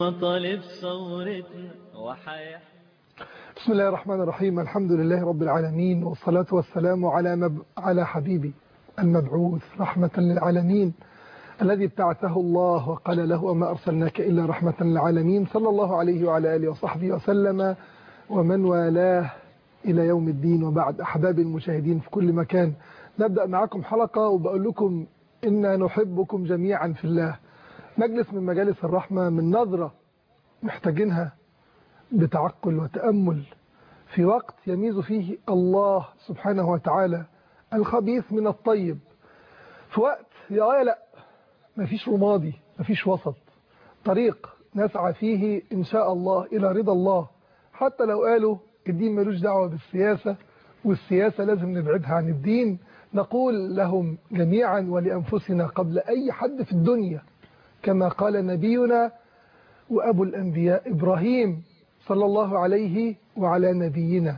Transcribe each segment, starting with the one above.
مطالب ثورتنا وحياة بسم الله الرحمن الرحيم الحمد لله رب العالمين والصلاة والسلام على مب... على حبيبي المبعوث رحمة للعالمين الذي ابتعثه الله وقال له وما أرسلناك إلا رحمة للعالمين صلى الله عليه وعلى آله وصحبه وسلم ومن والاه إلى يوم الدين وبعد أحبابي المشاهدين في كل مكان نبدأ معكم حلقة وبقول لكم إنا نحبكم جميعا في الله مجلس من مجالس الرحمة من نظرة محتاجينها بتعقل وتأمل في وقت يميز فيه الله سبحانه وتعالى الخبيث من الطيب في وقت يا غاية لا مفيش رمادي مفيش وسط طريق نسعى فيه إن شاء الله إلى رضا الله حتى لو قالوا الدين ملوش دعوة بالسياسة والسياسة لازم نبعدها عن الدين نقول لهم جميعا ولأنفسنا قبل أي حد في الدنيا كما قال نبينا وأبو الأنبياء إبراهيم صلى الله عليه وعلى نبينا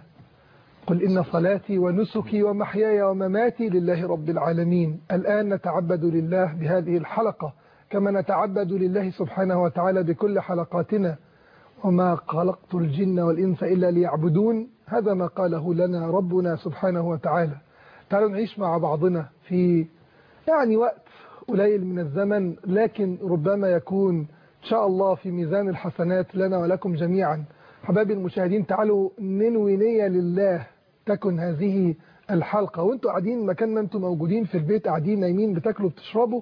قل إن صلاتي ونسكي ومحياي ومماتي لله رب العالمين الآن نتعبد لله بهذه الحلقة كما نتعبد لله سبحانه وتعالى بكل حلقاتنا وما خلقت الجن والإنس إلا ليعبدون هذا ما قاله لنا ربنا سبحانه وتعالى تعالوا نعيش مع بعضنا في يعني وقت قليل من الزمن لكن ربما يكون إن شاء الله في ميزان الحسنات لنا ولكم جميعا حبايبي المشاهدين تعالوا ننوي نية لله تكن هذه الحلقة وانتوا قاعدين مكان ما انتوا موجودين في البيت قاعدين نايمين بتاكلوا بتشربوا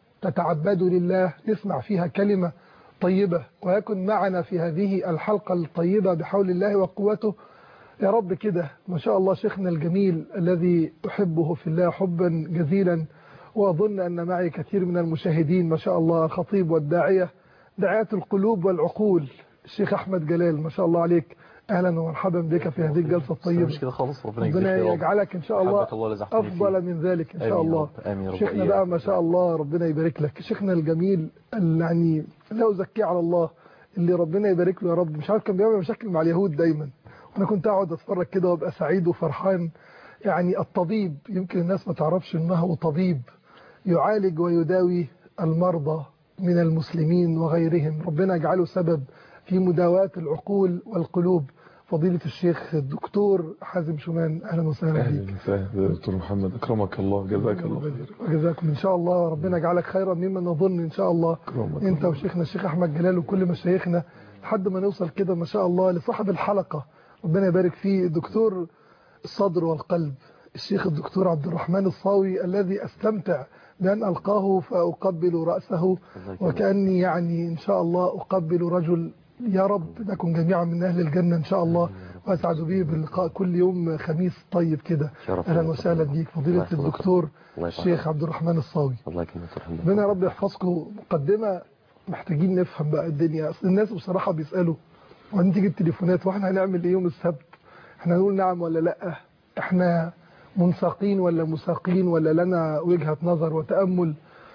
تتعبدوا لله نسمع فيها كلمة طيبة ويكن معنا في هذه الحلقة الطيبة بحول الله وقوته يا رب كده ما شاء الله شيخنا الجميل الذي أحبه في الله حبا جزيلا وأظن أن معي كثير من المشاهدين ما شاء الله الخطيب والداعية داعية القلوب والعقول الشيخ أحمد جلال ما شاء الله عليك أهلا ومرحبا بك في هذه الجلسة الطيبة مش كده خالص ربنا ربنا يجزيك يا رب. يجعلك إن شاء الله حبك الله لزحتني أفضل فيه. من ذلك إن شاء آمين يا الله رب. آمين يا رب شيخنا وإياك. بقى ما شاء الله ربنا يبارك لك شيخنا الجميل اللي يعني لا أزكيه على الله اللي ربنا يبارك له يا رب مش عارف كان بيعمل مشاكل مع اليهود دايما وانا كنت اقعد اتفرج كده وابقى سعيد وفرحان يعني الطبيب يمكن الناس ما تعرفش انه طبيب يعالج ويداوي المرضى من المسلمين وغيرهم ربنا يجعله سبب في مداواة العقول والقلوب فضيلة الشيخ الدكتور حازم شومان اهلا وسهلا بك اهلا وسهلا دكتور محمد اكرمك الله جزاك الله خير وجزاكم ان شاء الله ربنا يجعلك خيرا مما نظن ان شاء الله أكرمك انت الله. وشيخنا الشيخ احمد جلال وكل مشايخنا لحد ما نوصل كده ما شاء الله لصاحب الحلقة ربنا يبارك فيه دكتور الصدر والقلب الشيخ الدكتور عبد الرحمن الصاوي الذي استمتع بأن ألقاه فأقبل رأسه جزاك الله. وكأني يعني إن شاء الله أقبل رجل يا رب نكون جميعا من أهل الجنة إن شاء الله وأسعد به باللقاء كل يوم خميس طيب كده شرف أهلا لي. وسهلا بيك الله فضيلة يحفظك. الدكتور الله يسعدك. الشيخ عبد الرحمن الصاوي الله يكرمك الحمد ربنا لله يا رب يحفظكم مقدمة محتاجين نفهم بقى الدنيا اصل الناس بصراحة بيسألوا وبعدين تيجي التليفونات واحنا هنعمل ايه يوم السبت احنا هنقول نعم ولا لا احنا منساقين ولا مساقين ولا لنا وجهة نظر وتأمل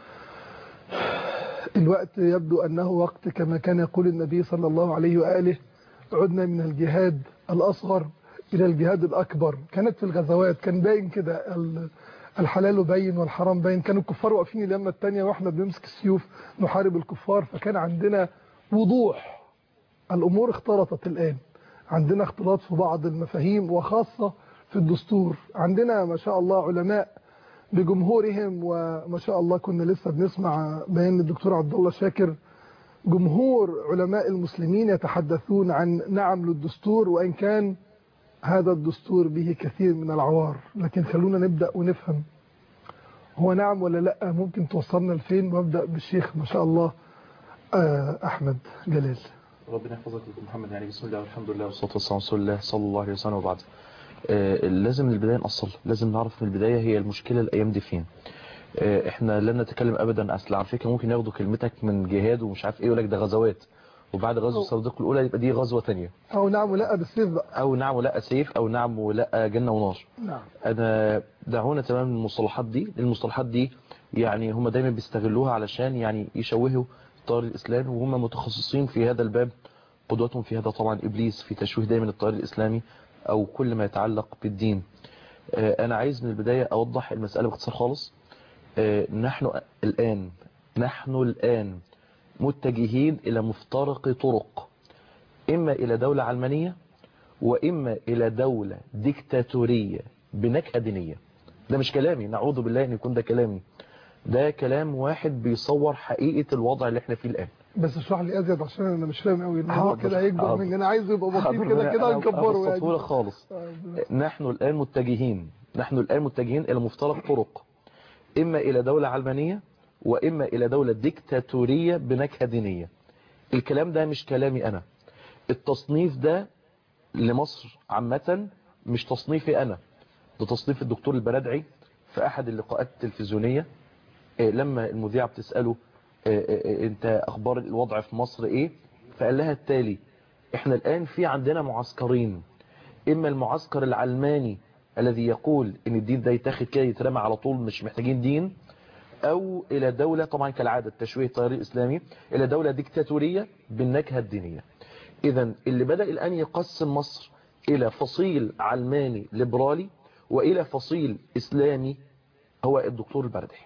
الوقت يبدو أنه وقت كما كان يقول النبي صلى الله عليه وآله عدنا من الجهاد الأصغر إلى الجهاد الأكبر كانت في الغزوات كان باين كده ال- الحلال باين والحرام باين كانوا الكفار واقفين اليمة التانية واحنا بنمسك السيوف نحارب الكفار فكان عندنا وضوح الأمور اختلطت الآن عندنا اختلاط في بعض المفاهيم وخاصة في الدستور عندنا ما شاء الله علماء بجمهورهم وما شاء الله كنا لسه بنسمع بيان الدكتور عبد الله شاكر جمهور علماء المسلمين يتحدثون عن نعم للدستور وإن كان هذا الدستور به كثير من العوار لكن خلونا نبدأ ونفهم هو نعم ولا لا ممكن توصلنا لفين وابدأ بالشيخ ما شاء الله آه، أحمد جلال ربنا يحفظك دكتور محمد يعني بسم الله والحمد لله والصلاه والسلام على رسول الله صلى الله عليه وسلم وبعد آه، لازم من البدايه نأصل لازم نعرف من البدايه هي المشكله الايام دي فين آه، احنا لن نتكلم ابدا اصل على فكره ممكن ياخدوا كلمتك من جهاد ومش عارف ايه يقول لك ده غزوات وبعد غزوه أو. الصديق الاولى يبقى دي غزوه ثانيه أو نعم ولا بالسيف بقى او نعم ولا سيف او نعم ولا جنه ونار نعم انا دعونا تمام من المصطلحات دي المصطلحات دي يعني هم دايما بيستغلوها علشان يعني يشوهوا طار الاسلام وهم متخصصين في هذا الباب قدوتهم في هذا طبعا ابليس في تشويه دايما الطار الاسلامي او كل ما يتعلق بالدين آه، انا عايز من البدايه اوضح المساله باختصار خالص آه، نحن الان نحن الان متجهين إلى مفترق طرق إما إلى دولة علمانية وإما إلى دولة ديكتاتورية بنكهة دينية ده مش كلامي نعوذ بالله أن يكون ده كلامي ده كلام واحد بيصور حقيقة الوضع اللي احنا فيه الآن بس اشرح لي ازيد عشان انا مش فاهم قوي الموضوع حاضر، كده هيكبر حاضر. مني انا عايزه يبقى بسيط حاضر، كده كده أنا هنكبره أبسطه لك يعني خالص آه، نحن الآن متجهين نحن الآن متجهين إلى مفترق طرق إما إلى دولة علمانية وإما إلى دولة ديكتاتورية بنكهة دينية الكلام ده مش كلامي أنا التصنيف ده لمصر عامة مش تصنيفي أنا ده تصنيف الدكتور البرادعي في أحد اللقاءات التلفزيونية آه، لما المذيعة بتسأله آه، آه، آه، انت اخبار الوضع في مصر ايه فقال لها التالي احنا الان في عندنا معسكرين اما المعسكر العلماني الذي يقول ان الدين ده يتاخد كده يترمى على طول مش محتاجين دين او الى دولة طبعا كالعادة التشويه التيار الاسلامي الى دولة ديكتاتورية بالنكهة الدينية اذا اللي بدأ الان يقسم مصر الى فصيل علماني ليبرالي والى فصيل اسلامي هو الدكتور البردحي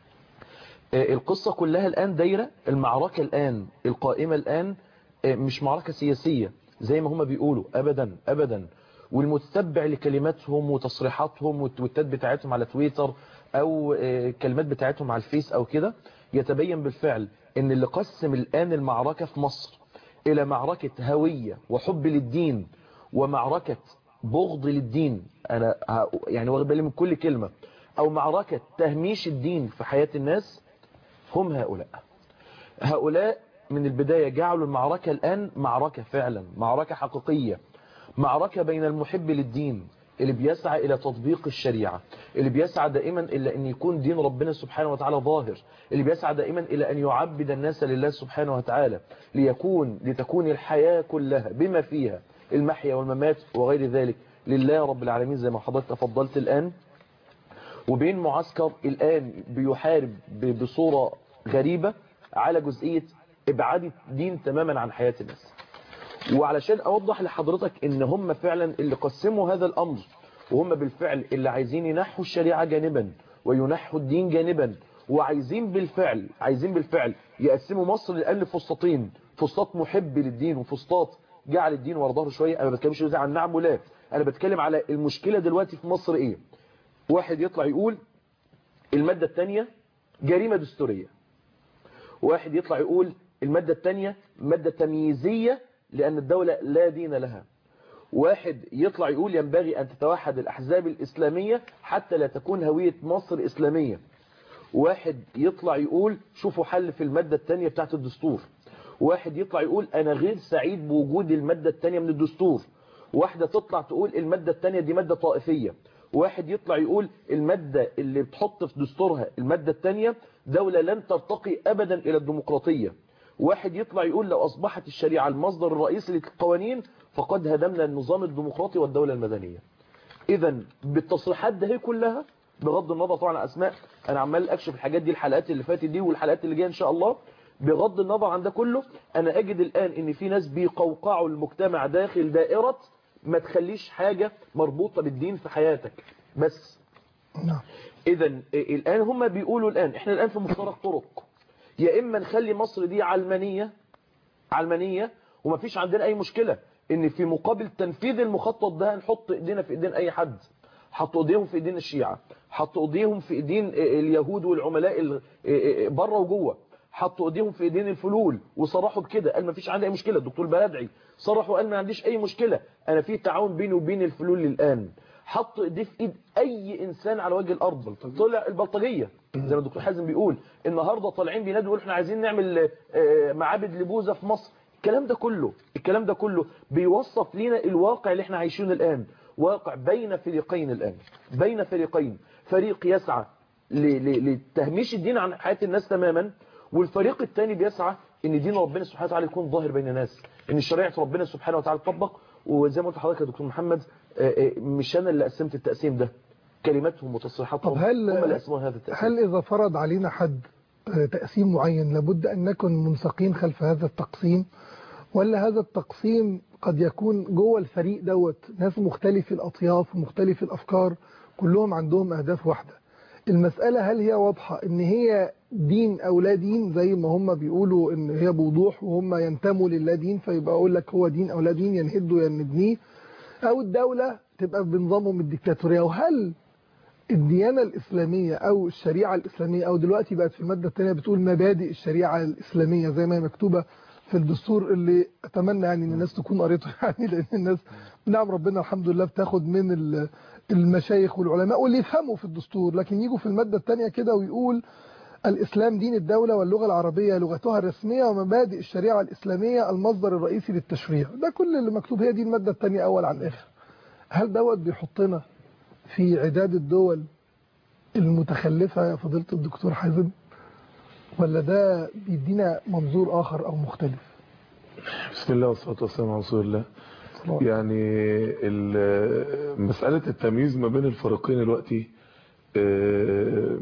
آه، القصة كلها الآن دايرة المعركة الآن القائمة الآن آه، مش معركة سياسية زي ما هما بيقولوا أبدا أبدا والمتتبع لكلماتهم وتصريحاتهم والتويتات بتاعتهم على تويتر أو آه، كلمات بتاعتهم على الفيس أو كده يتبين بالفعل ان اللي قسم الآن المعركة في مصر إلى معركة هوية وحب للدين ومعركة بغض للدين أنا ه- يعني واخد بالي من كل كلمة أو معركة تهميش الدين في حياة الناس هم هؤلاء هؤلاء من البداية جعلوا المعركة الآن معركة فعلا معركة حقيقية معركة بين المحب للدين اللي بيسعى إلى تطبيق الشريعة اللي بيسعى دائما إلى أن يكون دين ربنا سبحانه وتعالى ظاهر اللي بيسعى دائما إلى أن يعبد الناس لله سبحانه وتعالى ليكون لتكون الحياة كلها بما فيها المحيا والممات وغير ذلك لله رب العالمين زي ما حضرتك تفضلت الآن وبين معسكر الآن بيحارب ب- بصورة غريبة على جزئية إبعاد الدين تماما عن حياة الناس وعلشان أوضح لحضرتك إن هم فعلا اللي قسموا هذا الأمر وهم بالفعل اللي عايزين ينحوا الشريعة جانبا وينحوا الدين جانبا وعايزين بالفعل عايزين بالفعل يقسموا مصر الآن لفسطاطين فسطاط محب للدين وفسطاط جعل الدين ورا ظهره شوية أنا ما بتكلمش زي عن نعم ولا أنا بتكلم على المشكلة دلوقتي في مصر إيه واحد يطلع يقول المادة الثانية جريمة دستورية واحد يطلع يقول المادة الثانية مادة تمييزية لأن الدولة لا دين لها واحد يطلع يقول ينبغي أن تتوحد الأحزاب الإسلامية حتى لا تكون هوية مصر إسلامية واحد يطلع يقول شوفوا حل في المادة الثانية بتاعت الدستور واحد يطلع يقول أنا غير سعيد بوجود المادة الثانية من الدستور واحدة تطلع تقول المادة الثانية دي مادة طائفية واحد يطلع يقول المادة اللي بتحط في دستورها المادة الثانية دولة لن ترتقي أبدا إلى الديمقراطية واحد يطلع يقول لو أصبحت الشريعة المصدر الرئيسي للقوانين فقد هدمنا النظام الديمقراطي والدولة المدنية إذا بالتصريحات ده هي كلها بغض النظر طبعا عن أسماء أنا عمال أكشف الحاجات دي الحلقات اللي فاتت دي والحلقات اللي جايه إن شاء الله بغض النظر عن ده كله أنا أجد الآن إن في ناس بيقوقعوا المجتمع داخل دائرة ما تخليش حاجة مربوطة بالدين في حياتك بس نعم اذا الان هم بيقولوا الان احنا الان في مفترق طرق يا اما نخلي مصر دي علمانية علمانية ومفيش عندنا اي مشكلة ان في مقابل تنفيذ المخطط ده نحط ايدينا في ايدين اي حد حطوا ايديهم في ايدين الشيعة حطوا ايديهم في ايدين اليهود والعملاء ال- بره وجوه حطوا ايديهم في ايدين الفلول وصرحوا بكده قال مفيش عندي اي مشكلة الدكتور بلدعي صرح وقال ما عنديش اي مشكلة انا في تعاون بيني وبين الفلول الان حط ايديه في ايد اي انسان على وجه الارض طلع البلطجيه زي ما الدكتور حازم بيقول النهارده طالعين بينادوا يقولوا احنا عايزين نعمل آه، معابد لبوذا في مصر الكلام ده كله الكلام ده كله بيوصف لنا الواقع اللي احنا عايشينه الان واقع بين فريقين الان بين فريقين فريق يسعى ل- ل- لتهميش الدين عن حياه الناس تماما والفريق الثاني بيسعى ان دين ربنا سبحانه وتعالى يكون ظاهر بين الناس ان شريعه ربنا سبحانه وتعالى تطبق وزي ما قلت لحضرتك يا دكتور محمد آه، آه، مش انا اللي قسمت التقسيم ده كلماتهم وتصريحاتهم طب هل هم اللي قسموا هذا التقسيم هل إذا فرض علينا حد آه، تقسيم معين لابد أن نكون منسقين خلف هذا التقسيم ولا هذا التقسيم قد يكون جوه الفريق دوت ناس مختلف الأطياف ومختلف الأفكار كلهم عندهم أهداف واحدة المسألة هل هي واضحة ان هي دين او لا دين زي ما هم بيقولوا ان هي بوضوح وهم ينتموا للا دين فيبقى اقول لك هو دين او لا دين ينهدوا ينبنيه او الدولة تبقى بنظامهم الديكتاتورية وهل الديانة الإسلامية أو الشريعة الإسلامية أو دلوقتي بقت في المادة الثانية بتقول مبادئ الشريعة الإسلامية زي ما هي مكتوبة في الدستور اللي أتمنى يعني أن الناس تكون قريته يعني لأن الناس بنعم ربنا الحمد لله بتاخد من ال- المشايخ والعلماء واللي يفهموا في الدستور لكن يجوا في المادة الثانية كده ويقول الإسلام دين الدولة واللغة العربية لغتها الرسمية ومبادئ الشريعة الإسلامية المصدر الرئيسي للتشريع ده كل اللي مكتوب هي دي المادة الثانية أول عن آخر هل دوت بيحطنا في عداد الدول المتخلفة يا فضيلة الدكتور حازم ولا ده بيدينا منظور آخر أو مختلف بسم الله والصلاة والسلام على رسول الله صلاة. يعني ال- مسألة التمييز ما بين الفريقين دلوقتي آه،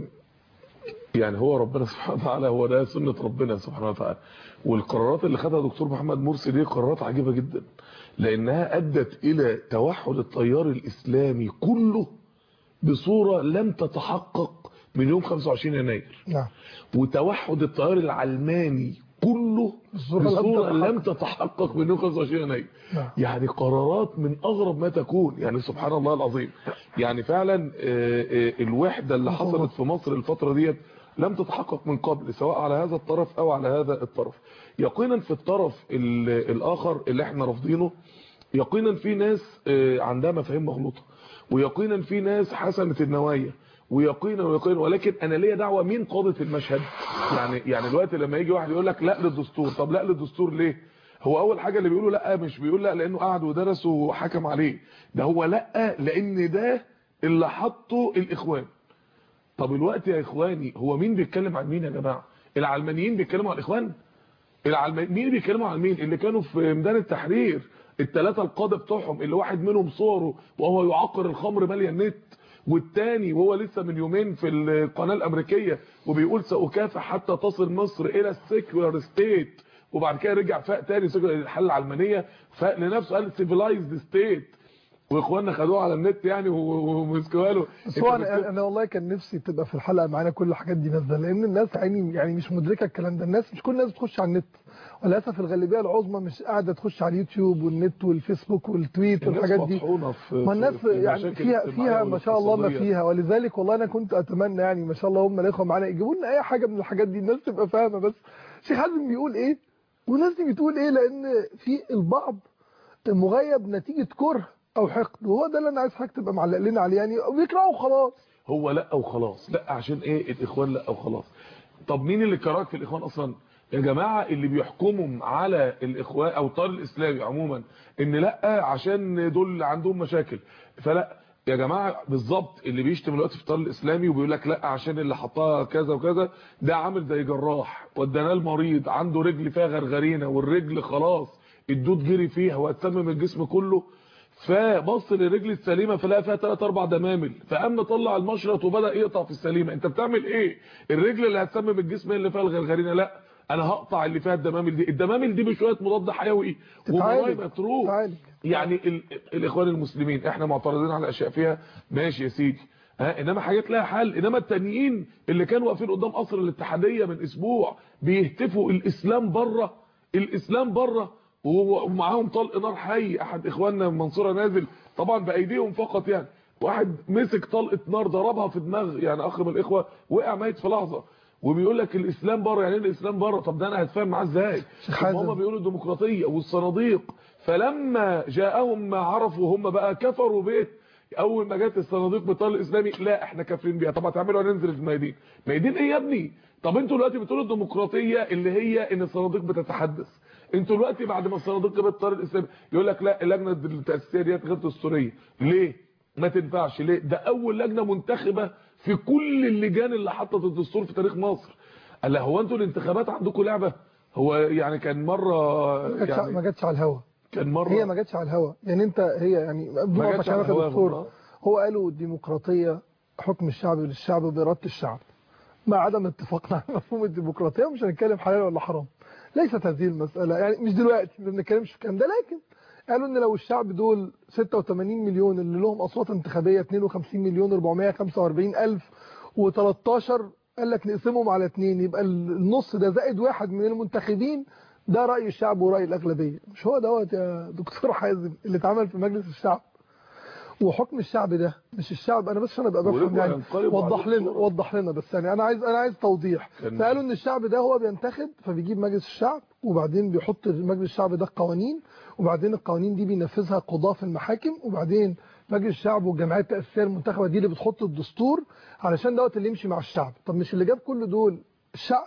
يعني هو ربنا سبحانه وتعالى هو ده سنة ربنا سبحانه وتعالى والقرارات اللي خدها دكتور محمد مرسي دي قرارات عجيبة جدا لأنها أدت إلى توحد التيار الإسلامي كله بصورة لم تتحقق من يوم 25 يناير نعم وتوحد التيار العلماني كله بصورة لم بصورة تتحقق. لم تتحقق من يوم 25 يناير نعم. يعني قرارات من أغرب ما تكون يعني سبحان الله العظيم يعني فعلا آه، آه، الوحدة اللي حصلت في مصر الفترة ديت لم تتحقق من قبل سواء على هذا الطرف أو على هذا الطرف يقينا في الطرف ال- الآخر اللي احنا رافضينه يقينا في ناس آه، عندها مفاهيم مغلوطة ويقينا في ناس حسنة النوايا ويقينا ويقينا ولكن انا ليا دعوه مين قاده المشهد يعني يعني دلوقتي لما يجي واحد يقول لك لا للدستور طب لا للدستور ليه هو اول حاجه اللي بيقولوا لا مش بيقول لا لانه قعد ودرس وحكم عليه ده هو لا لان ده اللي حطه الاخوان طب الوقت يا اخواني هو مين بيتكلم عن مين يا جماعه العلمانيين بيتكلموا عن الاخوان العلمانيين مين بيتكلموا عن مين اللي كانوا في ميدان التحرير الثلاثه القاده بتوعهم اللي واحد منهم صوره وهو يعقر الخمر ماليه النت والتاني وهو لسه من يومين في القناه الامريكيه وبيقول ساكافح حتى تصل مصر الى السيكولار ستيت وبعد كده رجع فاق تاني سيكولار الحل العلمانيه فاق لنفسه قال سيفلايزد ستيت واخواننا خدوه على النت يعني و- ومسكوها له بس هو انا انا والله كان نفسي تبقى في الحلقه معانا كل الحاجات دي نازله لان الناس يعني يعني مش مدركه الكلام ده الناس مش كل الناس بتخش على النت وللاسف الغالبيه العظمى مش قاعده تخش على اليوتيوب والنت والفيسبوك والتويت والحاجات دي ما الناس يعني فيها فيها ما شاء الله ما فيها ولذلك والله انا كنت اتمنى يعني ما شاء الله هم الاخوه معانا يجيبوا لنا اي حاجه من الحاجات دي الناس تبقى فاهمه بس شيخ حازم بيقول ايه والناس دي بتقول ايه لان في البعض مغيب نتيجه كره او حقد وهو ده اللي انا عايز حضرتك تبقى معلق لنا عليه يعني بيكرهوا خلاص هو لا وخلاص لا عشان ايه الاخوان لا وخلاص طب مين اللي كراك في الاخوان اصلا يا جماعه اللي بيحكموا على الاخوان او الطار الاسلامي عموما ان لا عشان دول عندهم مشاكل فلا يا جماعه بالظبط اللي بيشتم دلوقتي في الطار الاسلامي وبيقول لك لا عشان اللي حطها كذا وكذا ده عامل زي جراح ودانا المريض عنده رجل فيها غرغرينه والرجل خلاص الدود جري فيها وهتسمم الجسم كله فبص للرجل السليمه فلقى فيها 3 4 دمامل فقام طلع المشرط وبدا يقطع في السليمه انت بتعمل ايه الرجل اللي هتسمم الجسم هي اللي فيها الغرغرينه لا انا هقطع اللي فيها الدمامل دي الدمامل دي بشويه مضاد حيوي ومرايب تتعالج اتروح تتعالج يعني ال... الاخوان المسلمين احنا معترضين على اشياء فيها ماشي يا سيدي ها انما حاجات لها حل انما التانيين اللي كانوا واقفين قدام قصر الاتحاديه من اسبوع بيهتفوا الاسلام بره الاسلام بره وهو- ومعاهم طلق نار حي احد اخواننا من منصوره نازل طبعا بايديهم فقط يعني واحد مسك طلقه نار ضربها في دماغ يعني اخ من الاخوه وقع ميت في لحظه وبيقول لك الاسلام بره يعني ايه الاسلام بره طب ده انا هتفاهم معاه ازاي شيخ طب حازم. هم بيقولوا الديمقراطيه والصناديق فلما جاءهم ما عرفوا هم بقى كفروا به اول ما جت الصناديق بالطار الاسلامي لا احنا كافرين بيها طب هتعملوا هننزل في الميادين ميادين ايه يا ابني طب انتوا دلوقتي بتقولوا الديمقراطيه اللي هي ان الصناديق بتتحدث انتوا دلوقتي بعد ما الصناديق جابت الطار الاسلامي يقول لك لا اللجنه التاسيسيه ديت غير دستوريه ليه ما تنفعش ليه ده اول لجنه منتخبه في كل اللجان اللي حطت الدستور في تاريخ مصر قال لا هو انتوا الانتخابات عندكم لعبه هو يعني كان مره ما جاتش ما يعني جاتش على الهوا كان مره هي ما جاتش على الهوا يعني انت هي يعني بدون ما ما جاتش على كلامك يا هواهم، دكتور آه. هو قالوا الديمقراطيه حكم الشعب للشعب بإرادة الشعب مع عدم اتفاقنا على مفهوم الديمقراطيه ومش هنتكلم حلال ولا حرام ليست هذه المساله يعني مش دلوقتي ما بنتكلمش في الكلام ده لكن قالوا ان لو الشعب دول 86 مليون اللي لهم اصوات انتخابيه 52 مليون 445 الف و13 قال لك نقسمهم على اثنين يبقى النص ده زائد واحد من المنتخبين ده رأي الشعب ورأي الأغلبية مش هو دوت يا دكتور حازم اللي اتعمل في مجلس الشعب وحكم الشعب ده مش الشعب انا بس عشان ابقى بفهم ورجعوا يعني ينقلبوا وضح على لنا الدكتور. وضح لنا بس يعني انا عايز انا عايز توضيح كان- فقالوا ان الشعب ده هو بينتخب فبيجيب مجلس الشعب وبعدين بيحط مجلس الشعب ده قوانين وبعدين القوانين دي بينفذها قضاة في المحاكم وبعدين مجلس الشعب والجمعيات التأسيسية المنتخبة دي اللي بتحط الدستور علشان دوت اللي يمشي مع الشعب طب مش اللي جاب كل دول الشعب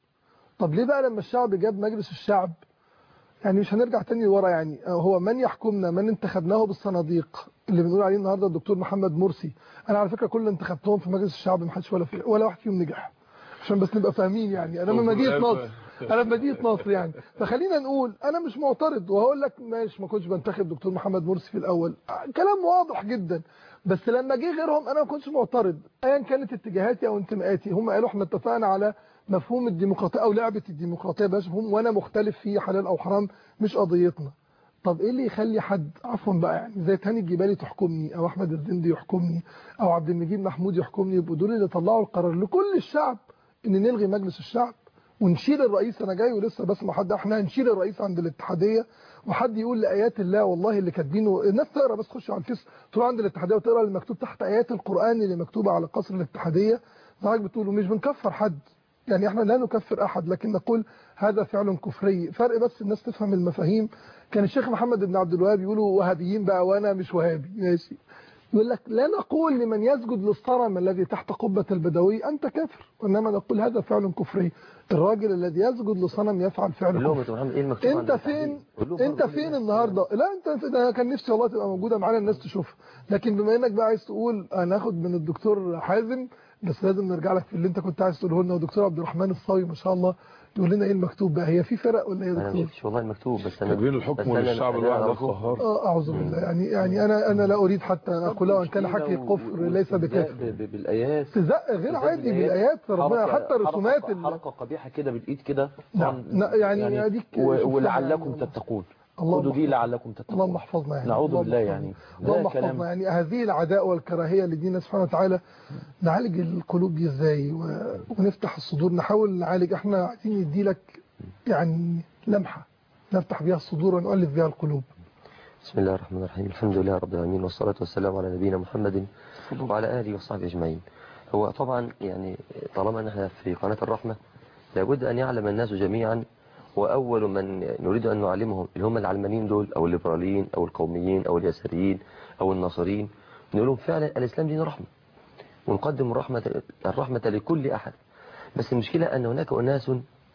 طب ليه بقى لما الشعب جاب مجلس الشعب يعني مش هنرجع تاني لورا يعني هو من يحكمنا من انتخبناه بالصناديق اللي بنقول عليه النهارده الدكتور محمد مرسي انا على فكره كل اللي انتخبتهم في مجلس الشعب ما حدش ولا في ولا واحد فيهم نجح عشان بس نبقى فاهمين يعني انا من مدينه نصر انا من مدينه نصر يعني فخلينا نقول انا مش معترض وهقول لك ماشي ما كنتش بنتخب دكتور محمد مرسي في الاول كلام واضح جدا بس لما جه غيرهم انا ما كنتش معترض ايا كانت اتجاهاتي او انتماءاتي هم قالوا احنا اتفقنا على مفهوم الديمقراطيه او لعبه الديمقراطيه بلاش مفهوم وانا مختلف فيه حلال او حرام مش قضيتنا طب ايه اللي يخلي حد عفوا بقى يعني زي تهاني الجبالي تحكمني او احمد الزندي يحكمني او عبد المجيد محمود يحكمني يبقوا دول اللي طلعوا القرار لكل الشعب ان نلغي مجلس الشعب ونشيل الرئيس انا جاي ولسه بسمع حد احنا هنشيل الرئيس عند الاتحاديه وحد يقول لايات الله والله اللي كاتبينه الناس تقرا بس خش على الفيس تروح عند الاتحاديه وتقرا اللي مكتوب تحت ايات القران اللي مكتوبه على قصر الاتحاديه حضرتك بتقولوا مش بنكفر حد يعني احنا لا نكفر احد لكن نقول هذا فعل كفري فرق بس الناس تفهم المفاهيم كان الشيخ محمد بن عبد الوهاب يقولوا وهابيين بقى وانا مش وهابي ماشي يقول لك لا نقول لمن يسجد للصنم الذي تحت قبة البدوي أنت كافر وإنما نقول هذا فعل كفري الراجل الذي يسجد لصنم يفعل فعل قول لهم كفر يا محمد ايه المكتوب انت عندك؟ فين قول لهم انت برضه فين الناس. النهارده لا انت في ده كان نفسي والله تبقى موجوده معانا الناس تشوفها لكن بما انك بقى عايز تقول هناخد من الدكتور حازم بس لازم نرجع لك في اللي انت كنت عايز تقوله لنا ودكتور عبد الرحمن الصاوي ما شاء الله يقول لنا ايه المكتوب بقى هي في فرق ولا ايه يا انا ما دكتور شفتش والله المكتوب بس انا كاتبين بس الحكم أنا- للشعب أنا الواحد أعرفه. القهار اه اعوذ بالله يعني يعني انا انا لا اريد حتى ان اقول وان كان حكي كفر ليس بكافر بالايات استهزاء غير عادي بالايات ربنا حركة- حتى الرسومات حركة, ال- حركة قبيحة كده بالايد كده نعم. طبعاً لا، يعني أديك و- شفتها ولعلكم يعني. تتقون اللهم خدوا دي احفظنا. لعلكم تتقون اللهم احفظنا يعني نعوذ اللهم بالله احفظنا. يعني اللهم ده احفظنا كلام يعني هذه العداء والكراهيه لدينا سبحانه وتعالى نعالج القلوب دي ازاي و... ونفتح الصدور نحاول نعالج احنا عايزين ندي لك يعني لمحه نفتح بيها الصدور ونؤلف بيها القلوب بسم الله الرحمن الرحيم الحمد لله رب العالمين والصلاة والسلام على نبينا محمد وعلى آله وصحبه أجمعين هو طبعا يعني طالما نحن في قناة الرحمة لابد أن يعلم الناس جميعا وأول من نريد أن نعلمهم اللي هم العلمانيين دول أو الليبراليين أو القوميين أو اليساريين أو الناصريين نقول لهم فعلا الإسلام دين رحمة ونقدم الرحمة, الرحمة لكل أحد بس المشكلة أن هناك أناس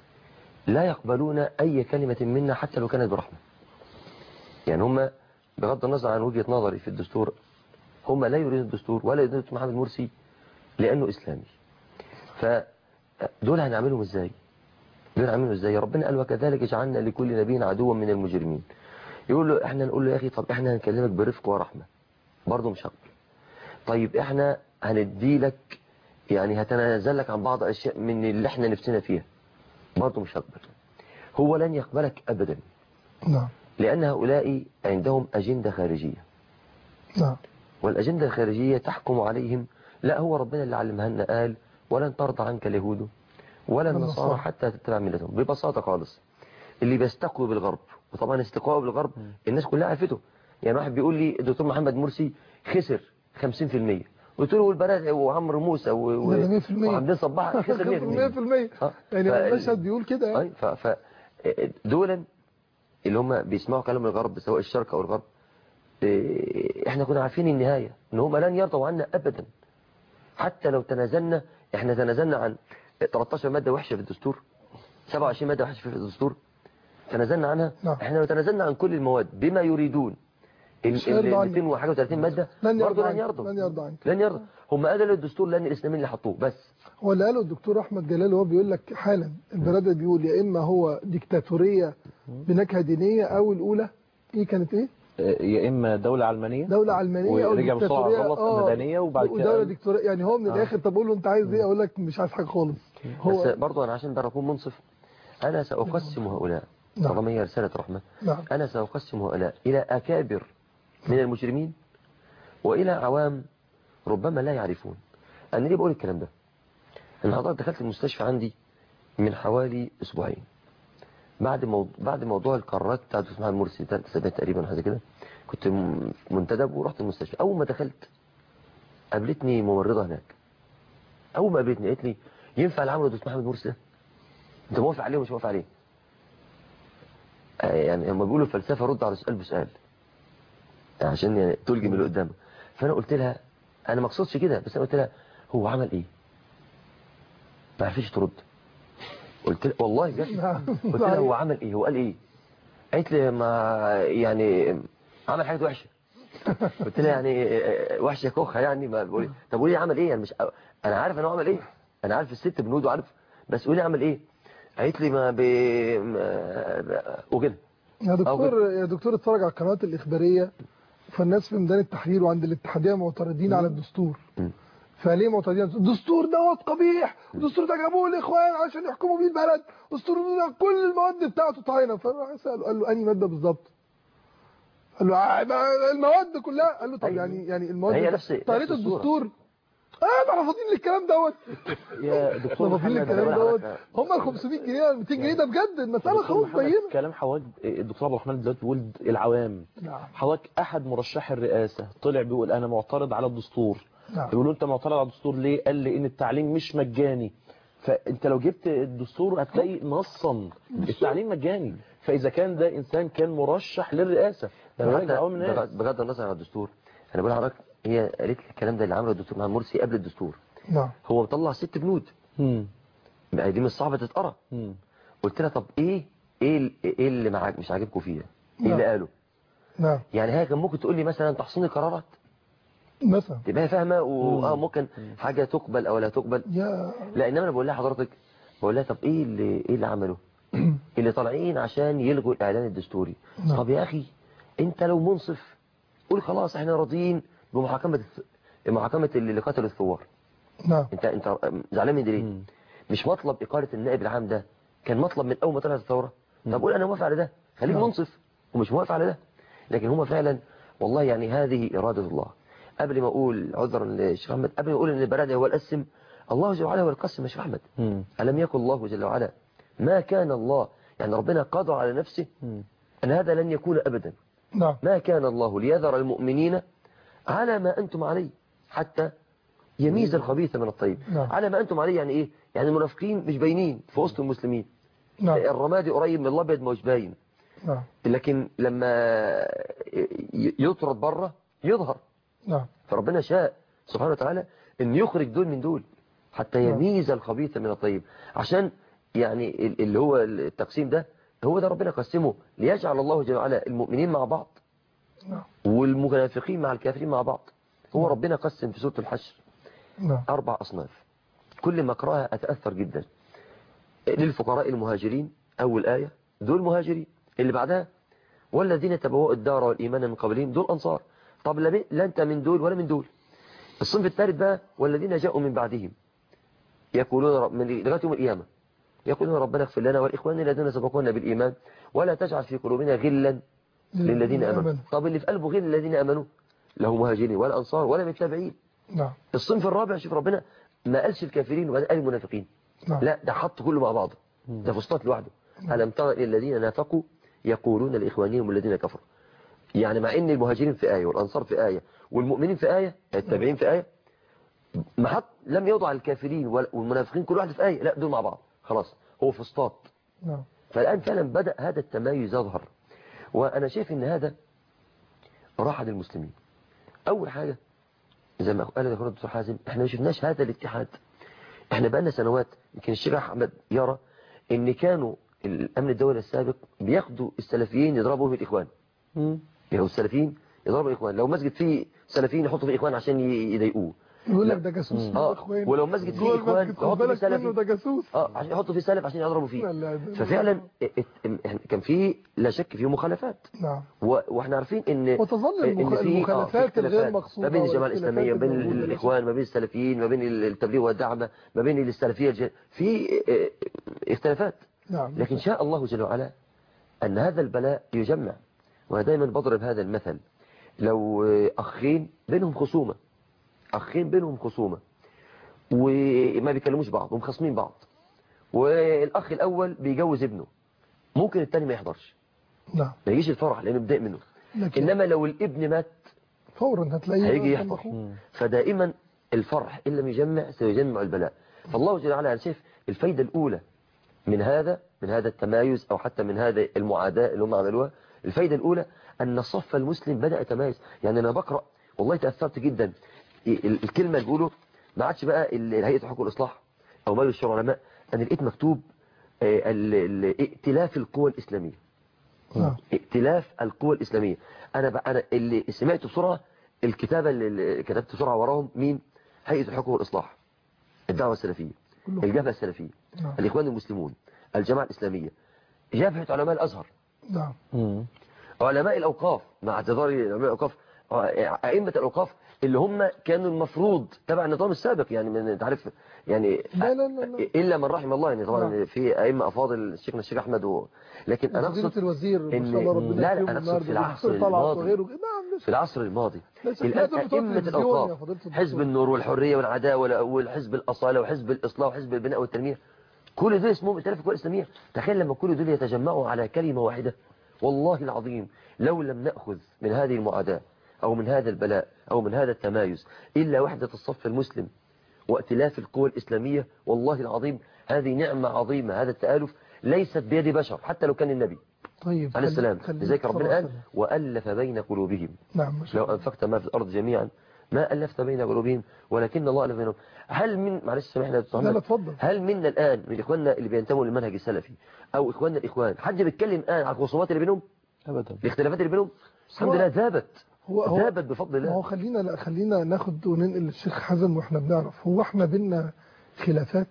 لا يقبلون أي كلمة منا حتى لو كانت برحمة يعني هم بغض النظر عن وجهة نظري في الدستور هم لا يريدون الدستور ولا يريدون محمد مرسي لأنه إسلامي فدول هنعملهم إزاي دول هنعملهم إزاي ربنا قال وكذلك جعلنا لكل نبي عدوا من المجرمين يقول له احنا نقول له يا أخي طب احنا هنكلمك برفق ورحمة برضه مش هقبل طيب احنا هندي لك يعني هتنازل لك عن بعض أشياء من اللي احنا نفسنا فيها برضه مش هقبل هو لن يقبلك أبدا نعم لأن هؤلاء عندهم أجندة خارجية نعم والأجندة الخارجية تحكم عليهم لا هو ربنا اللي علمها لنا قال ولن ترضى عنك اليهود ولا النصارى النصارى. حتى تتبع ملتهم ببساطة خالص اللي بيستقوي بالغرب وطبعا استقواء بالغرب الناس كلها عرفته يعني واحد بيقول لي الدكتور محمد مرسي خسر 50% قلت له والبنات وعمرو موسى و- و- ده 100% وعبد صباح خسر 100% 100% آه. يعني فال- المشهد بيقول كده يعني أي ف ف دولا اللي هم بيسمعوا كلام الغرب سواء الشرق او الغرب إيه، احنا كنا عارفين النهاية ان هم لن يرضوا عنا ابدا حتى لو تنازلنا احنا تنازلنا عن 13 مادة وحشة في الدستور 27 مادة وحشة في الدستور تنازلنا عنها نعم. احنا لو تنازلنا عن كل المواد بما يريدون ال مش هيرضى عنك. 200 وحاجة و30 مادة لن برضه يرضى لن عنك يرضوا لن يرضى عنك لن يرضوا هم قالوا الدستور لان الاسلاميين اللي حطوه بس هو اللي قاله الدكتور احمد جلال هو بيقول لك حالا البرادة بيقول يا اما هو ديكتاتوريه بنكهه دينيه او الاولى ايه كانت ايه يا اما دولة علمانية دولة علمانية أو ورجع بسرعة ديكتاتورية غلط آه، مدنية وبعد كده ودولة ديكتاتورية يعني هو من آه. الآخر طب أقول له أنت عايز إيه أقول لك مش عايز حاجة خالص بس هو برضه انا عشان أكون منصف انا ساقسم هؤلاء نعم. طالما هي رسالة رحمة نعم أنا سأقسم هؤلاء إلى أكابر من المجرمين وإلى عوام ربما لا يعرفون أنا ليه بقول الكلام ده أنا حضرتك دخلت المستشفى عندي من حوالي أسبوعين بعد موضوع بعد موضوع القرارات بتاعت دكتور محمد مرسي ثلاث اسابيع تقريبا حاجه كده كنت م- منتدب ورحت المستشفى اول ما دخلت قابلتني ممرضه هناك اول ما قابلتني قالت لي ينفع العمل يا دكتور محمد مرسي ده انت موافق عليه ومش موافق عليه آه، يعني لما بيقولوا الفلسفه رد على سؤال بسؤال عشان يعني تلجم اللي قدامك فانا قلت لها انا ما اقصدش كده بس انا قلت لها هو عمل ايه ما عرفتش ترد قلت لها والله بجد نعم. قلت لها هو عمل ايه هو قال ايه قالت لي ما يعني عمل حاجه وحشه قلت لها يعني آه، وحشه كوخه يعني ما بقول طب قولي عمل ايه يعني مش انا عارف انا عمل ايه انا عارف الست بنود وعارف بس قولي عمل ايه قالت لي ما ب ما- وكده يا دكتور يا دكتور اتفرج على القنوات الإخبارية فالناس في ميدان التحرير وعند الاتحادية معترضين على الدستور مم. فليه معترضين الدستور دوت قبيح الدستور ده جابوه الاخوان عشان يحكموا بيه البلد الدستور ده كل المواد بتاعته طاينه فراح سأله قال له انهي ماده بالظبط قال له آه، ما المواد كلها قال له طب أيوة. يعني يعني المواد هي نفس- طريقه نفس الصورة. الدستور اه ده رافضين للكلام دوت يا دكتور رافضين محمد للكلام أنا دوت حضرتك- هم ال 500 جنيه ال 200 جنيه ده بجد المساله دكتور خلاص محمد، بينه كلام حواج الدكتور عبد الرحمن دلوقتي بيقول العوام نعم حضرتك احد مرشحي الرئاسه طلع بيقول انا معترض على الدستور نعم بيقولوا انت معترض على الدستور ليه قال لي ان التعليم مش مجاني فانت لو جبت الدستور هتلاقي نصا التعليم مجاني فاذا كان ده انسان كان مرشح للرئاسه ده ده حتى راجع عوام الناس بغض بغض النظر عن الدستور انا بقول لحضرتك هي قالت لي الكلام ده اللي عمله الدكتور محمد مرسي قبل الدستور نعم هو مطلع ست بنود مم. ما هي دي مش صعبه تتقرا مم. قلت لها طب ايه ايه ال- ايه اللي معاك مش عاجبكم فيها ايه نعم. اللي قاله نعم يعني هي كان ممكن تقول لي مثلا تحصيل القرارات مثلا تبقى هي فاهمه مم. واه ممكن حاجه تقبل او لا تقبل يا لا انما انا بقول لها حضرتك بقول لها طب ايه اللي ايه اللي عمله اللي طالعين عشان يلغوا الاعلان الدستوري نعم. طب يا اخي انت لو منصف قول خلاص احنا راضيين بمحاكمه الث- محاكمه اللي قتلوا الثوار نعم انت انت زعلان من دي ليه مم. مش مطلب اقاله النائب العام ده كان مطلب من اول ما طلعت الثوره طب قول انا موافق على ده خليك نعم. منصف ومش موافق على ده لكن هم فعلا والله يعني هذه اراده الله قبل ما اقول عذرا للشيخ احمد قبل ما اقول ان البلد هو القسم الله جل وعلا هو القسم يا شيخ احمد مم. ألم يكن الله جل وعلا ما كان الله يعني ربنا قضى على نفسه مم. أن هذا لن يكون أبدا نعم ما كان الله ليذر المؤمنين على ما أنتم عليه حتى يميز الخبيث من الطيب نعم. على ما أنتم عليه يعني إيه يعني المنافقين مش باينين في وسط المسلمين نعم الرمادي قريب من الأبيض مش باين نعم لكن لما ي- يطرد بره يظهر نعم فربنا شاء سبحانه وتعالى ان يخرج دول من دول حتى نعم. يميز الخبيث من الطيب عشان يعني ال- اللي هو التقسيم ده هو ده ربنا قسمه ليجعل الله جل وعلا المؤمنين مع بعض نعم والمنافقين مع الكافرين مع بعض هو ربنا قسم في سورة الحشر نعم أربع أصناف كل ما أقرأها أتأثر جدا للفقراء المهاجرين أول آية دول مهاجرين اللي بعدها والذين تبوأوا الدار والإيمان من قبلهم دول أنصار طب لا, لا أنت من دول ولا من دول الصنف الثالث بقى والذين جاءوا من بعدهم يقولون رب من لغاية يوم القيامة يقولون ربنا اغفر لنا والإخوان الذين سبقونا بالإيمان ولا تجعل في قلوبنا غلا للذين آمنوا طب اللي في قلبه غير الذين آمنوا له مهاجرين ولا أنصار ولا متابعين نعم الصنف الرابع شوف ربنا ما قالش الكافرين وبعدين قال المنافقين نعم لا ده حط كله مع بعضه ده فسطاط لوحده ألم تر إلى الذين نافقوا يقولون لإخوانهم الذين كفروا يعني مع ان المهاجرين في آية والأنصار في آية والمؤمنين في آية التابعين في آية ما حط لم يوضع الكافرين والمنافقين كل واحد في آية لا دول مع بعض خلاص هو فسطاط نعم فالآن فعلا بدأ هذا التمايز يظهر وأنا شايف ان هذا راحة للمسلمين أول حاجة زي ما قال الدكتور الدكتور حازم احنا ما شفناش هذا الاتحاد احنا بقالنا سنوات يمكن الشيخ احمد يرى ان كانوا الامن الدولي السابق بياخدوا السلفيين يضربوا في الاخوان مم. يعني السلفيين يضربوا الاخوان لو مسجد فيه سلفيين يحطوا فيه اخوان عشان ي- يضايقوه يقول لا. لك ده جاسوس مم. ده اه اخوان ولو مسجد فيه جوه اخوان المسجد خد يحطوا فيه بالك منه ده سلفي جاسوس اه عشان يحطوا فيه سلف عشان يضربوا لا فيه لا ده- ففعلا ات- ات- كان فيه لا شك فيه مخالفات نعم و- واحنا عارفين ان وتظل إن المخ- في- آه، في المخالفات الغير اختلافات مقصودة ما بين الجماعة والاختلافات الإسلامية ما بين الموجودة. الإخوان ما بين السلفيين ما بين التبليغ والدعوة ما بين السلفية الج- في آه، اختلافات نعم لكن شاء الله جل وعلا أن هذا البلاء يجمع وأنا دايما بضرب هذا المثل لو آه، أخين بينهم خصومة أخين بينهم خصومة وما بيكلموش بعض ومخاصمين بعض والاخ الاول بيجوز ابنه ممكن التاني ما يحضرش نعم ما يجيش الفرح لانه متضايق منه لكن انما لو الابن مات فورا هتلاقيه هيجي كان يحضر أخوه. فدائما الفرح إن لم يجمع سيجمع البلاء فالله جل وعلا شايف الفايدة الأولى من هذا من هذا التمايز أو حتى من هذا المعاداة اللي هم عملوها الفايدة الأولى أن الصف المسلم بدأ يتمايز يعني أنا بقرأ والله تأثرت جدا ال- الكلمة اللي بيقولوا ما عادش بقى ال- هيئة حقوق الإصلاح أو مجلس الشورى العلماء أنا لقيت مكتوب آه، ال- ال- ائتلاف القوى الإسلامية نعم ائتلاف القوى الإسلامية أنا بقى أنا اللي سمعت بسرعة الكتابة اللي- اللي كتبت بسرعة وراهم مين هيئة الحقوق والإصلاح الدعوة السلفية كلهم. الجبهة السلفية نعم. الإخوان المسلمون الجماعة الإسلامية جبهة علماء الأزهر نعم مم. علماء الأوقاف مع اعتذاري علماء الأوقاف أئمة الأوقاف اللي هم كانوا المفروض تبع النظام السابق يعني من انت عارف يعني لا لا لا, لا. إلا من رحم الله يعني طبعا نعم. في أئمة أفاضل شيخنا الشيخ أحمد و... لكن أنا فضيلة أقصد الوزير ما إن- شاء الله ربنا لا، لا، يكرمه أنا أقصد النهارده في العصر بالدكتور طلعت الماضي. وغيره نعم لسه في العصر الماضي ليس الآن لازم بتوع أئمة التلفزيون يا الأوقاف فضيلة الدكتور. حزب النور والحرية والعداوة والحزب الأصالة وحزب الإصلاح وحزب البناء والتنمية كل دول اسمهم ائتلاف القوى الإسلامية تخيل لما كل دول يتجمعوا على كلمة واحدة والله العظيم لو لم نأخذ من هذه المعاداة أو من هذا البلاء أو من هذا التمايز إلا وحدة الصف المسلم وائتلاف القوى الإسلامية والله العظيم هذه نعمة عظيمة هذا التآلف ليست بيد بشر حتى لو كان النبي طيب عليه خلي- السلام خليك لذلك ربنا صلى قال الله عليه وألف بين قلوبهم وسلم. نعم ما شاء لو الله أنفقت ما في الأرض جميعا ما ألفت بين قلوبهم ولكن الله ألف بينهم هل من معلش سامحنا يا دكتور لا لا محمد اتفضل هل منا الآن من إخواننا اللي بينتموا للمنهج السلفي أو إخواننا الإخوان حد بيتكلم الآن عن الخصومات اللي بينهم أبدا الاختلافات اللي بينهم الحمد هو- لله ذابت هو هو ذابت بفضل ما هو الله خلينا لا خلينا ناخد وننقل للشيخ حزم واحنا بنعرف هو احنا بينا خلافات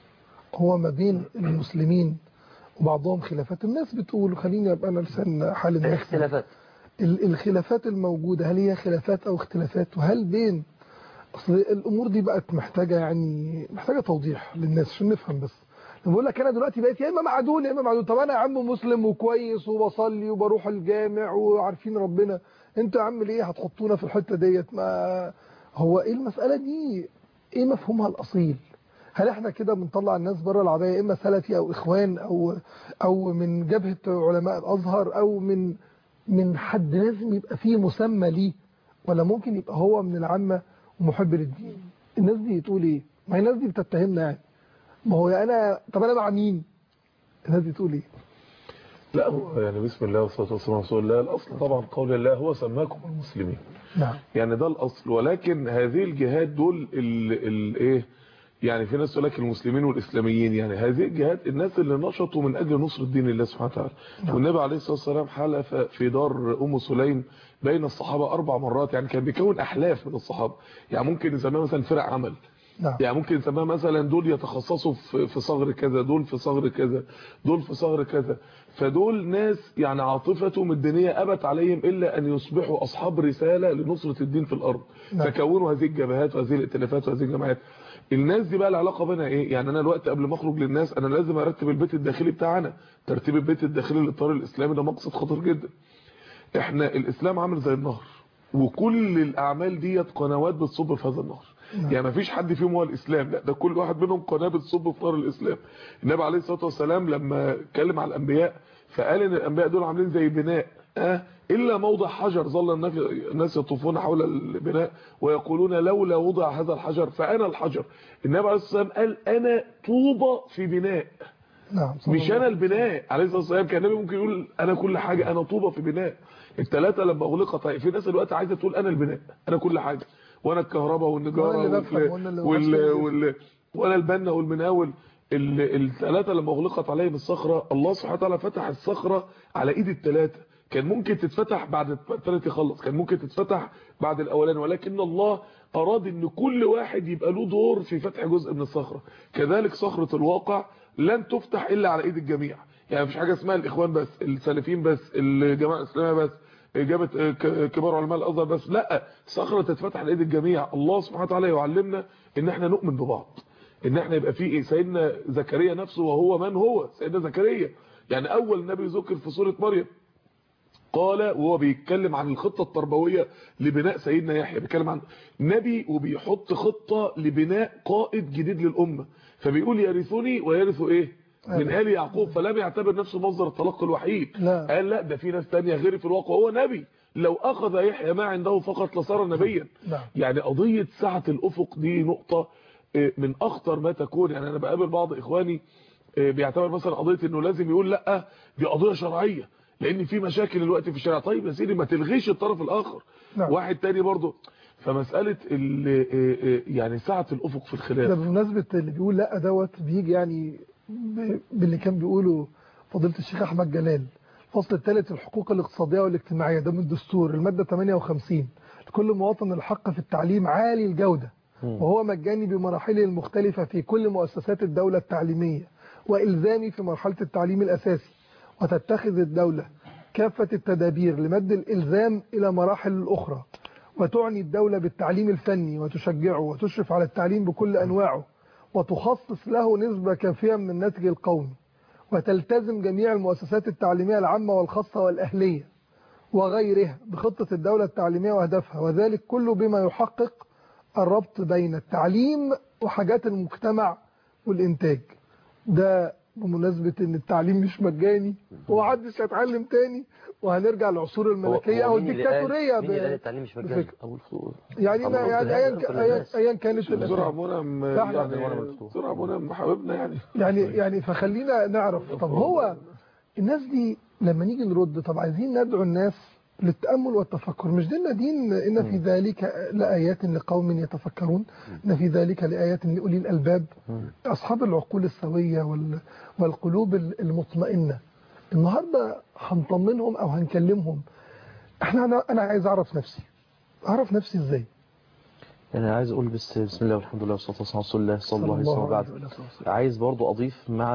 هو ما بين المسلمين وبعضهم خلافات الناس بتقول خليني ابقى انا لسان حال الناس اختلافات ال- الخلافات الموجودة هل هي خلافات أو اختلافات وهل بين أصل الأمور دي بقت محتاجة يعني محتاجة توضيح للناس عشان نفهم بس لما بقول لك أنا دلوقتي بقيت يا إما مع دول يا إما مع دول طب أنا يا عم مسلم وكويس وبصلي وبروح الجامع وعارفين ربنا أنتوا يا عم ليه هتحطونا في الحتة ديت ما هو إيه المسألة دي إيه مفهومها الأصيل هل احنا كده بنطلع الناس بره العباية اما سلفي او اخوان او او من جبهة علماء الازهر او من من حد لازم يبقى فيه مسمى ليه ولا ممكن يبقى هو من العامة ومحب للدين الناس دي تقول ايه ما هي الناس دي بتتهمنا يعني ما هو انا طب انا مع مين الناس دي تقول ايه لا هو يعني بسم الله والصلاة والسلام على رسول الله الأصل طبعا قول الله هو سماكم المسلمين نعم يعني ده الأصل ولكن هذه الجهات دول ال ال ايه يعني في ناس تقول لك المسلمين والإسلاميين يعني هذه الجهات الناس اللي نشطوا من أجل نصر الدين الله سبحانه وتعالى والنبي عليه الصلاة والسلام حلف في دار أم سليم بين الصحابة أربع مرات يعني كان بيكون أحلاف من الصحابة يعني ممكن نسميها مثلا فرق عمل نعم يعني ممكن نسميها مثلا دول يتخصصوا في في صغر كذا دول في صغر كذا دول في صغر كذا فدول ناس يعني عاطفتهم الدينية أبت عليهم إلا أن يصبحوا أصحاب رسالة لنصرة الدين في الأرض نعم. فكونوا هذه الجبهات وهذه الائتلافات وهذه الجماعات الناس دي بقى العلاقة بينها ايه يعني انا الوقت قبل ما اخرج للناس انا لازم ارتب البيت الداخلي بتاعنا ترتيب البيت الداخلي للاطار الاسلامي ده مقصد خطير جدا احنا الاسلام عامل زي النهر وكل الاعمال ديت قنوات بتصب في هذا النهر يعني ما فيش حد فيهم هو الاسلام لا ده كل واحد منهم قناه بتصب في نار الاسلام النبي عليه الصلاه والسلام لما اتكلم على الانبياء فقال ان الانبياء دول عاملين زي بناء اه الا موضع حجر ظل الناس- الناس يطوفون حول البناء ويقولون لولا وضع هذا الحجر فانا الحجر النبي عليه الصلاه والسلام قال انا طوبى في بناء نعم صلى مش الله انا عليه البناء عليه الصلاه والسلام كان النبي ممكن يقول انا كل حاجه انا طوبه في بناء الثلاثه لما اغلقت طيب في ناس دلوقتي عايزه تقول انا البناء انا كل حاجه وانا الكهرباء والنجاره وأنا اللي بفهم، وال- وأنا اللي وال بعرف وال وانا البنا والمناول الثلاثه لما اغلقت عليهم الصخره الله سبحانه وتعالى فتح الصخره على ايد الثلاثه كان ممكن تتفتح بعد الثالث يخلص كان ممكن تتفتح بعد الاولاني ولكن الله اراد ان كل واحد يبقى له دور في فتح جزء من الصخره كذلك صخره الواقع لن تفتح الا على ايد الجميع يعني مفيش حاجه اسمها الاخوان بس السلفيين بس الجماعه الاسلاميه بس اجابه ك- كبار علماء الازهر بس لا صخره تتفتح على ايد الجميع الله سبحانه وتعالى يعلمنا ان احنا نؤمن ببعض ان احنا يبقى في ايه سيدنا زكريا نفسه وهو من هو سيدنا زكريا يعني اول نبي ذكر في سوره مريم قال وهو بيتكلم عن الخطة التربوية لبناء سيدنا يحيى بيتكلم عن نبي وبيحط خطة لبناء قائد جديد للأمة فبيقول يرثني ويرثوا ايه من آل يعقوب فلم يعتبر نفسه مصدر التلقي الوحيد لا. قال لا ده في ناس تانية غير في الواقع هو نبي لو أخذ يحيى ما عنده فقط لصار نبيا نعم. يعني قضية سعة الأفق دي نقطة آه، من أخطر ما تكون يعني أنا بقابل بعض إخواني آه، بيعتبر مثلا قضية إنه لازم يقول لا دي قضية شرعية لأن في مشاكل الوقت في الشارع طيب يا سيدي ما تلغيش الطرف الآخر نعم. واحد تاني برضه فمسألة ال- آه، آه، يعني سعة الأفق في ده الخلاف بمناسبة اللي بيقول لا دوت بيجي يعني ب- باللي كان بيقوله فضيلة الشيخ أحمد جلال الفصل الثالث الحقوق الاقتصادية والاجتماعية ده من الدستور المادة 58 لكل مواطن الحق في التعليم عالي الجودة وهو مجاني بمراحله المختلفة في كل مؤسسات الدولة التعليمية وإلزامي في مرحلة التعليم الأساسي وتتخذ الدولة كافة التدابير لمد الإلزام إلى مراحل الأخرى وتعني الدولة بالتعليم الفني وتشجعه وتشرف على التعليم بكل أنواعه وتخصص له نسبة كافية من الناتج القومي وتلتزم جميع المؤسسات التعليمية العامة والخاصة والأهلية وغيرها بخطة الدولة التعليمية وهدفها وذلك كله بما يحقق الربط بين التعليم وحاجات المجتمع والإنتاج ده بمناسبة ان التعليم مش مجاني ومحدش هيتعلم تاني وهنرجع للعصور الملكية هو او مين اللي قال- الديكتاتورية مين اللي قال ب- التعليم مش مجاني بفكرة. أو الفلوس يعني ما طبعاً يعني كل ايا الناس- كل ايا الناس. ايا كانت بسرعة الأسباب. منى فاحنا- يعني بسرعة منى حبيبنا يعني يعني يعني فخلينا نعرف طب هو الناس دي لما نيجي نرد طب عايزين ندعو الناس للتأمل والتفكر مش ديننا دين إن في ذلك لآيات لقوم يتفكرون إن في ذلك لآيات لأولي الألباب أصحاب العقول السوية وال- والقلوب المطمئنة النهاردة هنطمنهم أو هنكلمهم احنا أنا, أنا عايز أعرف نفسي أعرف نفسي إزاي يعني عايز اقول بس بسم الله والحمد لله والصلاه والسلام على رسول الله صلى الله عليه وسلم وبعد عايز برضو اضيف مع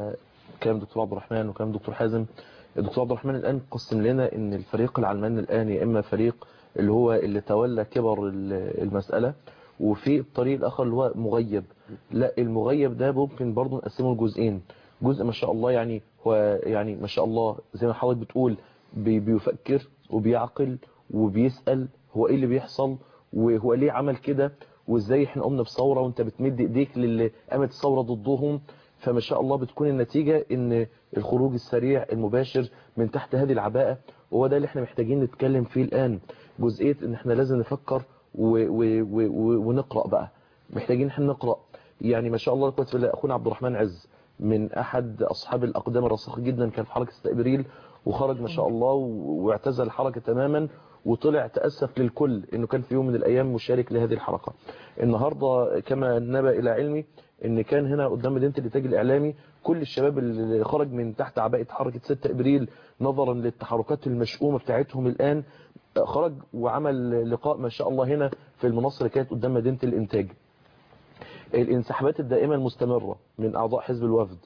كلام دكتور عبد الرحمن وكلام دكتور حازم الدكتور عبد الرحمن الان قسم لنا ان الفريق العلماني الان يا اما فريق اللي هو اللي تولى كبر ال- المساله وفي الطريق الاخر اللي هو مغيب لا المغيب ده ممكن برضو نقسمه لجزئين جزء ما شاء الله يعني هو يعني ما شاء الله زي ما حضرتك بتقول بي- بيفكر وبيعقل وبيسأل هو ايه اللي بيحصل وهو ليه عمل كده وازاي احنا قمنا بثوره وانت بتمد ايديك للي قامت الثوره ضدهم فما شاء الله بتكون النتيجة ان الخروج السريع المباشر من تحت هذه العباءة وهو ده اللي احنا محتاجين نتكلم فيه الآن جزئية ان احنا لازم نفكر و و و و ونقرأ بقى محتاجين احنا نقرأ يعني ما شاء الله كويس بالله اخونا عبد الرحمن عز من احد اصحاب الاقدام الراسخه جدا كان في حركه 6 ابريل وخرج ما شاء الله و- واعتزل الحركه تماما وطلع تاسف للكل انه كان في يوم من الايام مشارك لهذه الحركه النهارده كما نبى الى علمي ان كان هنا قدام مدينه الانتاج الاعلامي كل الشباب اللي خرج من تحت عباءه حركه 6 ابريل نظرا للتحركات المشؤومه بتاعتهم الان خرج وعمل لقاء ما شاء الله هنا في المنصه اللي كانت قدام مدينه الانتاج الانسحابات الدائمة المستمرة من أعضاء حزب الوفد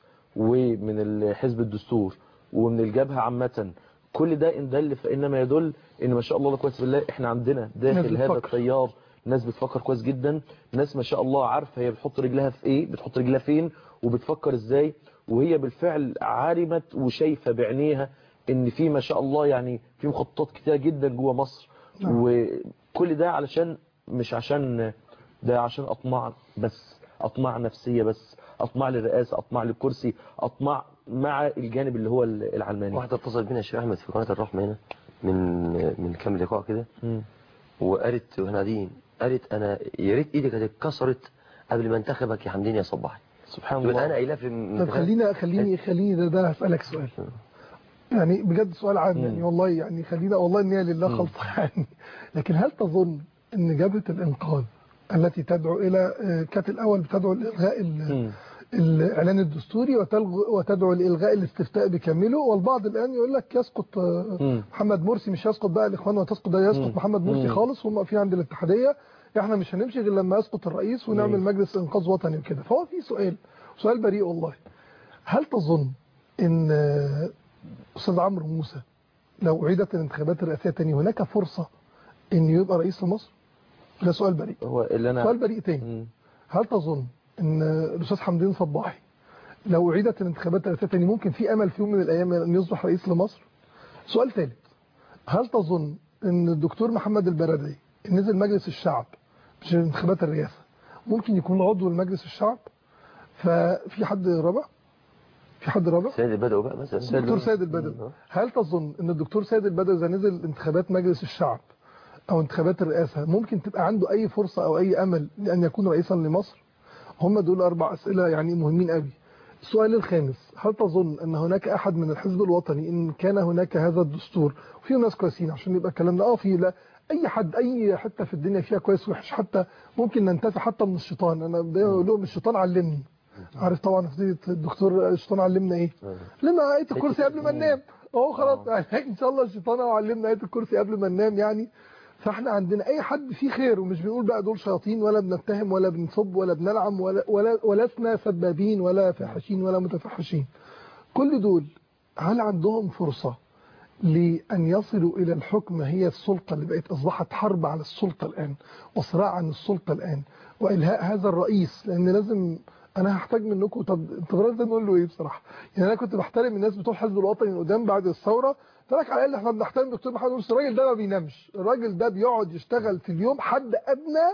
ومن حزب الدستور ومن الجبهة عامة كل ده إن دل فإنما يدل إن ما شاء الله لا كويس بالله إحنا عندنا داخل ناس هذا بتفكر. التيار ناس بتفكر كويس جدا ناس ما شاء الله عارفة هي بتحط رجلها في إيه بتحط رجلها فين وبتفكر إزاي وهي بالفعل عالمت وشايفة بعينيها إن في ما شاء الله يعني في مخططات كتيرة جدا جوه مصر نعم. وكل ده علشان مش عشان ده عشان أطماع بس أطماع نفسية بس أطماع للرئاسة أطماع للكرسي أطماع مع الجانب اللي هو العلماني واحدة اتصل بينا الشيخ احمد في قناة الرحمة هنا من من كام لقاء كده مم. وقالت واحنا قاعدين قالت انا يا ريت ايدي كانت اتكسرت قبل ما انتخبك يا حمدين يا صباحي سبحان تقول انا الله قايلاه في طب الانتخابات. خلينا خليني خليني ده, ده هسألك سؤال يعني بجد سؤال عام يعني مم. والله يعني خلينا والله ان هي لله خلصة يعني لكن هل تظن ان جبهة الانقاذ التي تدعو الى آه، كانت الاول بتدعو لالغاء ال- مم. الاعلان الدستوري وتلغ- وتدعو لالغاء الاستفتاء بكامله والبعض الان يقول لك يسقط آه، مم. محمد مرسي مش يسقط بقى الاخوان وتسقط ده يسقط مم. محمد مرسي مم. خالص هم في عند الاتحاديه احنا مش هنمشي غير لما يسقط الرئيس ونعمل مم. مجلس انقاذ وطني وكده فهو في سؤال سؤال بريء والله هل تظن ان آه، استاذ عمرو موسى لو اعيدت الانتخابات الرئاسيه تاني هناك فرصه ان يبقى رئيس لمصر ده سؤال بريء هو اللي أنا سؤال بريء تاني مم. هل تظن ان الاستاذ حمدين صباحي لو اعيدت الانتخابات الرئاسيه تاني ممكن في امل في يوم من الايام ان يصبح رئيس لمصر سؤال ثالث هل تظن ان الدكتور محمد البرادعي نزل مجلس الشعب مش انتخابات الرئاسة ممكن يكون عضو لمجلس الشعب ففي حد رابع في حد رابع سيد البدوي بقى مثلا الدكتور سيد البدوي هل تظن ان الدكتور سيد البدوي اذا نزل انتخابات مجلس الشعب او انتخابات الرئاسة ممكن تبقى عنده اي فرصة او اي امل لان يكون رئيسا لمصر هم دول اربع اسئلة يعني مهمين قوي السؤال الخامس هل تظن ان هناك احد من الحزب الوطني ان كان هناك هذا الدستور وفي ناس كويسين عشان يبقى الكلام ده اه في لا اي حد اي حته في الدنيا فيها كويس وحش حتى ممكن ننتفع حتى من الشيطان انا بقول لهم الشيطان علمني عارف طبعا في الدكتور الشيطان علمنا ايه لما ايه الكرسي قبل ما ننام اهو خلاص ان شاء الله الشيطان هو علمنا ايه الكرسي قبل ما ننام يعني فاحنا عندنا اي حد فيه خير ومش بنقول بقى دول شياطين ولا بنتهم ولا بنصب ولا بنلعم ولا ولا ولسنا سبابين ولا فاحشين ولا متفحشين كل دول هل عندهم فرصة لأن يصلوا إلى الحكم هي السلطة اللي بقت أصبحت حرب على السلطة الآن وصراع عن السلطة الآن وإلهاء هذا الرئيس لأن لازم أنا هحتاج منكم طب الانتظار ده نقول له إيه بصراحة يعني أنا كنت بحترم الناس بتوع الحزب الوطني القدام بعد الثورة فلك على الأقل إحنا بنحترم دكتور محمد مرسي الراجل ده ما بينامش الراجل ده بيقعد يشتغل في اليوم حد أدنى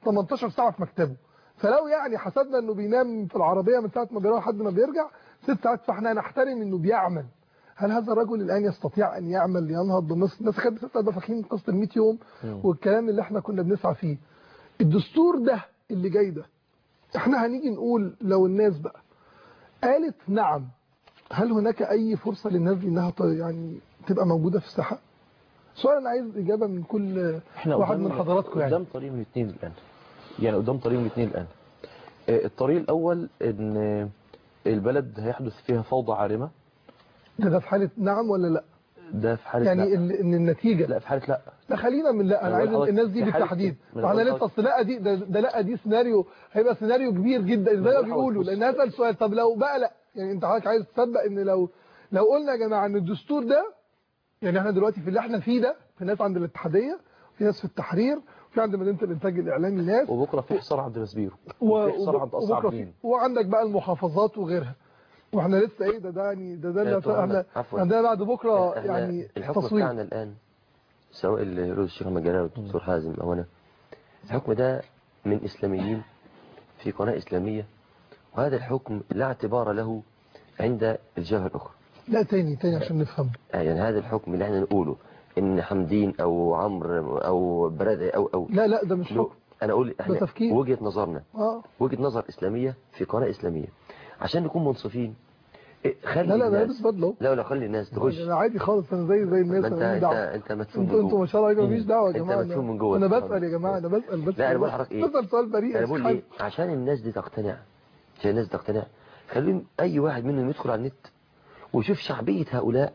18 ساعة في مكتبه فلو يعني حسبنا انه بينام في العربية من ساعة ما بيروح لحد ما بيرجع ست ساعات فاحنا نحترم انه بيعمل هل هذا الرجل الان يستطيع ان يعمل لينهض بمصر الناس كانت بتسال بقى فاكرين قصه ال 100 يوم والكلام اللي احنا كنا بنسعى فيه الدستور ده اللي جاي ده احنا هنيجي نقول لو الناس بقى قالت نعم هل هناك اي فرصه للناس دي انها ت- يعني تبقى موجوده في الساحه سؤال انا عايز اجابه من كل احنا واحد قدام- من حضراتكم يعني قدام طريق من الاثنين الان يعني قدام طريق من الاثنين الان آه، الطريق الاول ان آه، البلد هيحدث فيها فوضى عارمه ده, ده في حاله نعم ولا لا ده في حاله يعني لا. ال- ان النتيجه لا في حاله لا لا خلينا من لا انا أنا عايز بقول الناس دي لحضرتك في حالة بالتحديد كده. فاحنا أنا بقول لسه اصل لا دي ده, ده لا دي سيناريو هيبقى سيناريو كبير جدا زي ما بقول بيقولوا لحضرتك لان هذا السؤال طب لو بقى لا يعني انت حضرتك عايز تصدق ان لو لو قلنا يا جماعه ان الدستور ده يعني احنا دلوقتي في اللي احنا فيه ده في ناس عند الاتحاديه في ناس في التحرير في عند مدينه الانتاج الاعلامي ناس وبكره في حصار عند مسبيرو و- وفي حصار وب- عند اصعب وبكرة في- مين وعندك بقى المحافظات وغيرها واحنا لسه ايه ده ده يعني ده ده يا اللي طبعاً، احنا عفواً. عندنا بعد بكره احنا يعني الحكم تصويت بتاعنا الآن سواء اللي يقول الشيخ مجرى والدكتور حازم أو أنا الحكم ده من إسلاميين في قناة إسلامية وهذا الحكم لا اعتبار له عند الجهة الأخرى لا تاني تاني عشان نفهم آه، يعني هذا الحكم اللي احنا نقوله إن حمدين أو عمرو أو برادعي أو أو لا لا ده مش له- حكم أنا أقول احنا تفكير. وجهة نظرنا اه وجهة نظر إسلامية في قناة إسلامية عشان نكون منصفين إيه، خلي لا لا انا الناس لابس بدله لا لا خلي الناس تخش انا عادي خالص انا زي زي الناس ما انت انا ماليش انت دعوه انت مدفون انتوا انتوا ما شاء الله عليكم مفيش دعوه يا انت جماعه مدفون انا من جوه انا طبعاً. بسال يا جماعه انا بسال بس لا، أنا بقول لحضرتك إيه؟ بسال سؤال بريء انا يا بقول شيخ ايه عشان الناس دي تقتنع عشان الناس دي تقتنع خليهم اي واحد منهم يدخل على النت ويشوف شعبية هؤلاء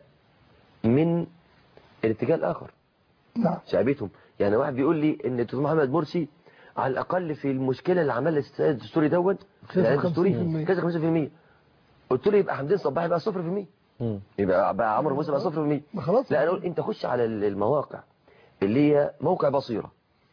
من الاتجاه الاخر نعم شعبيتهم يعني واحد بيقول لي ان الدكتور محمد مرسي على الاقل في المشكله اللي عملها السيد الدستوري دوت كسب الإعلان الدستوري 50%. كسب 50% قلت له يبقى حمدين صباحي بقى 0% مم. يبقى بقى عمرو موسى بقى 0% ما خلاص لا انا اقول انت خش على المواقع اللي هي موقع بصيره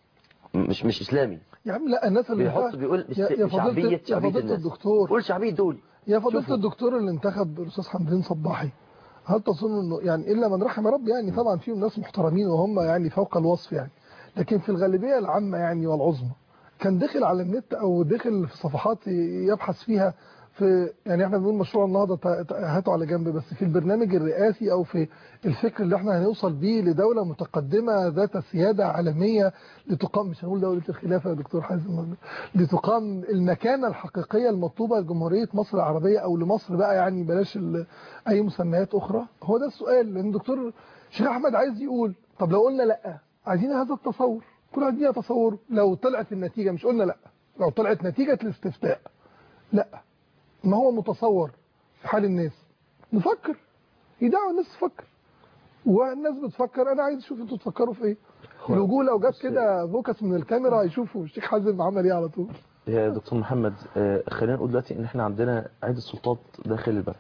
مش مش اسلامي يا عم لا الناس اللي بيحط انتخب- بيقول يا يا شعبيه فضيله يا شعبيه فضيله الناس الدكتور قول شعبيه دول يا فضيله شوفوا. الدكتور اللي انتخب الاستاذ حمدين صباحي هل تظن انه يعني الا من رحم ربي يعني طبعا فيهم ناس محترمين وهم يعني فوق الوصف يعني لكن في الغالبيه العامه يعني والعظمى كان دخل على النت او دخل في صفحات يبحث فيها في يعني احنا بنقول مشروع النهضه تا- تا- هاته على جنب بس في البرنامج الرئاسي او في الفكر اللي احنا هنوصل بيه لدوله متقدمه ذات سياده عالميه لتقام مش هنقول دوله الخلافه يا دكتور حازم لتقام المكانه الحقيقيه المطلوبه لجمهوريه مصر العربيه او لمصر بقى يعني بلاش ال- اي مسميات اخرى هو ده السؤال لان الدكتور شيخ احمد عايز يقول طب لو قلنا لا عايزين هذا التصور كل واحد ليه تصور لو طلعت النتيجه مش قلنا لا لو طلعت نتيجه الاستفتاء لا ما هو متصور في حال الناس نفكر يدعوا الناس تفكر والناس بتفكر انا عايز اشوف انتوا تفكروا في ايه الوجوه لو جت كده فوكس من الكاميرا هيشوفوا الشيخ حازم عمل ايه على طول يا دكتور محمد آه، خلينا نقول دلوقتي ان احنا عندنا عدة سلطات داخل البلد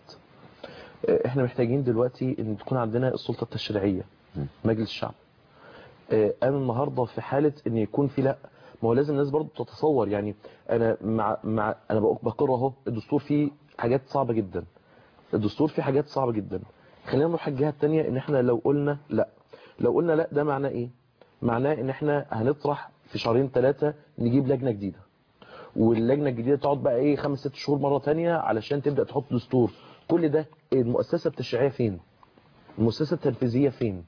آه، احنا محتاجين دلوقتي ان تكون عندنا السلطة التشريعية مجلس الشعب آه، انا النهاردة في حالة ان يكون في لا ما هو لازم الناس برضو تتصور يعني انا مع مع انا بقول- بقر اهو الدستور فيه حاجات صعبة جدا الدستور فيه حاجات صعبة جدا خلينا نروح الجهة التانية ان احنا لو قلنا لا لو قلنا لا ده معناه ايه معناه ان احنا هنطرح في شهرين ثلاثة نجيب لجنة جديدة واللجنة الجديدة تقعد بقى ايه خمس ست شهور مرة تانية علشان تبدأ تحط دستور كل ده المؤسسة التشريعية فين المؤسسة التنفيذية فين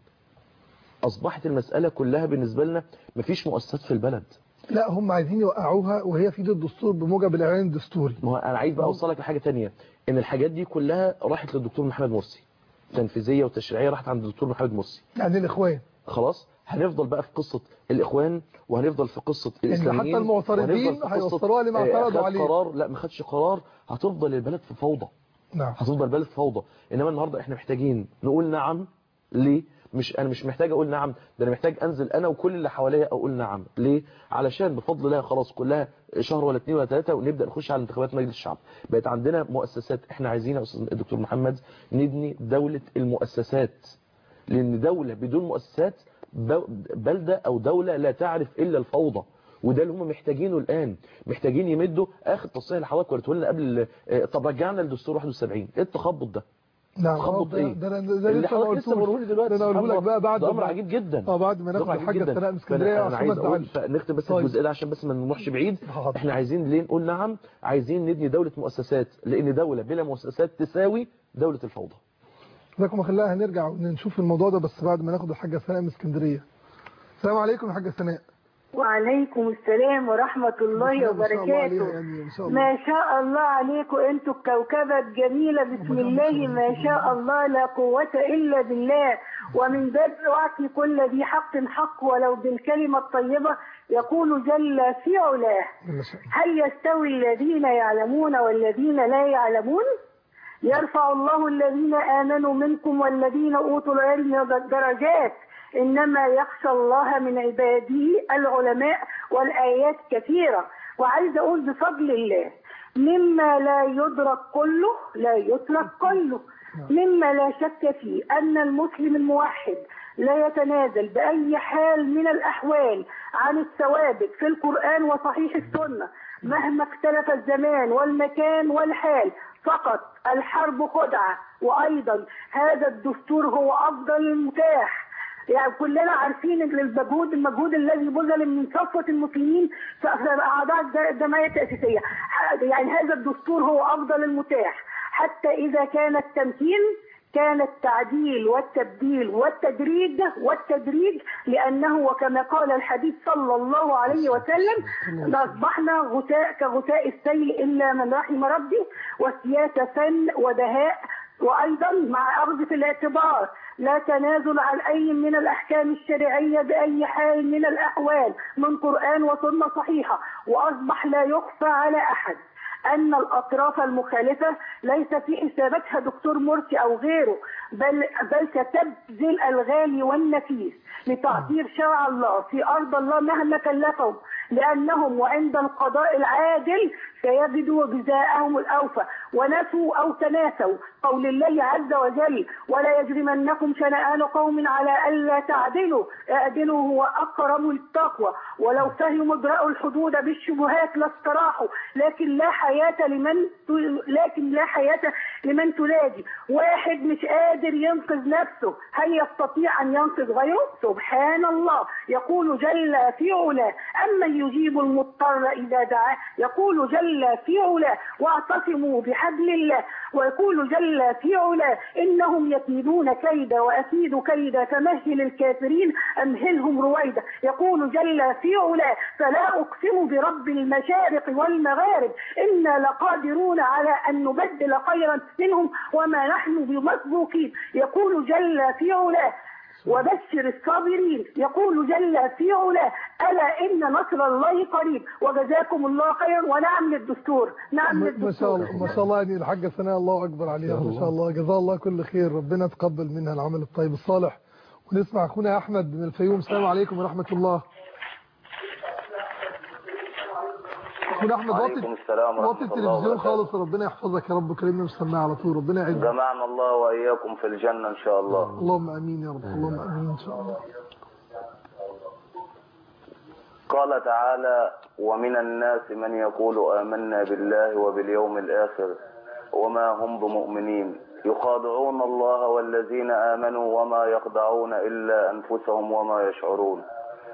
اصبحت المسألة كلها بالنسبة لنا مفيش مؤسسات في البلد لا هم عايزين يوقعوها وهي في ايد الدستور بموجب الاعلان الدستوري ما هو انا عايز بقى اوصلك لحاجه تانية ان الحاجات دي كلها راحت للدكتور محمد مرسي تنفيذيه وتشريعيه راحت عند الدكتور محمد مرسي يعني الاخوان خلاص هنفضل بقى في قصه الاخوان وهنفضل في قصه إن الاسلاميين حتى المعترضين وهنفضل في قصة، هيوصلوها لما آه، اعترضوا خد عليه. قرار لا ما خدش قرار هتفضل البلد في فوضى نعم هتفضل البلد في فوضى انما النهارده احنا محتاجين نقول نعم ليه مش انا مش محتاج اقول نعم ده انا محتاج انزل انا وكل اللي حواليا اقول نعم ليه علشان بفضل الله خلاص كلها شهر ولا اتنين ولا ثلاثه ونبدا نخش على انتخابات مجلس الشعب بقت عندنا مؤسسات احنا عايزين يا استاذ الدكتور محمد نبني دوله المؤسسات لان دوله بدون مؤسسات ب- بلده او دوله لا تعرف الا الفوضى وده اللي هم محتاجينه الان محتاجين يمدوا اخر تصحيح اللي حضرتك وريته لنا قبل آه، طب رجعنا لدستور 71 ايه التخبط ده نعم تخبط ده- ايه ده ده, ده اللي لسه ما حضرتك لسه قلتوش بقوله دلوقتي ده انا سبحان اقوله لك الله. بقى بعد ده امر ما- عجيب جدا اه بعد ما ده ناخد أمر عجيب الحاجه جدا. سناء من فأنا- اسكندريه انا عشان عايز ما اقول تزعلش فنختم بس طيب. الجزء ده عشان بس ما نروحش بعيد حاضر. احنا عايزين ليه نقول نعم عايزين نبني دولة مؤسسات لان دولة بلا مؤسسات تساوي دولة الفوضى جزاكم الله خير هنرجع ونشوف الموضوع ده بس بعد ما ناخد الحاجه سناء من اسكندريه السلام عليكم يا حاجه سناء وعليكم السلام ورحمة الله ما شاء الله عليها وبركاته يعني ما شاء الله ما شاء الله عليكم انتوا الكوكبة الجميلة بسم الله ما شاء الله لا قوة إلا بالله ومن باب وعكي كل ذي حق حق ولو بالكلمة الطيبة يقول جل في علاه ما شاء الله هل يستوي الذين يعلمون والذين لا يعلمون يرفع الله الذين آمنوا منكم والذين أوتوا العلم درجات إنما يخشى الله من عباده العلماء والآيات كثيرة وعايز أقول بفضل الله مما لا يدرك كله لا يترك كله مما لا شك فيه أن المسلم الموحد لا يتنازل بأي حال من الأحوال عن الثوابت في القرآن وصحيح السنة مهما اختلف الزمان والمكان والحال فقط الحرب خدعة وأيضا هذا الدستور هو أفضل المتاح يعني كلنا عارفين ان المجهود المجهود الذي بذل من صفوه المسلمين في اعضاء الجمعيه التاسيسيه يعني هذا الدستور هو افضل المتاح حتى اذا كان التمكين كان التعديل والتبديل والتدريج والتدريج لانه وكما قال الحديث صلى الله عليه وسلم اصبحنا غثاء كغثاء السيل الا من رحم ربي وسياسه فن ودهاء وايضا مع اخذ في الاعتبار لا تنازل عن اي من الاحكام الشرعيه باي حال من الاحوال من قران وسنه صحيحه واصبح لا يخفى على احد ان الاطراف المخالفه ليس في حساباتها دكتور مرسي او غيره بل بل ستبذل الغالي والنفيس لتعطير شرع الله في ارض الله مهما كلفهم لانهم وعند القضاء العادل سيجدوا جزاءهم الاوفى ونسوا او تناسوا قول الله عز وجل ولا يجرمنكم شنآن قوم على الا تعدلوا اعدلوا هو اقرب للتقوى ولو فهموا ادرأوا الحدود بالشبهات لاستراحوا لكن لا حياة لمن لكن لا حياة لمن تنادي واحد مش قادر ينقذ نفسه هل يستطيع ان ينقذ غيره سبحان الله يقول جل في علاه اما يجيب المضطر اذا دعاه يقول جل في علاه واعتصموا بحبل الله ويقول جل في علاه انهم يكيدون كيدا واكيد كيدا فمهل الكافرين امهلهم رويدا يقول جل في علاه فلا اقسم برب المشارق والمغارب انا لقادرون على ان نبدل خيرا منهم وما نحن بمسبوقين يقول جل في علاه وبشر الصابرين يقول جل في علاه ألا إن نصر الله قريب وجزاكم الله خيرا ونعم للدستور نعم ما للدستور شاء الله ما شاء الله يعني الحاجه سناء الله اكبر عليها ما شاء الله جزاها الله كل خير ربنا يتقبل منها العمل الطيب الصالح ونسمع اخونا احمد من الفيوم السلام عليكم ورحمه الله اخونا احمد وعليكم وطي السلام ورحمة وطي الله التلفزيون وبركاته. خالص ربنا يحفظك يا رب كريمنا وسمعنا على طول ربنا يعزك جمعنا الله وإياكم في الجنة إن شاء الله اللهم امين يا رب اللهم امين ان شاء الله قال تعالى ومن الناس من يقول آمنا بالله وباليوم الآخر وما هم بمؤمنين يخادعون الله والذين آمنوا وما يخدعون إلا أنفسهم وما يشعرون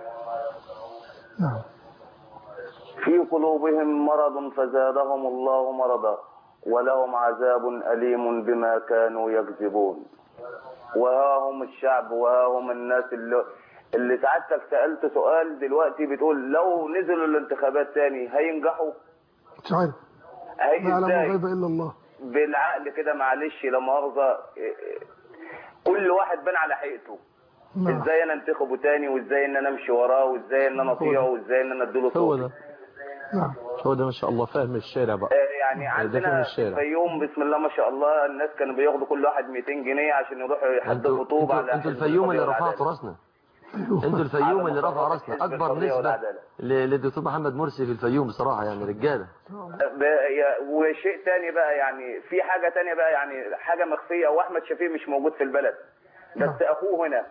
نعم في قلوبهم مرض فزادهم الله مرضا ولهم عذاب أليم بما كانوا يكذبون وها هم الشعب وها هم الناس اللي اللي سعادتك سألت سؤال دلوقتي بتقول لو نزلوا الانتخابات تاني هينجحوا مش عارف هيجي ما يعلم ازاي الغيب الا الله بالعقل كده معلش لا مؤاخذة إيه، إيه، كل واحد بان على حقيقته نعم ازاي انا انتخبه تاني وازاي ان انا امشي وراه وازاي ان انا اطيعه وازاي ان انا اديله هو صوتي ده نعم هو ده ما شاء الله فاهم الشارع بقى آه، يعني ده فهم عندنا في الشارع. الفيوم بسم الله ما شاء الله الناس كانوا بياخدوا كل واحد 200 جنيه عشان يروحوا يحدفوا انتوا طوب على انتوا حزب الفيوم اللي القضية رفعتوا والعدالة. راسنا انتوا الفيوم اللي رفع على راسنا حزب اكبر القضية نسبة والعدالة. ل- للدكتور محمد مرسي في الفيوم بصراحة يعني رجالة ب- يا- وشيء تاني بقى يعني في حاجة تانية بقى يعني حاجة مخفية واحمد شفيق مش موجود في البلد بس اخوه هنا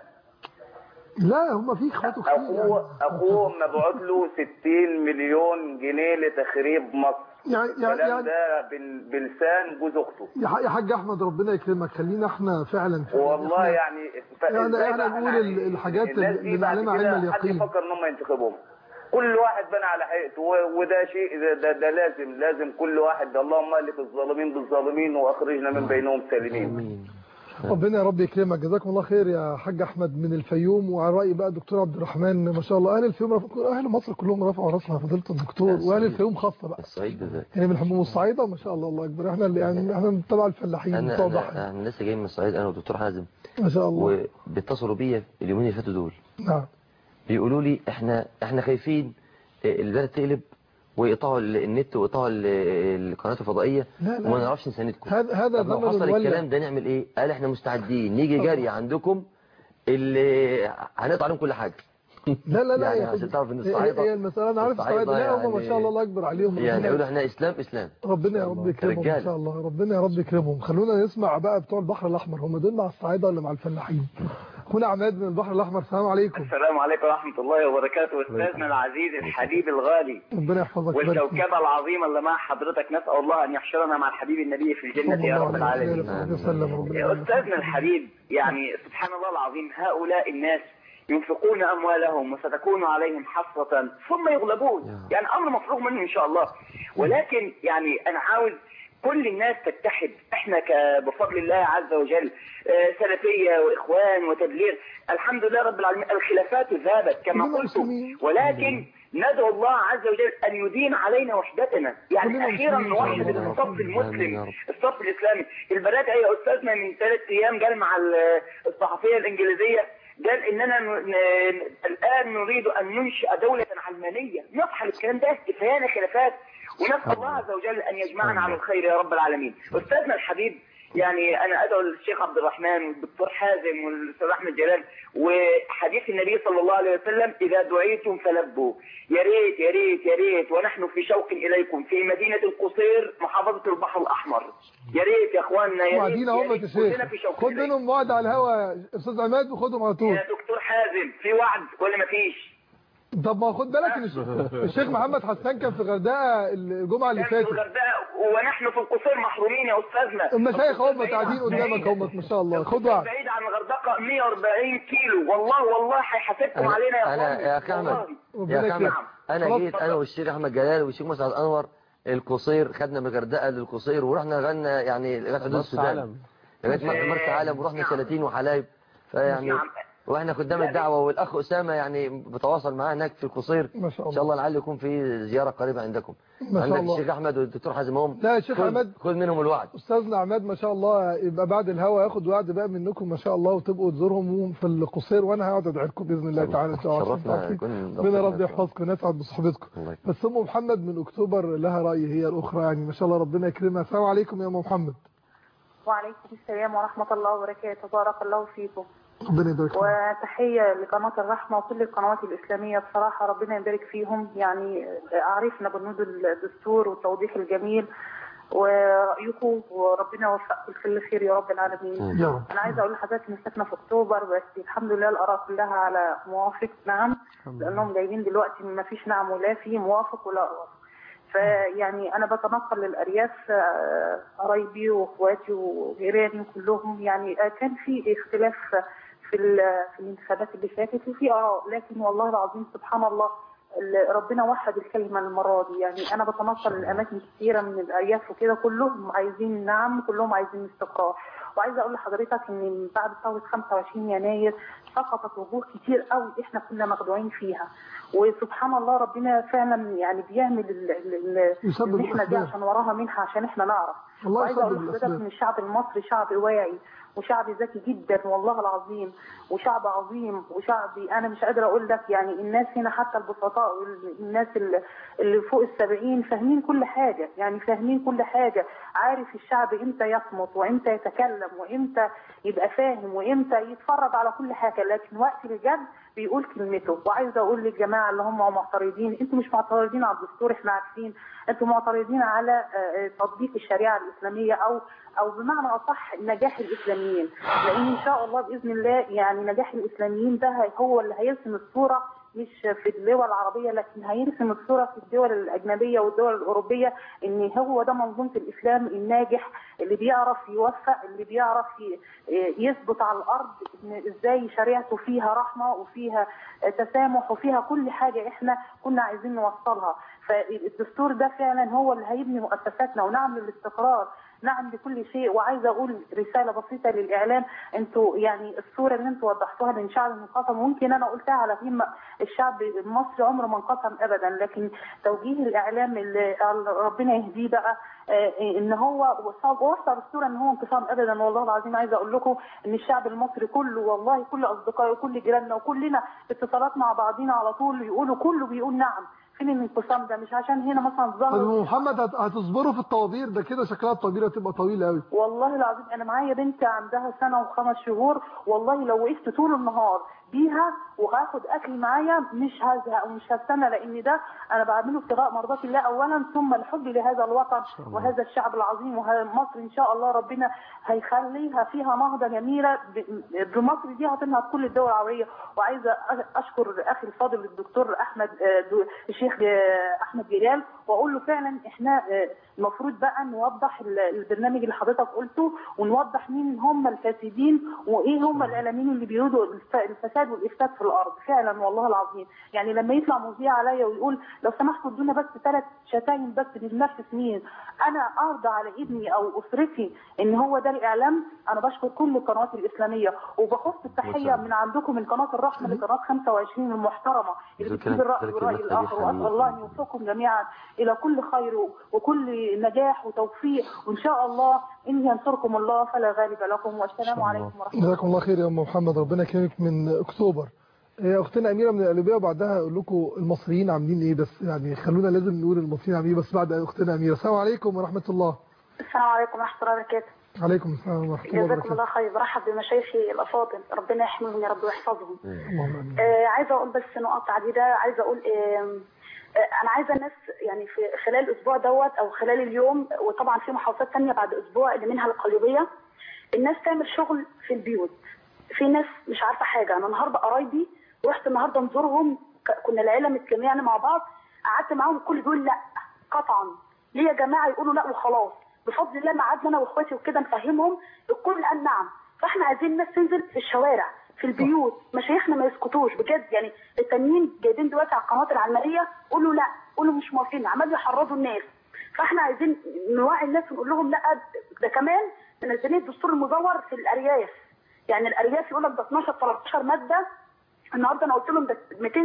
لا هم في اخواته كتير اخوه اخوه مبعوث له 60 مليون جنيه لتخريب مصر يعني يعني الكلام يعني ده بال- بلسان جوز اخته يا ح- يا حاج احمد ربنا يكرمك خلينا احنا فعلا فعلا والله إحنا- يعني ف- يعني إزاي احنا بقى نقول يعني ال- الحاجات الناس اللي دي بعد نعلمها كده علم حد اليقين. يفكر ان هم ينتخبوهم كل واحد بنى على حقيقته و- وده شيء ده, ده, ده لازم لازم كل واحد اللهم الف الظالمين بالظالمين واخرجنا من بينهم سالمين ربنا يا رب يكرمك جزاكم الله خير يا حاج احمد من الفيوم وعلى راي بقى الدكتور عبد الرحمن ما شاء الله اهل الفيوم رف... اهل مصر كلهم رفعوا راسنا فضيله الدكتور واهل الفيوم خاصه بقى الصعيد بالذات يعني من الحموم الصعيده ما شاء الله الله اكبر احنا اللي يعني احنا تبع الفلاحين انا بتوع انا, ضحى أنا لسه جاي من الصعيد انا والدكتور حازم ما شاء الله وبيتصلوا بيا اليومين اللي فاتوا دول نعم بيقولوا لي احنا احنا خايفين البلد تقلب ويقطعوا ال- النت ويقطعوا ال- القناه الفضائيه لا لا وما نعرفش نساندكم هذا هذا طب لو زمن حصل الولد الكلام ده نعمل ايه قال احنا مستعدين نيجي جري عندكم اللي هنقطع عليهم كل حاجه لا لا لا يعني يا عشان حبيبي. تعرف ان هي- الصعايده هي المساله انا عارف الصعايده لا هم ما شاء الله الله اكبر عليهم يعني ربنا- يقولوا احنا اسلام اسلام ربنا يا رب يكرمهم ان رجالة. شاء الله ربنا يا رب يكرمهم خلونا نسمع بقى بتوع البحر الاحمر هم دول مع الصعايده ولا مع الفلاحين اخونا عماد من البحر الاحمر السلام عليكم السلام عليكم ورحمة الله وبركاته أستاذنا العزيز الحبيب الغالي ربنا يحفظك ويبارك فيك. والكوكبة العظيمة اللي مع حضرتك نسأل الله أن يحشرنا مع الحبيب النبي في الجنة صلى يا الله رب عليه العالمين وآله وسلم ربنا يبارك فيك. أستاذنا الحبيب يعني سبحان الله العظيم هؤلاء الناس ينفقون أموالهم وستكون عليهم حسرة ثم يغلبون يعني أمر مفروغ منه إن شاء الله ولكن يعني أنا عاوز كل الناس تتحد احنا ك- بفضل الله عز وجل آه، سلفية واخوان وتبليغ الحمد لله رب العالمين الخلافات ذابت كما كلنا قلت مسلمين. ولكن ندعو الله عز وجل ان يدين علينا وحدتنا يعني كلنا اخيرا مسلمين. نوحد آمين يا الصف آمين يا المسلم رب. الصف الاسلامي البراجع يا استاذنا من ثلاث ايام قال مع ال- الصحفيه الانجليزيه قال اننا ن- ن- الان نريد ان ننشئ دوله علمانيه نفحل الكلام ده كفايانا خلافات ونسال الله عز وجل ان يجمعنا على الخير يا رب العالمين استاذنا الحبيب يعني انا ادعو للشيخ عبد الرحمن والدكتور حازم والاستاذ احمد جلال وحديث النبي صلى الله عليه وسلم اذا دعيتم فلبوا يا ريت يا ريت يا ريت ونحن في شوق اليكم في مدينه القصير محافظه البحر الاحمر يا ريت يا اخواننا يا ريت وقاعدين يا اهم ريت يا كلنا في شيخ شوق خد إليكم. منهم موعد على الهوا يا استاذ عماد وخدهم على طول يا دكتور حازم في وعد ولا ما فيش طب ما خد بالك ان الش- الشيخ محمد حسان كان في الغردقه الجمعه اللي كان في فاتت الغردقه ونحن في القصير محرومين يا استاذنا المشايخ هم القصير قاعدين بعيد عن- قدامك هم ما شاء الله خد القصير وعد بعيد عن الغردقه 140 كيلو والله والله هيحاسبكم علينا يا انا اخواني يا اخي احمد والله. ربنا يا اخي احمد يكرمك. انا خلاص جيت انا اتفضل. والشيخ احمد جلال والشيخ مسعد انور القصير خدنا من الغردقه للقصير ورحنا غنى يعني لغايه حدود مرسى السودان علم. لغايه مر- مرسى علم ورحنا نعم. شلاتين وحلايب فيعني نعم. واحنا قدام الدعوه والاخ اسامه يعني بتواصل معاه هناك في القصير ما شاء ان شاء الله الله لعل يكون في زياره قريبه عندكم ما شاء عندك الله. الشيخ احمد والدكتور حازم هم لا يا شيخ خذ- عماد خذ منهم الوعد استاذنا عماد ما شاء الله يبقى بعد الهوا ياخد وعد بقى منكم ما شاء الله وتبقوا تزورهم في القصير وانا هقعد ادعي لكم باذن الله تعالى ان شاء الله شرفنا عشان يكون ربنا رب يحفظكم ونسعد بصحبتكم الله يكرمك. بس ام محمد من اكتوبر لها راي هي الاخرى يعني ما شاء الله ربنا يكرمها السلام عليكم يا ام محمد وعليكم السلام ورحمة الله وبركاته بارك الله فيكم ربنا يبارك فيك وتحية لقناة الرحمة وكل القنوات الإسلامية بصراحة ربنا يبارك فيهم يعني عرفنا بنود الدستور والتوضيح الجميل ورأيكم وربنا يوفقكم لكل خير يا رب العالمين يا رب أنا عايزة أقول لحضرتك إني ساكنة في أكتوبر بس الحمد لله الآراء كلها على موافق نعم لأنهم جايبين دلوقتي ما فيش نعم ولا في موافق ولا أوافق فيعني انا بتنقل للارياف آه، قرايبي واخواتي وجيراني كلهم يعني آه، كان في اختلاف في ال- في الانتخابات اللي فاتت وفي اراء لكن والله العظيم سبحان الله ال- ربنا وحد الكلمه المره دي يعني انا بتنقل لاماكن كثيره من الارياف وكده كلهم عايزين نعم كلهم عايزين استقرار وعايزه اقول لحضرتك ان من بعد ثوره 25 يناير سقطت وجوه كتير قوي احنا كنا مخدوعين فيها وسبحان الله ربنا فعلا يعني بيعمل ال- ال- ال- يسبب المحنه دي الأسباب. عشان وراها منها عشان احنا نعرف الله وعايزه اقول يسبب لحضرتك الأسباب. ان الشعب المصري شعب واعي وشعب ذكي جدا والله العظيم وشعب عظيم وشعب انا مش قادره اقول لك يعني الناس هنا حتى البسطاء الناس اللي- اللي فوق السبعين فاهمين كل حاجه يعني فاهمين كل حاجه عارف الشعب امتى يصمت وامتى يتكلم وامتى يبقى فاهم وامتى يتفرج على كل حاجه لكن وقت الجد بيقول كلمته وعايزه اقول للجماعه اللي هم معترضين انتوا مش معترضين على الدستور احنا عارفين انتوا معترضين على آه، آه، تطبيق الشريعه الاسلاميه او او بمعنى اصح نجاح الاسلاميين لان ان شاء الله باذن الله يعني نجاح الاسلاميين ده هي- هو اللي هيرسم الصوره مش في الدول العربيه لكن هيرسم الصوره في الدول الاجنبيه والدول الاوروبيه ان هو ده منظومه الاسلام الناجح اللي بيعرف يوفق اللي بيعرف ي- يثبت على الارض ان ازاي شريعته فيها رحمه وفيها تسامح وفيها كل حاجه احنا كنا عايزين نوصلها فالدستور ده فعلا هو اللي هيبني مؤسساتنا ونعم للاستقرار نعم لكل شيء وعايزه اقول رساله بسيطه للاعلام انتوا يعني الصوره اللي انتوا وضحتوها لان شعب انقسم ممكن انا قلتها على فيلم الشعب المصري عمره ما انقسم ابدا لكن توجيه الاعلام اللي ربنا يهديه بقى آه، ان هو وصل وصل الصوره ان هو انقسام ابدا والله العظيم عايزه اقول لكم ان الشعب المصري كله والله كل اصدقائي وكل جيراننا وكلنا اتصالات مع بعضينا على طول يقولوا كله بيقول نعم فين الانقسام ده مش عشان هنا مثلا طب ظهر محمد هت- هتصبروا في الطوابير ده كده شكلها الطوابير هتبقى طويله قوي والله العظيم انا معايا بنت عندها سنه وخمس شهور والله لو وقفت طول النهار بيها وهاخد اكل معايا مش هزهق ومش هستنى لان ده انا بعمله ابتغاء مرضات الله اولا ثم الحب لهذا الوطن وهذا الشعب العظيم ومصر ان شاء الله ربنا هيخليها فيها نهضه جميله ب- بمصر دي هتنهض كل الدول العربيه وعايزه أ- اشكر اخي الفاضل الدكتور احمد آه، دو- الشيخ آه، احمد جلال واقول له فعلا احنا آه، المفروض بقى نوضح ال- البرنامج اللي حضرتك قلته ونوضح مين هم الفاسدين وايه هم الاعلاميين اللي بيريدوا الف- الفساد والافساد في الارض فعلا والله العظيم يعني لما يطلع مذيع عليا ويقول لو سمحتوا ادونا بس ثلاث شتايم بس بننفس مين انا ارضى على ابني او اسرتي ان هو ده الاعلام انا بشكر كل القنوات الاسلاميه وبخص التحيه من عندكم من قناه الرحمه لقناه 25 المحترمه اللي ذكرت- بتجيب الراي ذكرت والراي نفسي الاخر بحنين. واسال الله ان يوفقكم جميعا الى كل خير وكل نجاح وتوفيق وان شاء الله ان ينصركم الله فلا غالب لكم والسلام عليكم ورحمه الله جزاكم الله خير يا ام محمد ربنا يكرمك من اكتوبر يا اختنا اميره من القليوبيه وبعدها اقول لكم المصريين عاملين ايه بس يعني خلونا لازم نقول المصريين عاملين ايه بس بعد اختنا اميره السلام عليكم ورحمه الله السلام عليكم ورحمة الله وبركاته عليكم السلام ورحمه الله جزاكم وبركاته الله خير برحب بمشايخي الأفاضل ربنا يحميهم يا رب ويحفظهم اللهم امين آه عايزة أقول بس نقاط عديدة عايزة أقول آه آه أنا عايزة الناس يعني في خلال الأسبوع دوت أو خلال اليوم وطبعا في محافظات تانية بعد أسبوع اللي منها القليوبية الناس تعمل شغل في البيوت في ناس مش عارفة حاجة أنا النهاردة قرايبي رحت النهاردة نزورهم ك- كنا العيلة متجمعين مع بعض قعدت معاهم الكل بيقول لا قطعا ليه يا جماعة يقولوا لا وخلاص بفضل الله ما قعدنا انا واخواتي وكده نفهمهم الكل قال نعم فاحنا عايزين الناس تنزل في الشوارع في البيوت مشايخنا ما يسكتوش بجد يعني التانيين جايبين دلوقتي على القنوات العلمانيه قولوا لا قولوا مش موافقين عمالين يحرضوا الناس فاحنا عايزين نوعي الناس ونقول لهم لا ده كمان منزلين الدستور المزور في الارياف يعني الارياف يقول لك ده 12 13 ماده النهارده انا قلت لهم ده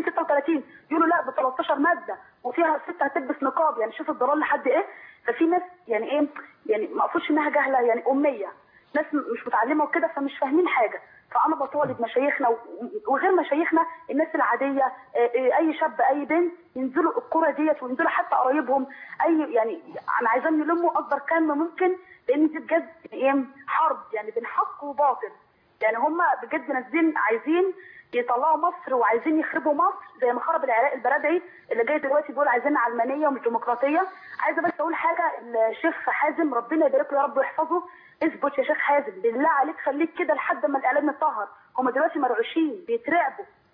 236 يقولوا لا ب 13 ماده وفيها ست هتلبس نقاب يعني شوف الضلال لحد ايه ففي ناس يعني ايه يعني ما اقصدش انها جهله يعني اميه ناس م- مش متعلمه وكده فمش فاهمين حاجه فانا بطالب مشايخنا و- وغير مشايخنا الناس العاديه آه، آه، اي شاب اي بنت ينزلوا الكره ديت وينزلوا حتى قرايبهم اي يعني انا عايزاهم يلموا اكبر كم ممكن لان دي بجد ايه حرب يعني بين حق وباطل يعني هم بجد نازلين عايزين يطلعوا مصر وعايزين يخربوا مصر زي ما خرب العراق البلدعي اللي جاي دلوقتي بيقول عايزين علمانيه ومش ديمقراطيه عايزه بس اقول حاجه الشيخ حازم ربنا يبارك له يا رب ويحفظه اثبت يا شيخ حازم بالله عليك خليك كده لحد ما الاعلام يتطهر هم دلوقتي مرعوشين بيترعبوا بيتنبوا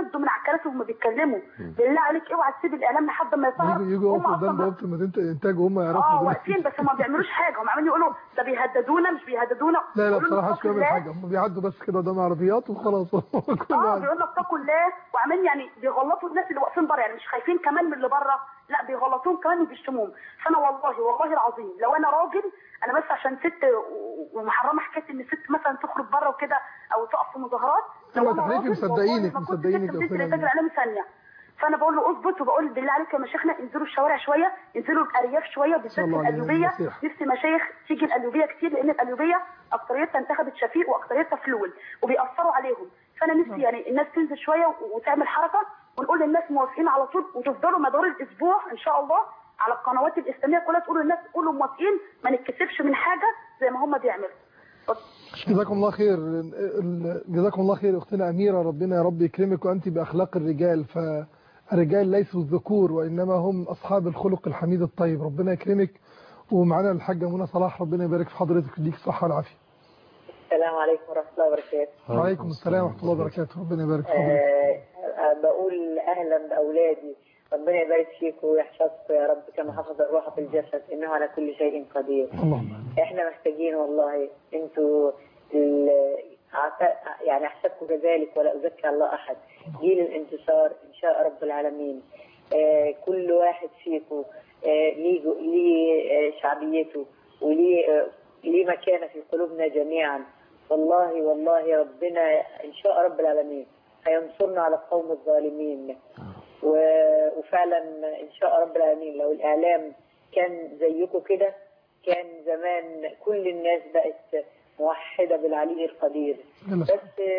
بيتخضوا من على الكراسي وهم بيتكلموا بالله عليك اوعى تسيب الاعلام لحد ما يطهر يجوا يجوا هم يقفوا قدام أصلاً بوابه مدينه الانتاج وهم اه يعرفوا واقفين بس هم ما بيعملوش حاجه هم عمالين يقولوا ده بيهددونا مش بيهددونا لا لا يقولوا بصراحه لنا مش اتقوا بيعمل الله. حاجه هم بيعدوا بس كده قدام عربيات وخلاص كل اه واحد بيقول لك اتقوا الله وعمالين يعني بيغلطوا الناس اللي واقفين بره يعني مش خايفين كمان من اللي بره لا بيغلطوهم كمان وبيشتموهم فانا والله والله العظيم لو انا راجل انا بس عشان ست و- ومحرمه حكايه ان ست مثلا تخرج بره وكده او تقف في مظاهرات لو هو أنا تحليفي راجل، مصدقينك- والله ما كنت مصدقينك ست يا بنت أخويا. اللي تجري عليهم ثانيه فانا بقول له اظبط وبقول بالله عليك يا مشايخنا انزلوا الشوارع شويه انزلوا الارياف شويه بالذات صلى في الله عليه القليوبيه المسيح. نفسي مشايخ تيجي القليوبيه كتير لان القليوبيه اكثريتها انتخبت شفيق واكثريتها فلول وبيأثروا عليهم فانا نفسي يعني الناس تنزل شويه و- وتعمل حركه ونقول للناس موافقين على طول وتفضلوا مدار الاسبوع ان شاء الله على القنوات الاسلاميه كلها تقولوا للناس قولوا موافقين ما نتكسفش من حاجه زي ما هم بيعملوا جزاكم الله خير ال- جزاكم الله خير اختنا اميره ربنا يا رب يكرمك وانت باخلاق الرجال فالرجال ليسوا الذكور وانما هم اصحاب الخلق الحميد الطيب ربنا يكرمك ومعانا الحاجه منى صلاح ربنا يبارك في حضرتك ويديك الصحه والعافيه السلام عليكم ورحمة الله وبركاته وعليكم السلام ورحمه الله وبركاته ربنا يبارك في حضرتك آه آه، بقول أهلا بأولادي ربنا يبارك فيكم ويحفظكم يا رب كما حفظ الروح في الجسد إنه على كل شيء قدير اللهم إحنا محتاجين والله أنتوا ال- عت- يعني أحسبكم كذلك ولا أزكي الله أحد جيل الانتصار إن شاء رب العالمين آه كل واحد فيكم آه ليه جو- ليه آه شعبيته وليه آه ليه مكانة في قلوبنا جميعا والله والله ربنا إن شاء رب العالمين هينصرنا على القوم الظالمين و- وفعلا إن شاء رب العالمين لو الإعلام كان زيكم كده كان زمان كل الناس بقت موحدة بالعلي القدير بس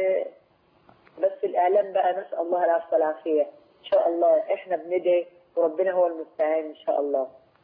بس الإعلام بقى نسأل الله العفو والعافية إن شاء الله إحنا بندعي وربنا هو المستعان إن شاء الله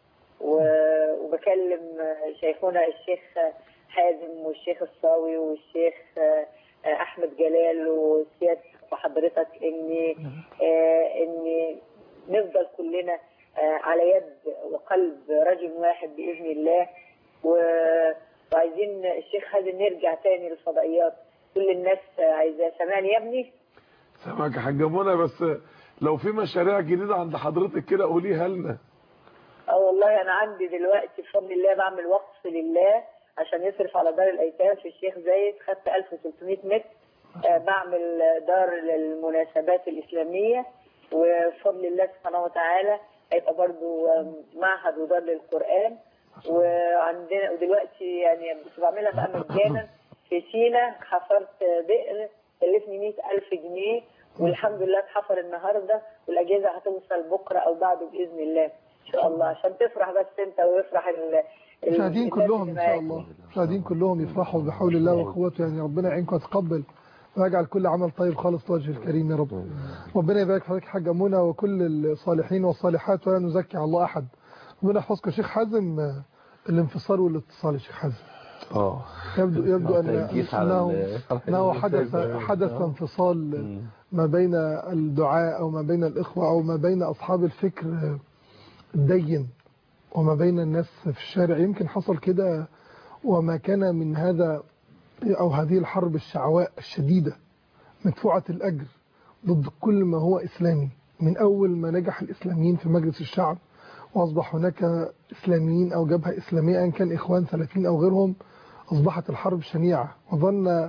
و- وبكلم شيخنا الشيخ حازم والشيخ الصاوي والشيخ احمد جلال وسيادة وحضرتك ان آه، ان نفضل كلنا آه، على يد وقلب رجل واحد باذن الله و- وعايزين الشيخ حازم نرجع تاني للفضائيات كل الناس عايزاه سامعني يا ابني سامعك يا حاجه منى بس لو في مشاريع جديده عند حضرتك كده قوليها لنا اه والله انا عندي دلوقتي بفضل الله بعمل وقف لله عشان يصرف على دار الايتام في الشيخ زايد خدت 1300 متر آه، بعمل دار للمناسبات الاسلاميه وبفضل الله سبحانه وتعالى هيبقى برضو آم، معهد ودار للقران وعندنا ودلوقتي يعني بس بعملها بقى مجانا في سينا حفرت بئر كلفني 100000 جنيه والحمد لله اتحفر النهارده والاجهزه هتوصل بكره او بعده باذن الله ان شاء الله عشان تفرح بس انت ويفرح ال ال- المشاهدين الناس كلهم اللي ان شاء معاك. الله المشاهدين كلهم يفرحوا بحول الله وقوته يعني ربنا يعينكم ويتقبل ويجعل كل عمل طيب خالص لوجه الكريم يا رب ربنا يبارك في حضرتك حاجه منى وكل الصالحين والصالحات ولا نزكي على الله احد ربنا يحفظكم يا شيخ حازم آه، الانفصال والاتصال يا شيخ حازم اه يبدو يبدو ان تنكيس على انه ال- انه حدث حدث انفصال ما بين الدعاء او ما بين الاخوه او ما بين اصحاب الفكر الدين وما بين الناس في الشارع يمكن حصل كده وما كان من هذا او هذه الحرب الشعواء الشديده مدفوعه الاجر ضد كل ما هو اسلامي من اول ما نجح الاسلاميين في مجلس الشعب واصبح هناك اسلاميين او جبهه اسلاميه ان كان اخوان سلفيين او غيرهم اصبحت الحرب شنيعه وظن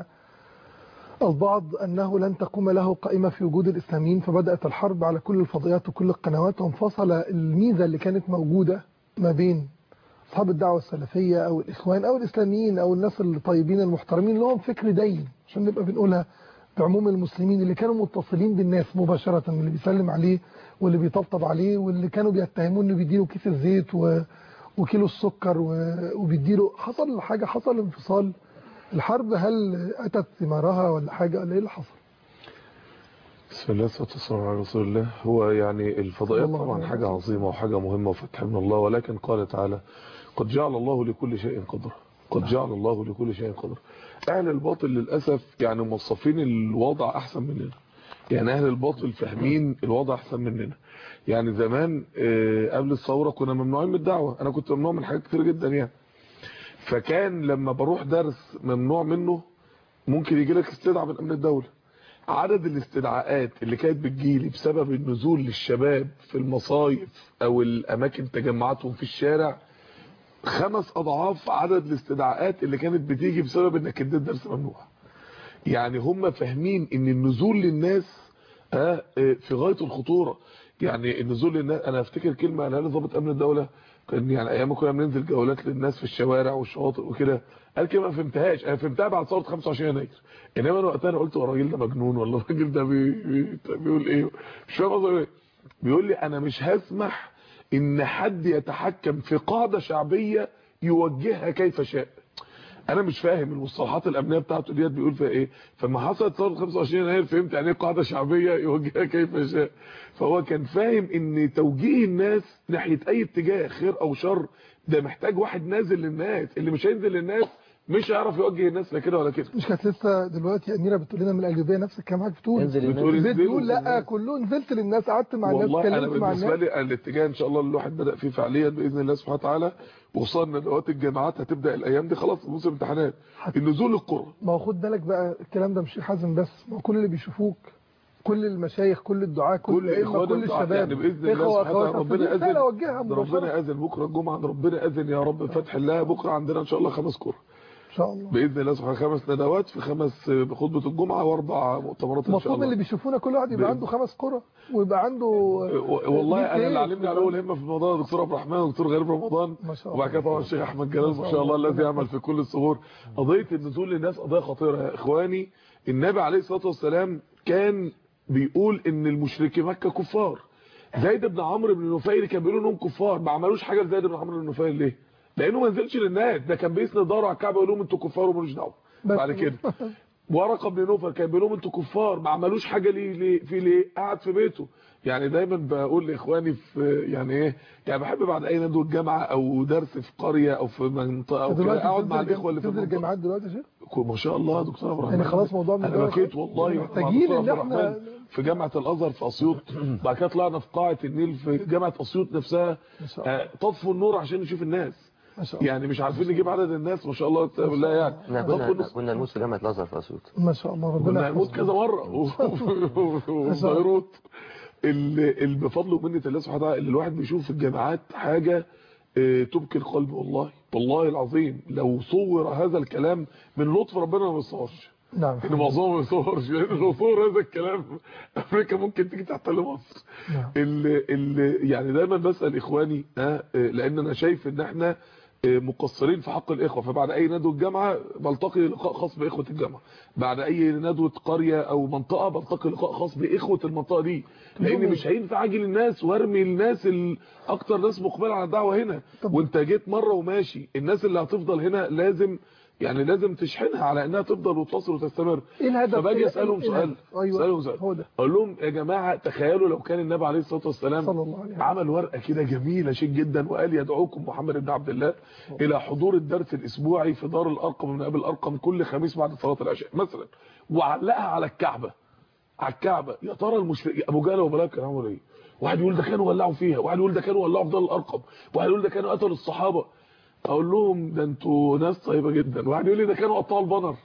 البعض أنه لن تقوم له قائمة في وجود الإسلاميين فبدأت الحرب على كل الفضائيات وكل القنوات وانفصل الميزة اللي كانت موجودة ما بين أصحاب الدعوة السلفية أو الإخوان أو الإسلاميين أو الناس الطيبين المحترمين لهم فكر دين عشان نبقى بنقولها بعموم المسلمين اللي كانوا متصلين بالناس مباشرة اللي بيسلم عليه واللي بيطبطب عليه واللي كانوا بيتهموه انه بيديله كيس الزيت و... وكيلو السكر و... وبيديله حصل حاجة حصل انفصال الحرب هل أتت ثمارها ولا حاجة ولا إيه اللي حصل؟ بسم الله والصلاه والسلام على رسول الله هو يعني الفضائيات الله طبعا عليه حاجه عظيمه وحاجه مهمه وفتح من الله ولكن قال تعالى قد جعل الله لكل شيء قدرا قد جعل الله لكل شيء قدرا اهل الباطل للاسف يعني موصفين الوضع احسن مننا يعني اهل الباطل فاهمين الوضع احسن مننا يعني زمان آه، قبل الثوره كنا ممنوعين من الدعوه انا كنت ممنوع من حاجات كتير جدا يعني فكان لما بروح درس ممنوع منه ممكن يجي لك استدعاء من امن الدوله عدد الاستدعاءات اللي كانت بتجيلي بسبب النزول للشباب في المصايف او الاماكن تجمعاتهم في الشارع خمس اضعاف عدد الاستدعاءات اللي كانت بتيجي بسبب انك اديت درس ممنوع يعني هم فاهمين ان النزول للناس آه آه، في غايه الخطوره يعني النزول للناس انا افتكر كلمه قالها لي ضابط امن الدوله كان يعني ايام ما كنا بننزل جولات للناس في الشوارع والشواطئ وكده قال كلمه ما فهمتهاش انا فهمتها بعد ثوره 25 يناير انما انا وقتها انا قلت هو الراجل ده مجنون ولا الراجل ده بي... بي... بيقول ايه مش فاهم قصده ايه بيقول لي انا مش هسمح ان حد يتحكم في قاعده شعبيه يوجهها كيف شاء انا مش فاهم المصطلحات الامنيه بتاعته ديت بيقول فيها ايه فلما حصلت ثوره 25 يناير فهمت يعني ايه قاعده شعبيه يوجهها كيف شاء فهو كان فاهم ان توجيه الناس ناحيه اي اتجاه خير او شر ده محتاج واحد نازل للناس اللي مش هينزل للناس مش هيعرف يوجه الناس لا كده ولا كده مش كانت لسه دلوقتي اميره بتقول لنا من القليوبيه نفس الكلام حضرتك بتقول انزل للناس. بتقول انزلوا بتقول لا كله نزلت للناس قعدت مع الناس والله انا اتكلمت مع بالنسبه الناس لي الاتجاه ان شاء الله اللي الواحد بدا فيه فعليا باذن الله سبحانه وتعالى وخصوصا ان دلوقتي الجامعات هتبدا الايام دي خلاص موسم امتحانات النزول للقرى ما هو خد بالك بقى الكلام ده مش حازم بس ما هو كل اللي بيشوفوك كل المشايخ كل الدعاة كل كل الأئمة اخواننا كل الدعاء الشباب يعني باذن الله إخوة سبحانه وتعالى وأخوات ربنا ربنا اذن أوجهها ربنا مباشرة اذن بكره الجمعه ربنا اذن يا رب فتح الله بكره عندنا ان شاء الله خمس قرى إن شاء الله باذن الله سبحانه خمس ندوات في خمس خطبه الجمعه واربع مؤتمرات ان شاء المفروض الله اللي بيشوفونا كل واحد يبقى بإذن- عنده خمس قرى ويبقى عنده والله مية انا اللي إيه؟ علمني على اول همه في الموضوع ده دكتور عبد الرحمن ودكتور غريب رمضان ما شاء وبعد كده طبعا الشيخ احمد جلال ما شاء الله الذي يعمل في كل الصغور قضيه النزول للناس قضيه خطيره يا اخواني النبي عليه الصلاه والسلام كان بيقول ان المشركي مكه كفار زيد بن عمرو بن نفيل كان بيقولوا انهم كفار ما عملوش حاجه لزيد بن عمرو بن نفيل ليه لانه ما نزلش للناس ده كان بيسند ظهره على الكعبه يقول لهم انتوا كفار ومالوش دعوه بس. بعد كده ورقه بن نوفل كان بيقول لهم انتوا كفار ما عملوش حاجه ليه ليه في ليه قعد في بيته يعني دايما بقول لاخواني في يعني ايه يعني بحب بعد اي ندوه جامعه او درس في قريه او في منطقه او كده دلوقتي اقعد مع بتنزل الاخوه اللي في بتنزل المنطقه الجامعات دلوقتي يا شيخ ما شاء الله يا دكتور ابو يعني خلاص موضوع من انا ده بكيت والله مع محتاجين دكتور ان عبد احنا الرحمن في جامعه الازهر في اسيوط بعد كده طلعنا في قاعه النيل في جامعه اسيوط نفسها ما شاء الله آه، طفوا النور عشان نشوف الناس ما شاء الله يعني مش عارفين نجيب عدد الناس ما شاء الله بالله يعني احنا طفوا كنا النور كنا نموت في جامعه الازهر في اسيوط ما شاء الله ربنا كنا هنموت يحفظكم. كذا مره وبيروت اللي بفضل ومنه الله سبحانه وتعالى اللي الواحد بيشوف في الجامعات حاجه آه، تبكي القلب والله والله العظيم لو صور هذا الكلام من لطف ربنا ما بيصورش نعم ان معظمهم ما بيصورش لان لو صور هذا الكلام امريكا ممكن تيجي تحتل مصر نعم. اللي اللي يعني دايما بسال اخواني ها آه، لان انا شايف ان احنا آه، مقصرين في حق الاخوه فبعد اي ندوه الجامعه بلتقي لقاء خاص باخوه الجامعه بعد اي ندوه قريه او منطقه بلتقي لقاء خاص باخوه المنطقه دي لان مش هينفع اجي للناس وارمي الناس ال- اكتر ناس مقبله على الدعوه هنا طب- وانت جيت مره وماشي الناس اللي هتفضل هنا لازم يعني لازم تشحنها على انها تفضل وتصل وتستمر ايه الهدف فباجي إيه- اسالهم إيه سؤال الهدف؟ ايوه اسالهم سؤال هو ده اقول لهم يا جماعه تخيلوا لو كان النبي عليه الصلاه والسلام صلى الله عليه وسلم عمل ورقه كده جميله شيك جدا وقال يدعوكم محمد بن عبد الله الى حضور الدرس الاسبوعي في دار الارقم من ابي الارقم كل خميس بعد صلاه العشاء مثلا وعلقها على الكعبه على الكعبه يا ترى المشرك ابو جهل وابو لهب كانوا عملوا ايه واحد يقول ده كانوا ولعوا فيها واحد يقول ده كانوا ولعوا في دار الارقم واحد يقول ده كانوا قتلوا الصحابه اقول لهم ده انتوا ناس طيبه جدا واحد يقول لي ده كانوا قطعوا البنر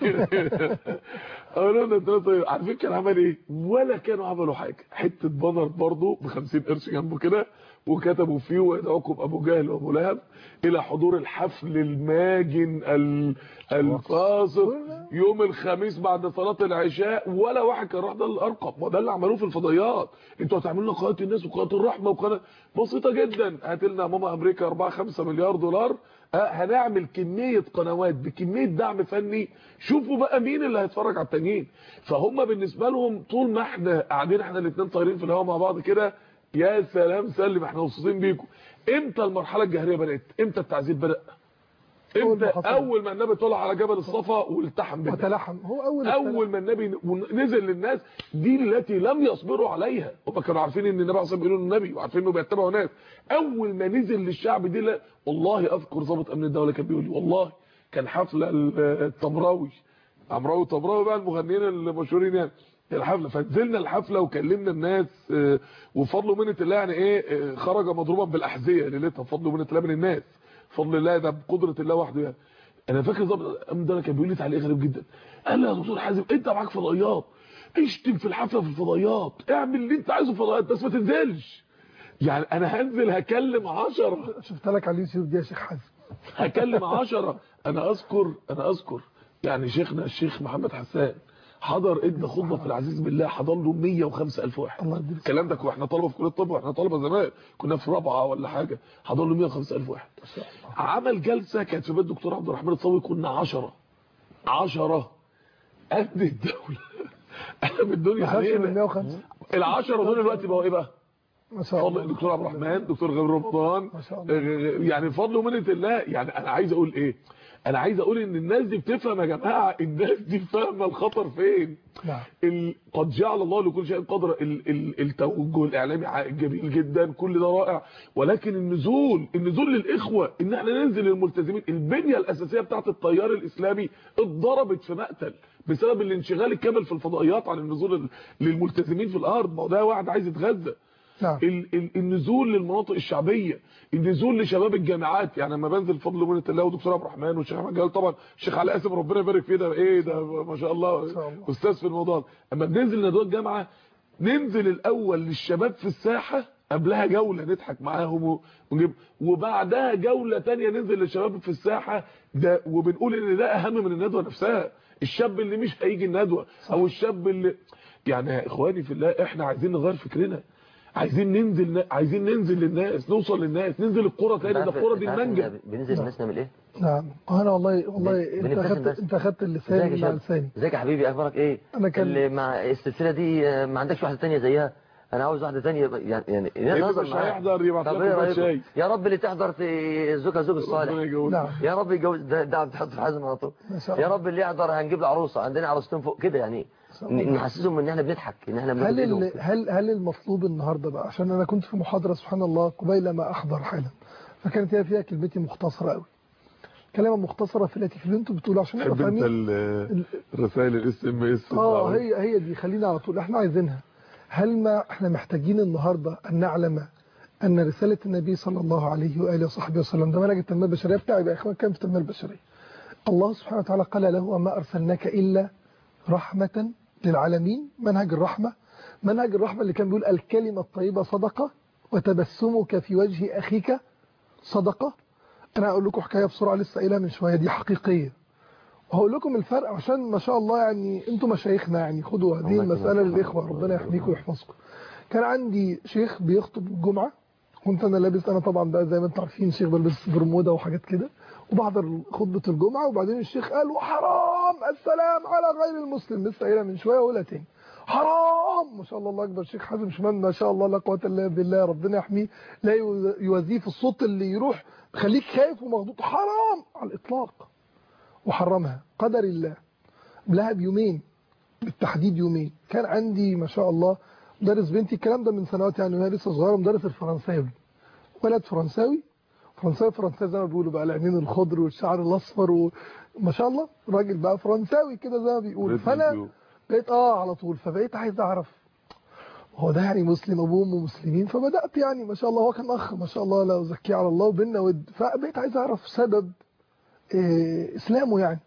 اقول لهم ده انتوا ناس طيبه عارفين كان عمل ايه ولا كانوا عملوا حاجه حته بنر برضه ب 50 قرش جنبه كده وكتبوا فيه ويدعوكم ابو جهل وابو لهب الى حضور الحفل الماجن ال- القاصر يوم الخميس بعد صلاه العشاء ولا واحد كان راح ده الارقم وده اللي عملوه في الفضائيات انتوا هتعملوا لنا قناه الناس وقناه الرحمه وقناه بسيطه جدا هات لنا ماما امريكا 4 5 مليار دولار اه هنعمل كميه قنوات بكميه دعم فني شوفوا بقى مين اللي هيتفرج على التانيين فهم بالنسبه لهم طول ما احنا قاعدين احنا الاثنين طايرين في الهواء مع بعض كده يا سلام سلم احنا مبسوطين بيكم امتى المرحله الجهريه بدات امتى التعذيب بدا أول ما امتى حصل. اول ما النبي طلع على جبل الصفا والتحم بالناس وتلحم هو اول اول ما النبي نزل للناس دي التي لم يصبروا عليها هم كانوا عارفين ان النبي اصلا بيقولوا النبي وعارفين انه بيتبعوا ناس اول ما نزل للشعب دي لا والله اذكر ضابط امن الدوله كان بيقول لي والله كان حفله الطمراوي عمراوي طمراوي بقى المغنيين المشهورين يعني الحفله فنزلنا الحفله وكلمنا الناس آه، وفضل ومنه الله يعني ايه آه، خرج مضروبا بالاحذيه ليلتها بفضل ومنه الله من الناس فضل الله ده بقدره الله وحده يعني انا فاكر ضابط الامن ده كان بيقول لي تعليق غريب جدا قال لي يا دكتور حازم انت معاك فضائيات اشتم في الحفله في الفضائيات اعمل اللي انت عايزه في الفضائيات بس ما تنزلش يعني انا هنزل هكلم عشرة شفت لك على اليوتيوب دي يا شيخ حازم هكلم عشرة انا اذكر انا اذكر يعني شيخنا الشيخ محمد حسان حضر ادى خطبه في العزيز بالله حضر له 105000 واحد الله يديك الكلام ده واحنا طلبه في كليه الطب واحنا طلبه زمان كنا في رابعه ولا حاجه حضر له 105000 واحد عمل جلسه كانت في بيت الدكتور عبد الرحمن الصاوي كنا 10 10 قد الدوله قلب الدنيا ما خدش من علينا 105 ال10 دول دلوقتي بقوا ايه بقى ما شاء فضل الله الدكتور عبد الرحمن دكتور غير رمضان ما شاء الله. يعني فضل ومنه الله يعني انا عايز اقول ايه انا عايز اقول ان الناس دي بتفهم يا جماعه الناس دي فاهمه الخطر فين نعم ال... قد جعل الله لكل شيء قدر ال... ال... التوجه الاعلامي ع- جميل جدا كل ده رائع ولكن النزول النزول للاخوه ان احنا ننزل للملتزمين البنيه الاساسيه بتاعت التيار الاسلامي اتضربت في مقتل بسبب الانشغال الكامل في الفضائيات عن النزول ال- للملتزمين في الارض ما هو ده واحد عايز يتغذى نعم ال- ال- النزول للمناطق الشعبيه النزول لشباب الجامعات يعني لما بنزل فضل ومنه الله ودكتور عبد الرحمن والشيخ احمد جلال طبعا الشيخ علي قاسم ربنا يبارك فيه ده ايه ده ما شاء الله شاء الله. استاذ في الموضوع ده. اما بننزل ندوات الجامعه ننزل الاول للشباب في الساحه قبلها جوله نضحك معاهم و- ونجيب وبعدها جوله تانية ننزل للشباب في الساحه ده وبنقول ان ده اهم من الندوه نفسها الشاب اللي مش هيجي الندوه او الشاب اللي يعني يا اخواني في الله احنا عايزين نغير فكرنا عايزين ننزل عايزين ننزل للناس نوصل للناس ننزل القرى تاني ده عارف- القرى دي عارف إن المنجا بننزل الناس نعمل ايه نعم انا والله والله بن- انت بنبتسم اخدت بس. انت اخدت ازيك اللسان يا مع شباب لساني ازيك يا حبيبي اخبارك ايه أنا كان- اللي مع السلسله دي آه، ما عندكش واحده تانية زيها انا عاوز واحده تانية يعني يعني اللي نهزر مش معاها. هيحضر يبعت طب لكم ايه كوباية رايكم شاي. يا رب اللي تحضر ت- زوجها زوج ربنا الصالح يجوز نعم يا رب يتجوز ده ده بتحط في حزم على طول ما شاء يا الله رب اللي يحضر هنجيب له عروسه عندنا عروستين فوق كده يعني شاء الله. ن- نحسسهم ان احنا بنضحك ان احنا بناخد هل ايدهم ال- هل هل المطلوب النهارده بقى عشان انا كنت في محاضره سبحان الله قبيل ما احضر حالا فكانت هي فيها كلمتي مختصره قوي كلمه مختصره في التي في اللي انتوا بتقولوا عشان نبقى تحب انت فاهمين ال- الرسائل الاس ام اس اه هي هي دي خلينا على طول احنا عايزينها هل ما احنا محتاجين النهارده ان نعلم ان رساله النبي صلى الله عليه واله وصحبه وسلم ده منهج التنميه البشريه بتاعي بقى يا اخوان كان في التنميه البشريه الله سبحانه وتعالى قال له وما ارسلناك الا رحمه للعالمين منهج الرحمه منهج الرحمه اللي كان بيقول الكلمه الطيبه صدقه وتبسمك في وجه اخيك صدقه انا هقول لكم حكايه بسرعه لسه قايلها من شويه دي حقيقيه وهقول لكم الفرق عشان ما شاء الله يعني انتم مشايخنا يعني خدوا هذه الله المسألة يكرمك. للإخوة ربنا يحميكم ويحفظكم كان عندي شيخ بيخطب الجمعة كنت أنا لابس أنا طبعا بقى زي ما انتم عارفين شيخ بلبس برمودا وحاجات كده وبحضر خطبة الجمعة وبعدين الشيخ قال وحرام السلام على غير المسلم لسه قايلها من شوية ولا تاني حرام ما شاء الله الله أكبر شيخ حازم شمال ما شاء الله لا قوة إلا بالله ربنا يحميه لا يوازيه في الصوت اللي يروح خليك خايف ومخضوض حرام على الإطلاق وحرمها قدر الله قبلها بيومين بالتحديد يومين كان عندي ما شاء الله مدرس بنتي الكلام ده من سنوات يعني وهي لسه صغيره مدرس الفرنساوي ولد فرنساوي فرنساوي فرنساوي زي ما بيقولوا بقى العينين الخضر والشعر الاصفر وما شاء الله راجل بقى فرنساوي كده زي ما بيقولوا فانا بقيت اه على طول فبقيت عايز اعرف هو ده يعني مسلم ابوه وامه مسلمين فبدات يعني ما شاء الله هو كان اخ ما شاء الله لا ازكيه على الله وبيننا ود فبقيت عايز اعرف سبب إيه اسلامه يعني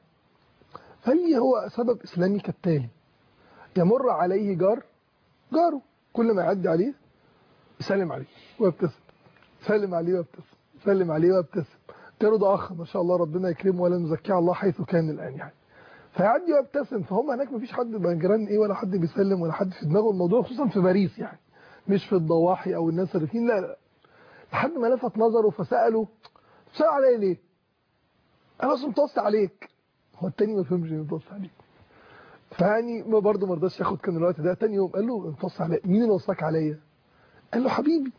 فلي هو سبب اسلامي كالتالي يمر عليه جار جاره كل ما يعدي عليه يسلم عليه ويبتسم سلم عليه ويبتسم سلم عليه ويبتسم جاره ده اخ ما شاء الله ربنا يكرمه ولا نزكيه على الله حيث كان الان يعني فيعدي ويبتسم فهم هناك مفيش حد بجيران ايه ولا حد بيسلم ولا حد في دماغه الموضوع خصوصا في باريس يعني مش في الضواحي او الناس الريفين لا لا لحد ما لفت نظره فساله سأل عليا ليه؟ انا اصلا متوصي عليك هو التاني ما فهمش انه متوصي عليك فيعني ما برضه ما رضاش ياخد كان الوقت ده تاني يوم قال له متوصي عليا مين اللي وصاك عليا؟ قال له حبيبي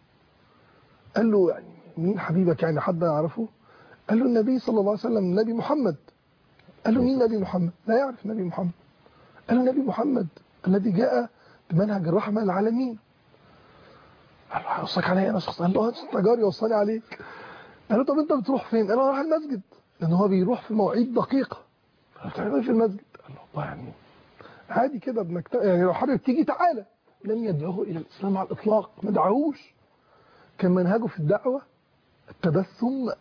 قال له يعني مين حبيبك يعني حد يعرفه؟ قال له النبي صلى الله عليه وسلم النبي محمد قال له مين نبي محمد لا يعرف نبي محمد قال له نبي محمد الذي جاء بمنهج الرحمة للعالمين قال له هيوصاك عليا انا شخص قال له انت جاري وصاني عليك قال له طب انت بتروح فين قال له انا رايح المسجد لان هو بيروح في مواعيد دقيقه قال له بتعمل ايه في المسجد قال له والله يعني عادي كده بنكت... يعني لو حابب تيجي تعالى لم يدعوه الى الاسلام على الاطلاق ما دعاهوش كان منهجه في الدعوه التبسم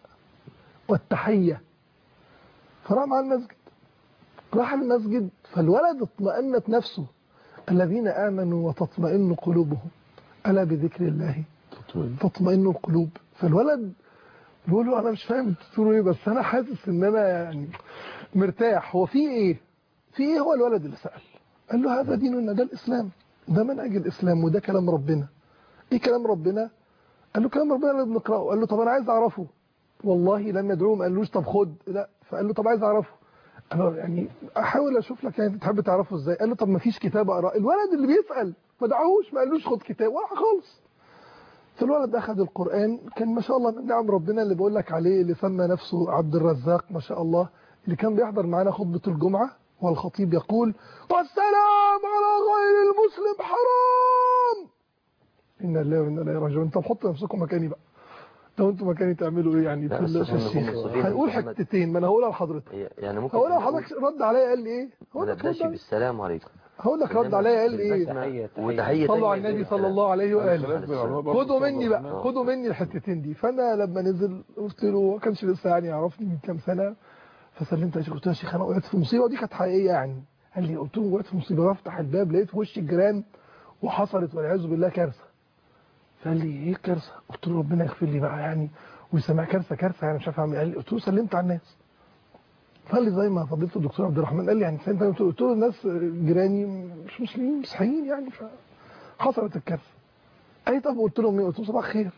والتحيه فراح مع المسجد راح المسجد فالولد اطمأنت نفسه الذين آمنوا وتطمئن قلوبهم ألا بذكر الله تطمئن القلوب فالولد بيقول له أنا مش فاهم انتوا بتقولوا إيه بس أنا حاسس إن أنا يعني مرتاح هو في إيه؟ في إيه هو الولد اللي سأل؟ قال له هذا ديننا ده الإسلام ده منهج الإسلام وده كلام ربنا إيه كلام ربنا؟ قال له كلام ربنا اللي بنقرأه قال له طب أنا عايز أعرفه والله لم يدعوه ما قالوش طب خد لا فقال له طب عايز أعرفه انا يعني احاول اشوف لك يعني تحب تعرفه ازاي قال له طب ما فيش كتاب اقراه الولد اللي بيسال ما دعوهوش ما قالوش خد كتاب ولا خالص فالولد اخذ القران كان ما شاء الله من نعم ربنا اللي بقول لك عليه اللي سمى نفسه عبد الرزاق ما شاء الله اللي كان بيحضر معانا خطبه الجمعه والخطيب يقول والسلام على غير المسلم حرام إن الله وإنا إليه راجعون طب حطوا نفسكم مكاني بقى لو انتوا مكاني تعملوا ايه يعني لا، في ال- أستاذ في محمد الشيخ مصطفى هنقول محمد. حتتين ما انا هقولها لحضرتك يعني ممكن هقولها نقول- لحضرتك رد عليا قال لي ايه ما هقول لك نبداش رد بالسلام عليكم هقول لك رد عليا قال لي ايه وتحية صلوا على النبي صلى الله عليه واله خدوا خدوا مني بقى خدوا مني الحتتين دي فانا لما نزل قلت له ما كانش لسه يعني يعرفني من كام سنه فسلمت يا شيخ قلت له يا شيخ انا وقعت في مصيبه ودي كانت حقيقيه يعني قال لي قلت له وقعت في مصيبه بفتح الباب لقيت في وش الجيران وحصلت والعياذ بالله كارثه فقال لي ايه الكارثه قلت له ربنا يغفر لي بقى يعني ويسمع كارثه كارثه يعني مش عارف اعمل إيه. قال لي قلت له سلمت على الناس فقال لي زي ما فضيله الدكتور عبد الرحمن قال لي يعني سلمت قلت له- قلت له الناس جيراني مش مسلمين مسيحيين يعني فحصلت الكارثه قال لي طب قلت لهم ايه قلت له صباح الخير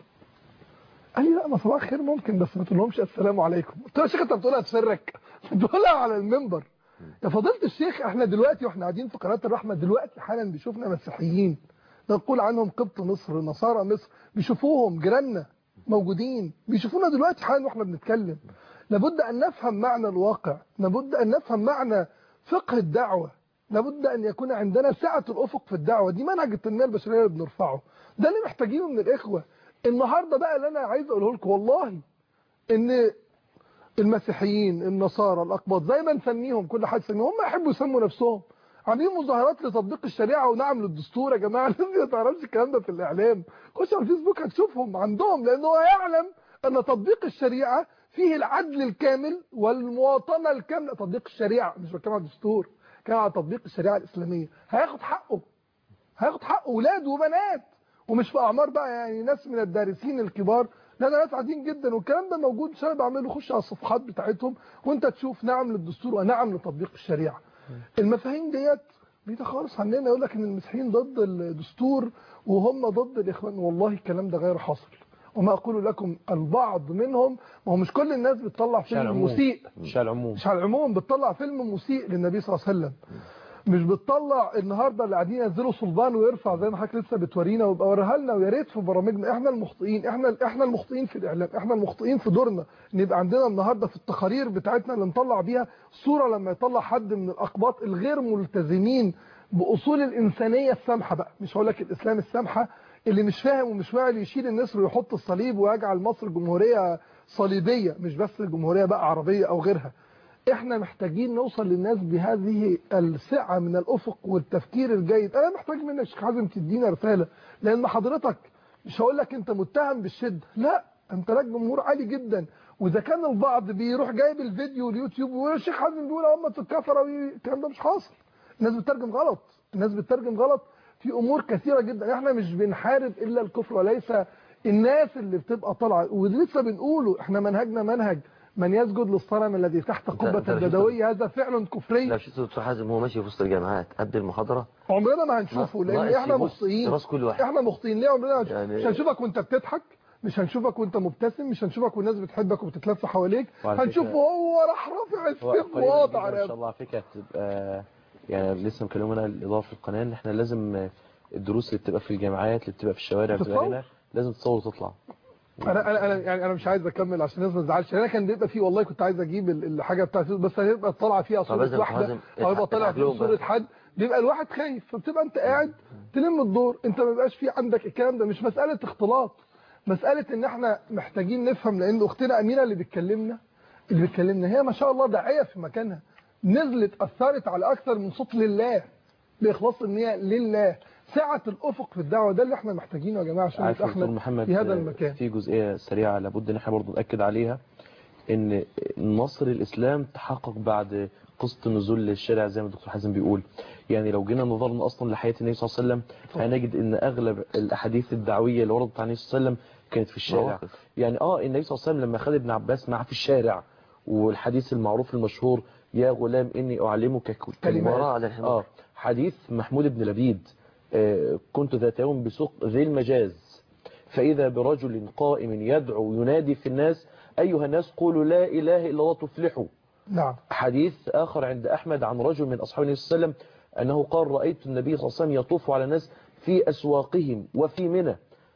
قال لي لا ما صباح الخير ممكن بس ما تقولهمش السلام عليكم قلت له يا شيخ انت بتقولها في سرك بتقولها على المنبر يا فضيله الشيخ احنا دلوقتي واحنا قاعدين في قناه الرحمه دلوقتي حالا بيشوفنا مسيحيين نقول عنهم قبط مصر نصارى مصر بيشوفوهم جيراننا موجودين بيشوفونا دلوقتي حالا واحنا بنتكلم لابد ان نفهم معنى الواقع لابد ان نفهم معنى فقه الدعوه لابد ان يكون عندنا سعه الافق في الدعوه دي منهج التنميه البشريه اللي بنرفعه ده اللي محتاجينه من الاخوه النهارده بقى اللي انا عايز اقوله لكم والله ان المسيحيين النصارى الاقباط زي ما نسميهم كل حد يسميهم هم يحبوا يسموا نفسهم عاملين مظاهرات لتطبيق الشريعه ونعم للدستور يا جماعه الناس دي ما تعرفش الكلام ده في الاعلام خش على الفيسبوك هتشوفهم عندهم لان هو يعلم ان تطبيق الشريعه فيه العدل الكامل والمواطنه الكامله تطبيق الشريعه مش بتكلم على الدستور كان على تطبيق الشريعه الاسلاميه هياخد حقه هياخد حقه ولاد وبنات ومش في اعمار بقى يعني ناس من الدارسين الكبار لا ده ناس عاديين جدا والكلام ده موجود مش انا بعمله خش على الصفحات بتاعتهم وانت تشوف نعم للدستور ونعم لتطبيق الشريعه المفاهيم ديت بعيده خالص عننا يقول لك ان المسيحيين ضد الدستور وهم ضد الاخوان والله الكلام ده غير حاصل وما اقول لكم البعض منهم ما هو مش كل الناس بتطلع مش على فيلم العموم. مسيء مش على العموم مش على العموم بتطلع فيلم مسيء للنبي صلى الله عليه وسلم مش بتطلع النهارده اللي قاعدين ينزلوا صلبان ويرفع زي ما حضرتك لسه بتورينا ويبقى وريها لنا ويا ريت في برامجنا احنا المخطئين احنا احنا المخطئين في الاعلام احنا المخطئين في دورنا ان يبقى عندنا النهارده في التقارير بتاعتنا اللي نطلع بيها صوره لما يطلع حد من الاقباط الغير ملتزمين باصول الانسانيه السامحه بقى مش هقول لك الاسلام السامحه اللي مش فاهم ومش واعي اللي يشيل النسر ويحط الصليب ويجعل مصر جمهوريه صليبيه مش بس جمهوريه بقى عربيه او غيرها احنا محتاجين نوصل للناس بهذه السعة من الافق والتفكير الجيد انا محتاج منك يا شيخ حازم تدينا رسالة لان حضرتك مش هقول لك انت متهم بالشدة لا انت لك جمهور عالي جدا واذا كان البعض بيروح جايب الفيديو اليوتيوب ويقول الشيخ حازم بيقول هم الكفره الكلام ده مش حاصل الناس بتترجم غلط الناس بتترجم غلط في امور كثيره جدا احنا مش بنحارب الا الكفر وليس الناس اللي بتبقى طالعه ولسه بنقوله احنا منهجنا منهج من يسجد للصنم الذي تحت قبة أنت لو شفت- البدوية هذا فعل كفري لو شفت دكتور حازم هو ماشي في وسط الجامعات قبل المحاضرة عمرنا ما هنشوفه ناقص لان احنا يبص مخطئين راس كل واحد احنا مخطئين ليه عمرنا ما هنشوف- يعني- مش هنشوفك وانت بتضحك مش هنشوفك وانت مبتسم مش هنشوفك والناس بتحبك وبتتلف حواليك وعلى هنشوفه فكرة- هو راح رافع هو السيف قريبا وواضع جدا ان شاء راسه الله على فكره هتبقى يعني لسه مكلمنا الاضافه في القناه ان احنا لازم الدروس اللي بتبقى في الجامعات اللي بتبقى في الشوارع بتبقى تتصور؟ هنا لازم تصور وتطلع انا انا انا يعني انا مش عايز اكمل عشان الناس ما تزعلش انا كان بيبقى فيه والله كنت عايز اجيب ال- الحاجه بتاعتي بس هيبقى طالعه فيها طب لازم صوره واحده لازم او يبقى طالع اتعب فيه لهم صوره بقى. حد بيبقى الواحد خايف فبتبقى انت قاعد تلم الدور انت ما بيبقاش في عندك الكلام ده مش مساله اختلاط مساله ان احنا محتاجين نفهم لان اختنا اميره اللي بتكلمنا اللي بتكلمنا هي ما شاء الله داعيه في مكانها نزلت اثرت على اكثر من صوت لله باخلاص النيه لله سعه الافق في الدعوه ده اللي احنا محتاجينه يا جماعه عشان عارف يا نبقى دكتور احنا محمد في هذا آه، المكان في جزئيه سريعه لابد ان احنا برضه ناكد عليها ان نصر الاسلام تحقق بعد قصة النزول للشارع زي ما الدكتور حازم بيقول يعني لو جينا نظرنا أصلا لحياة النبي صلى الله عليه وسلم هنجد أن أغلب الأحاديث الدعوية اللي وردت عن النبي صلى الله عليه وسلم كانت في الشارع مواقف. يعني اه النبي صلى الله عليه وسلم لما خد ابن عباس معاه في الشارع والحديث المعروف المشهور يا غلام إني أعلمك ك- كلمات وراء على الحمار. اه حديث محمود بن لبيد آه كنت ذات يوم بسوق ذي المجاز فإذا برجل قائم يدعو ينادي في الناس أيها الناس قولوا لا إله إلا الله تفلحوا نعم حديث آخر عند أحمد عن رجل من أصحاب النبي صلى الله عليه وسلم أنه قال رأيت النبي صلى الله عليه وسلم يطوف على الناس في أسواقهم وفي منى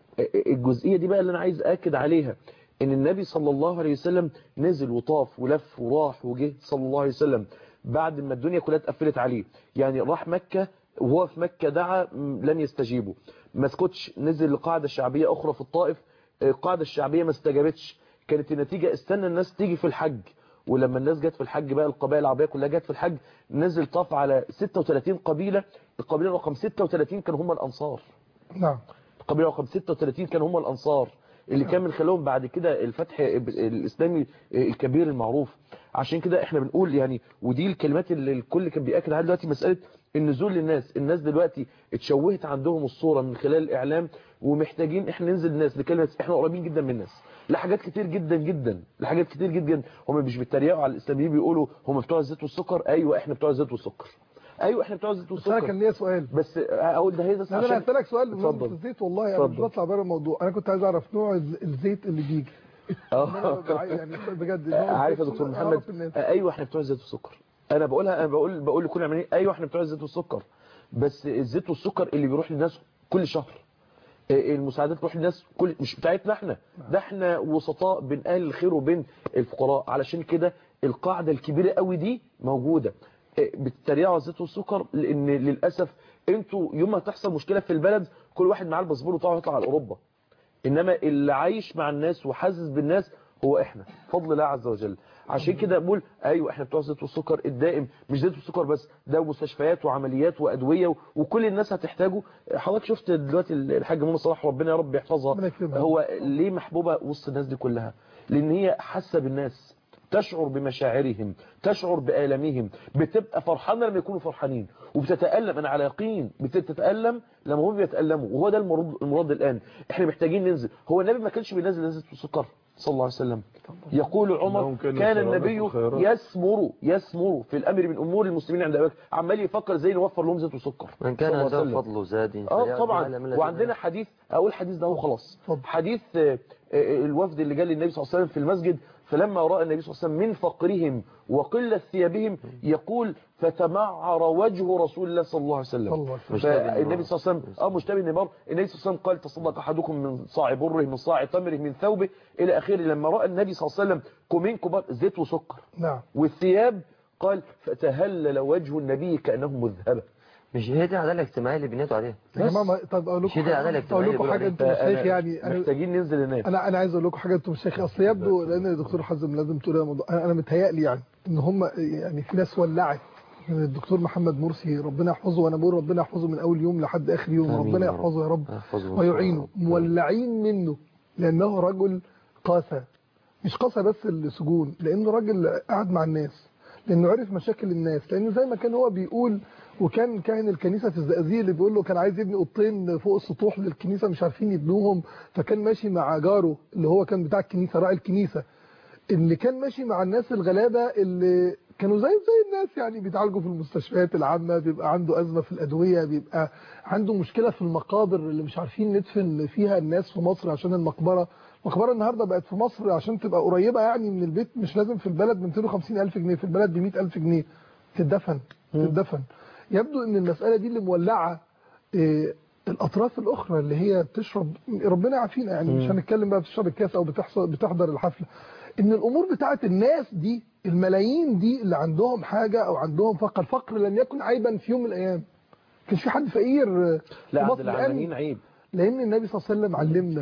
الجزئية دي بقى اللي أنا عايز أكد عليها إن النبي صلى الله عليه وسلم نزل وطاف ولف وراح وجه صلى الله عليه وسلم بعد ما الدنيا كلها اتقفلت عليه يعني راح مكة وهو في مكة دعا م- لم يستجيبوا ما سكتش نزل لقاعدة شعبية أخرى في الطائف القاعدة الشعبية ما استجابتش كانت النتيجة استنى الناس تيجي في الحج ولما الناس جت في الحج بقى القبائل العربية كلها جت في الحج نزل طاف على 36 قبيلة القبيلة رقم 36 كانوا هم الأنصار نعم القبيلة رقم 36 كانوا هم الأنصار اللي كان من خلالهم بعد كده الفتح الإسلامي الكبير المعروف عشان كده احنا بنقول يعني ودي الكلمات اللي الكل كان بيأكد عليها دلوقتي مسألة النزول للناس الناس دلوقتي اتشوهت عندهم الصورة من خلال الإعلام ومحتاجين احنا ننزل الناس لكلمة احنا قريبين جدا من الناس لحاجات كتير جدا جدا لحاجات كتير جدا هم مش بيتريقوا على الإسلاميين بيقولوا هم بتوع الزيت والسكر أيوة احنا بتوع الزيت والسكر ايوه احنا بتوع الزيت بس انا والسكر كان ليا سؤال بس اقول ده هي بس لا انا عشان هسألك سؤال بمناسبة اتفضل الزيت والله انا مش اتفضل. بطلع بره الموضوع انا كنت عايز اعرف نوع الز- الزيت اللي بيجي أنا ببقى عاي- يعني بجد نوع عارف يا الزيت دكتور أعرف محمد الناس. ايوه احنا بتوع الزيت والسكر انا بقولها انا بقول بقول لكل العمليين ايوه احنا بتوع الزيت والسكر بس الزيت والسكر اللي بيروح للناس كل شهر المساعدات تروح للناس كل مش بتاعتنا احنا ده احنا وسطاء بين اهل الخير وبين الفقراء علشان كده القاعده الكبيره قوي دي موجوده بتتريقوا على الزيت والسكر لان للاسف انتوا يوم ما تحصل مشكله في البلد كل واحد معاه الباسبور بتاعه يطلع على اوروبا انما اللي عايش مع الناس وحاسس بالناس هو احنا فضل الله عز وجل عشان كده بقول ايوه احنا بتوع الزيت والسكر الدائم مش زيت والسكر بس ده مستشفيات وعمليات وادويه و- وكل الناس هتحتاجه حضرتك شفت دلوقتي الحاج منى صلاح ربنا يا رب يحفظها هو ليه محبوبه وسط الناس دي كلها لان هي حاسه بالناس تشعر بمشاعرهم تشعر بآلامهم بتبقى فرحانة لما يكونوا فرحانين وبتتألم أنا على يقين بتتألم لما هم بيتألموا وهو ده المراد, المراد الآن احنا محتاجين ننزل هو النبي ما كانش بينزل نزل السكر صلى الله عليه وسلم يقول عمر إنهم كانوا كان يسارعون النبي في الخيرات. يسمر يسمر في الأمر من أمور المسلمين عند أبي بكر عمال يفكر ازاي نوفر لهم زيت وسكر من كان صلى الله عليه عنده وسلم. فضل زاد اه فليعمل على طبعا ملة وعندنا حديث اقول حديث ده وخلاص حديث آه، آه، الوفد اللي جاء للنبي صلى الله عليه وسلم في المسجد فلما راى النبي صلى الله عليه وسلم من فقرهم وقله ثيابهم يقول فتمعر وجه رسول الله صلى الله عليه وسلم صلى الله عليه وسلم. فالنبي صلى الله عليه وسلم اه مشتبه النمار النبي صلى الله عليه وسلم قال تصدق احدكم من صاع بره من صاع تمره من ثوبه الى اخره لما راى النبي صلى الله عليه وسلم كومين كبار زيت وسكر نعم والثياب قال فتهلل وجه النبي كانه مذهبه مش هي دي العداله الاجتماعيه اللي بنيتوا عليها يا جماعه ما- طب اقول مش لكم دي العداله حاجه اقول الاجتماعيه لكم حاجه انتوا فأنا مشايخ يعني أنا- محتاجين ننزل الناس انا انا عايز اقول لكم حاجه انتوا مشايخ اصل يبدو لان الدكتور حازم لازم تقول هذا الموضوع انا أنا متهيألي يعني ان هم يعني في ناس ولعت من الدكتور محمد مرسي ربنا يحفظه وانا بقول ربنا يحفظه من اول يوم لحد اخر يوم آمين ربنا يا رب. يحفظه يا رب يحفظه ويعينه مولعين منه لانه رجل قاسى مش قاسى بس السجون لانه راجل قعد مع الناس لانه عرف مشاكل الناس لانه زي ما كان هو بيقول وكان كاهن الكنيسه في الزقازيق اللي بيقول له كان عايز يبني اوضتين فوق السطوح للكنيسه مش عارفين يبنوهم فكان ماشي مع جاره اللي هو كان بتاع الكنيسه راعي الكنيسه اللي كان ماشي مع الناس الغلابه اللي كانوا زي زي الناس يعني بيتعالجوا في المستشفيات العامه بيبقى عنده ازمه في الادويه بيبقى عنده مشكله في المقابر اللي مش عارفين ندفن فيها الناس في مصر عشان المقبره المقبره النهارده بقت في مصر عشان تبقى قريبه يعني من البيت مش لازم في البلد ب 250 الف جنيه في البلد ب 100 الف جنيه تدفن تدفن يبدو ان المساله دي اللي مولعه إيه، الاطراف الاخرى اللي هي بتشرب ربنا يعافينا يعني مش مم. هنتكلم بقى بتشرب الكاس او بتحصل بتحضر الحفله ان الامور بتاعت الناس دي الملايين دي اللي عندهم حاجه او عندهم فقر الفقر لن يكن عيبا في يوم من الايام كانش في حد فقير في لا عند مصر الآن العلمانيين عيب لان النبي صلى الله عليه وسلم علمنا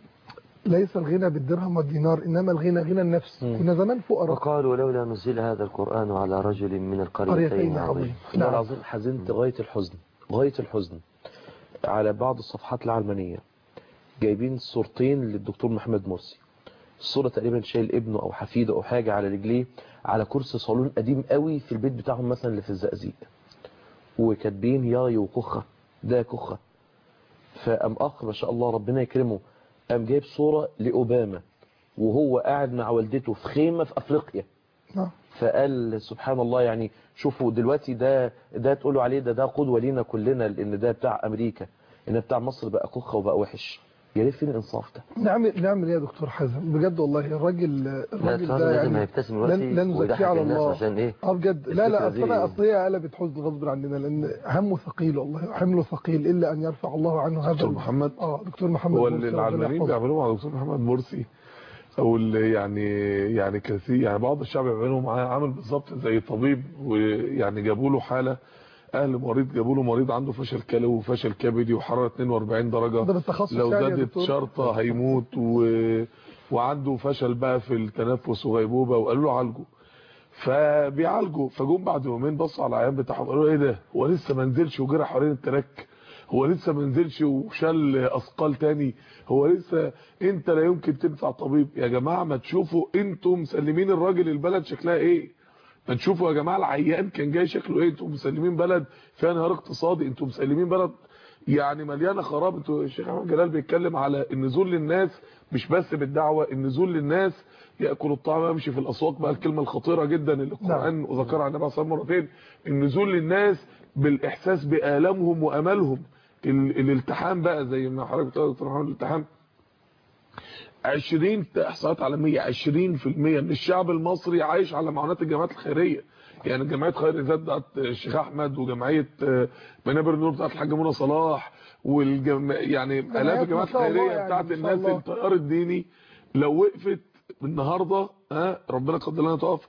ليس الغنى بالدرهم والدينار انما الغنى غنى النفس كنا زمان فقراء وقالوا لولا نزل هذا القرآن على رجل من القريتين قريتين عظيم عظيم والله العظيم حزنت غاية الحزن غاية الحزن على بعض الصفحات العلمانية جايبين صورتين للدكتور محمد مرسي الصورة تقريبا شايل ابنه او حفيده او حاجة على رجليه على كرسي صالون قديم قوي في البيت بتاعهم مثلا اللي في الزقازيق وكاتبين ياي وكخة ده كخة فقام اخ ما شاء الله ربنا يكرمه قام جايب صورة لأوباما وهو قاعد مع والدته في خيمة في افريقيا نعم. فقال سبحان الله يعني شوفوا دلوقتي ده ده تقولوا عليه ده ده قدوة لينا كلنا لان ده بتاع امريكا ان بتاع مصر بقى كخة وبقى وحش يا ريت فين الانصاف ده نعمل نعمل ايه يا دكتور حازم بجد والله الراجل لا الراجل الفرد ده لازم يعني هيبتسم لن دلوقتي لن نزكيه ويضحك على الناس الله عشان ايه اه بجد لا لا الفكرة اصل دي- انا اصل هي قلبت حزن غصب عننا لان همه ثقيل والله حمله ثقيل الا ان يرفع الله عنه هذا دكتور ال- محمد اه دكتور محمد هو مرسي اللي ربنا العلمانيين يحفظه. بيعملوه مع دكتور محمد مرسي او اللي يعني يعني كثير يعني بعض الشعب بيعملوا معاه عامل بالظبط زي طبيب ويعني جابوا له حاله اهل مريض جابوا له مريض عنده فشل كلوي وفشل كبدي وحراره 42 درجه ده بالتخصص لو يعني يا زادت دكتور؟ شرطه هيموت و... وعنده فشل بقى في التنفس وغيبوبه وقالوا له عالجه فبيعالجوا فجم بعد يومين بصوا على العيان بتاعهم قالوا ايه ده هو لسه ما نزلش وجرى حوالين التراك هو لسه ما نزلش وشال اثقال تاني هو لسه انت لا يمكن تنفع طبيب يا جماعه ما تشوفوا انتم مسلمين الراجل البلد شكلها ايه ما تشوفوا يا جماعه العيان كان جاي شكله ايه انتم مسلمين بلد فيها انهيار اقتصادي انتم مسلمين بلد يعني مليانه خراب انتوا الشيخ احمد جلال بيتكلم على النزول للناس مش بس بالدعوه النزول للناس ياكل الطعام ويمشي في الاسواق بقى الكلمه الخطيره جدا اللي القران ذكرها النبي صلى الله عليه وسلم مرتين النزول للناس بالاحساس بالامهم واملهم ال- الالتحام بقى زي ما حضرتك بتقول يا دكتور محمد الالتحام 20 احصاءات عالميه 20% من الشعب المصري عايش على معونات الجمعيات الخيريه يعني جمعيه خير الذات بتاعت الشيخ احمد وجمعيه آه، منابر النور بتاعت الحاج منى صلاح والجم... يعني الاف ما الجمعيات شاء الله الخيريه يعني، بتاعت ما شاء الناس الله. التيار الديني لو وقفت النهارده ها ربنا قدر لنا تقف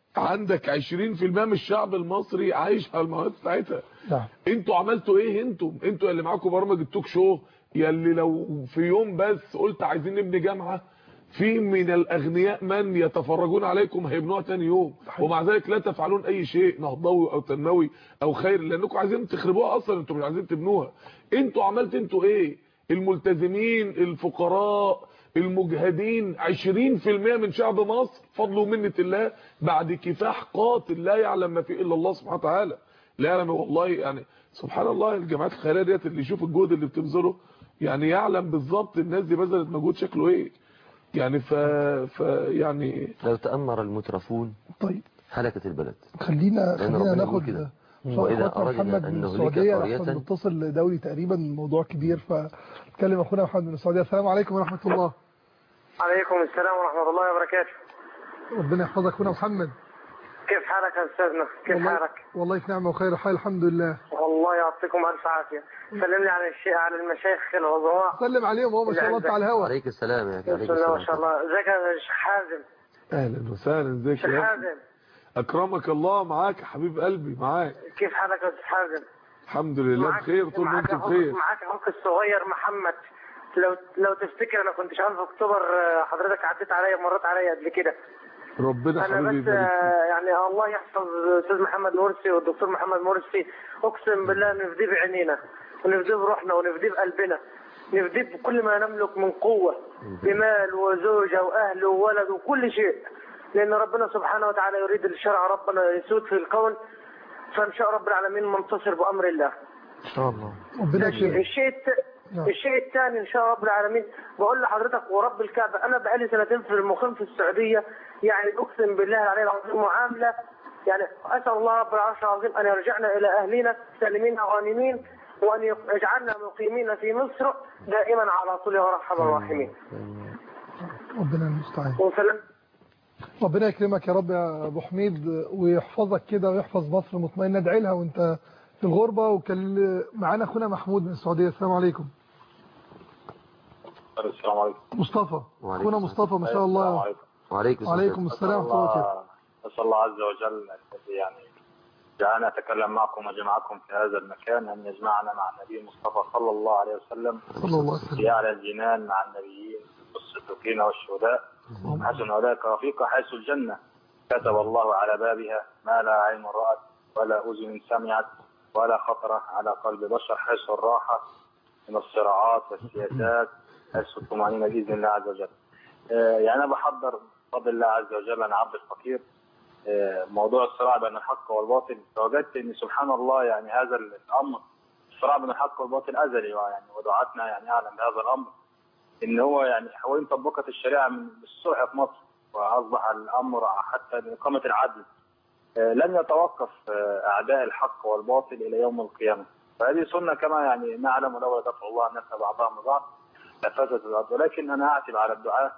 عندك 20% من الشعب المصري عايش على المعونات بتاعتها نعم انتوا عملتوا ايه انتم انتوا اللي معاكم برامج التوك شو يلي لو في يوم بس قلت عايزين نبني جامعه في من الاغنياء من يتفرجون عليكم هيبنوها تاني يوم ومع ذلك لا تفعلون اي شيء نهضوي او تنموي او خير لانكم عايزين تخربوها اصلا انتوا مش عايزين تبنوها انتوا عملت انتوا ايه الملتزمين الفقراء المجهدين 20% من شعب مصر فضل ومنة الله بعد كفاح قاتل لا يعلم ما فيه الا الله سبحانه وتعالى لا يعلم والله يعني سبحان الله الجماعات الخيريه ديت اللي يشوف الجهد اللي بتبذله يعني يعلم بالظبط الناس دي بذلت مجهود شكله ايه يعني ف, ف يعني لو تأمر المترفون طيب هلكت البلد خلينا لأن خلينا ربنا ناخد يقول كده. سؤال وإذا اخواتنا أردنا محمد أن من نهلك السعوديه قرية لحسن نتصل دولي تقريبا موضوع كبير فنتكلم اخونا محمد من السعوديه السلام عليكم ورحمه الله عليكم السلام ورحمة الله وبركاته ربنا يحفظك اخونا محمد كيف حالك يا أستاذنا كيف والله حالك والله في نعمه وخير حال الحمد لله والله يعطيكم ألف عافية سلمني على الشيء على المشايخ العظماء سلم عليهم هو ما شاء الله انت على الهوا عليك السلام يا أخي عليك بسم الله ما السلام شاء الله ازيك يا شيخ حازم اهلا وسهلا ازيك شيخ يا أخي؟ حازم اكرمك الله معاك يا حبيب قلبي معاك كيف حالك يا أستاذ حازم الحمد لله معاك- بخير طول ما معاك انتم أخوك- بخير معاك اخوك الصغير محمد لو لو تفتكر انا كنت شغال في اكتوبر آه، حضرتك عديت عليا مريت عليا قبل كده ربنا انا حبيبي بس يبارك فيك. آه، يعني الله يحفظ الاستاذ محمد مرسي والدكتور محمد مرسي اقسم بالله نفديه بعينينا ونفديه بروحنا ونفديه بقلبنا نفديه بكل ما نملك من قوه بمال وزوجه واهل وولد وكل شيء لان ربنا سبحانه وتعالى يريد الشرع ربنا يسود في الكون فان شاء رب العالمين منتصر بامر الله ان شاء الله ربنا يكرمك الشيء الت... نعم. الشيء الثاني ان شاء الله رب العالمين بقول لحضرتك ورب الكعبه انا بقالي سنتين في المقيم في السعوديه يعني اقسم بالله العلي العظيم معامله يعني اسال الله رب العرش العظيم ان يرجعنا الى اهلنا سالمين غانمين وان يجعلنا مقيمين في مصر دائما على طول يا ارحم الراحمين ربنا المستعان وسلام ربنا يكرمك يا رب يا ابو حميد ويحفظك كده ويحفظ مصر مطمئنه ادعي لها وانت في الغربه وكان معانا اخونا محمود من السعوديه السلام عليكم السلام عليكم مصطفى وعليكم اخونا مصطفى ما شاء الله وعليكم السلام وعليكم السلام ورحمه الله وبركاته نسأل الله عز وجل الذي يعني جعلنا أتكلم معكم وجمعكم في هذا المكان أن يجمعنا مع النبي المصطفى صلى الله عليه وسلم صلى الله عليه وسلم في أعلى الجنان مع النبيين والصديقين والشهداء حسن أولئك رفيقا حيث الجنة كتب الله على بابها ما لا عين رأت ولا أذن سمعت ولا خطر على قلب بشر حيث الراحة من الصراعات والسياسات حيث الطمأنينة بإذن الله عز وجل آه، يعني انا بحضر بفضل الله عز وجل انا عبد الفقير آه، موضوع الصراع بين الحق والباطل فوجدت ان سبحان الله يعني هذا الامر الصراع بين الحق والباطل ازلي يعني ودعاتنا يعني اعلم بهذا الامر ان هو يعني وان طبقت الشريعه من الصلح في مصر واصبح الامر حتى لاقامه العدل آه، لن يتوقف آه، اعداء الحق والباطل الى يوم القيامه فهذه سنه كما يعني نعلم ولولا دفع الله الناس بعضهم ببعض لفسدت الارض ولكن انا اعتب على الدعاء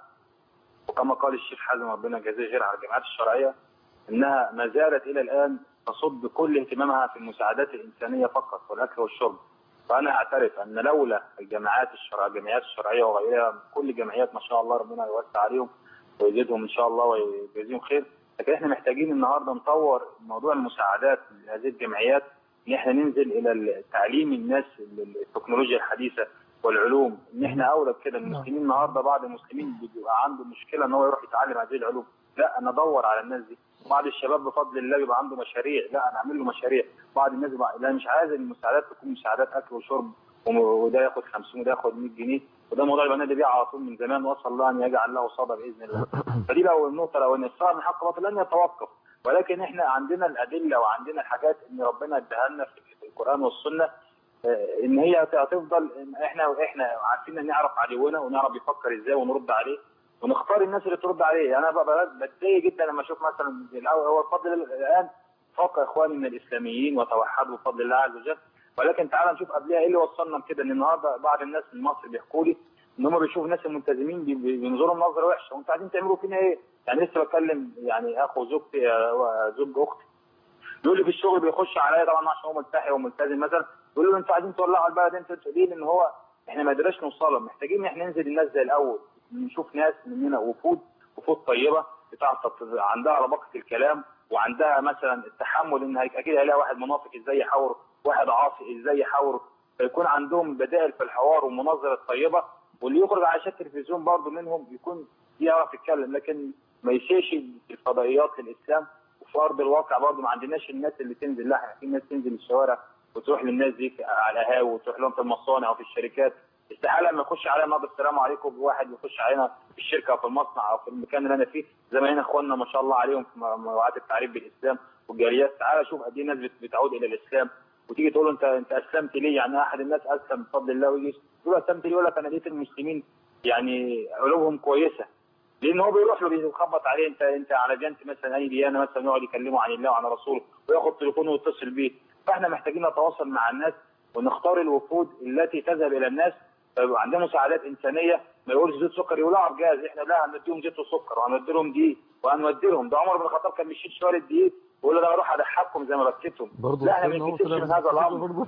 وكما قال الشيخ حازم ربنا يجازيه خير على الجماعات الشرعيه انها ما زالت الى الان تصب كل اهتمامها في المساعدات الانسانيه فقط والاكل والشرب فانا اعترف ان لولا الجماعات الشرعيه الجمعيات الشرعيه وغيرها كل جمعيات ما شاء الله ربنا يوسع عليهم ويزيدهم ان شاء الله ويجزيهم خير لكن احنا محتاجين النهارده نطور موضوع المساعدات لهذه الجمعيات ان احنا ننزل الى تعليم الناس التكنولوجيا الحديثه والعلوم ان احنا اولى بكده المسلمين النهارده بعض المسلمين بيبقى عنده مشكله ان هو يروح يتعلم هذه العلوم لا انا ادور على الناس دي بعض الشباب بفضل الله بيبقى عنده مشاريع لا انا اعمل له مشاريع بعض الناس بقى لا مش عايز المساعدات تكون مساعدات اكل وشرب وم- وده ياخد 50 وده ياخد 100 جنيه وده موضوع يبقى نادي بيه على طول من زمان وصل الله ان يجعل له صدى باذن الله فدي لو النقطه لو ان الصراع من حق باطل لن يتوقف ولكن احنا عندنا الادله وعندنا الحاجات ان ربنا اداها لنا في القران والسنه آه، ان هي هتفضل إن احنا احنا عارفين ان نعرف عدونا ونعرف يفكر ازاي ونرد عليه ونختار الناس اللي ترد عليه انا ببقى بتضايق جدا لما اشوف مثلا الاول هو بفضل الله الان فوق اخواني من الاسلاميين وتوحدوا بفضل الله عز وجل ولكن تعال نشوف قبلها ايه اللي وصلنا لكده ان النهارده بعض الناس من مصر بيحكوا لي ان هم بيشوفوا الناس الملتزمين بي- بي- بينظروا نظره وحشه وانتوا عايزين تعملوا فينا ايه؟ يعني لسه بتكلم يعني اخو زوجتي آه، زوج اختي بيقول لي في الشغل بيخش عليا طبعا عشان هو ملتحي وملتزم مثلا بيقول له انتوا عايزين تولعوا البلد انتوا انتوا ليه؟ لان هو احنا ما قدرناش نوصل لهم محتاجين ان احنا ننزل الناس زي الاول نشوف ناس مننا وفود وفود طيبه بتعرف تت- عندها رباقه الكلام وعندها مثلا التحمل ان هيك- اكيد هيلاقي واحد منافق ازاي يحاور واحد عاصي ازاي يحاور فيكون عندهم بدائل في الحوار والمناظره الطيبه واللي يخرج على شكل التلفزيون برضه منهم يكون يعرف يتكلم لكن ما يشيش الفضائيات للاسلام وفي ارض الواقع برضه ما عندناش الناس اللي تنزل لا احنا في ناس تنزل الشوارع وتروح للناس دي على القهاوي وتروح لهم في المصانع وفي الشركات استحاله لما يخش علينا نقول السلام عليكم بواحد يخش علينا في الشركه او في المصنع او في المكان اللي انا فيه زي ما هنا اخواننا ما شاء الله عليهم في موعات التعريف بالاسلام والجاليات تعالى شوف قد ايه ناس بت- بتعود الى الاسلام وتيجي تقول له انت انت اسلمت ليه يعني احد الناس اسلم بفضل الله ويجي يقول له اسلمت ليه يقول لك انا لقيت المسلمين يعني قلوبهم كويسه لان هو بيروح له بيخبط عليه انت انت على جنت مثلا اي ديانه مثلا يقعد يكلمه عن الله وعن رسوله وياخد تليفونه ويتصل بيه فاحنا محتاجين نتواصل مع الناس ونختار الوفود التي تذهب الى الناس فيبقى عندنا مساعدات انسانيه ما يقولش زيت سكر يولعوا بجاز احنا لا هنديهم زيت وسكر وهندي لهم دقيق وهنودي لهم ده عمر بن الخطاب كان بيشيل شويه دقيق ويقول له ده اروح اضحككم زي ما بكيتهم برضه لا احنا ما سيدنا عمر بنكتبش طلع من هذا الامر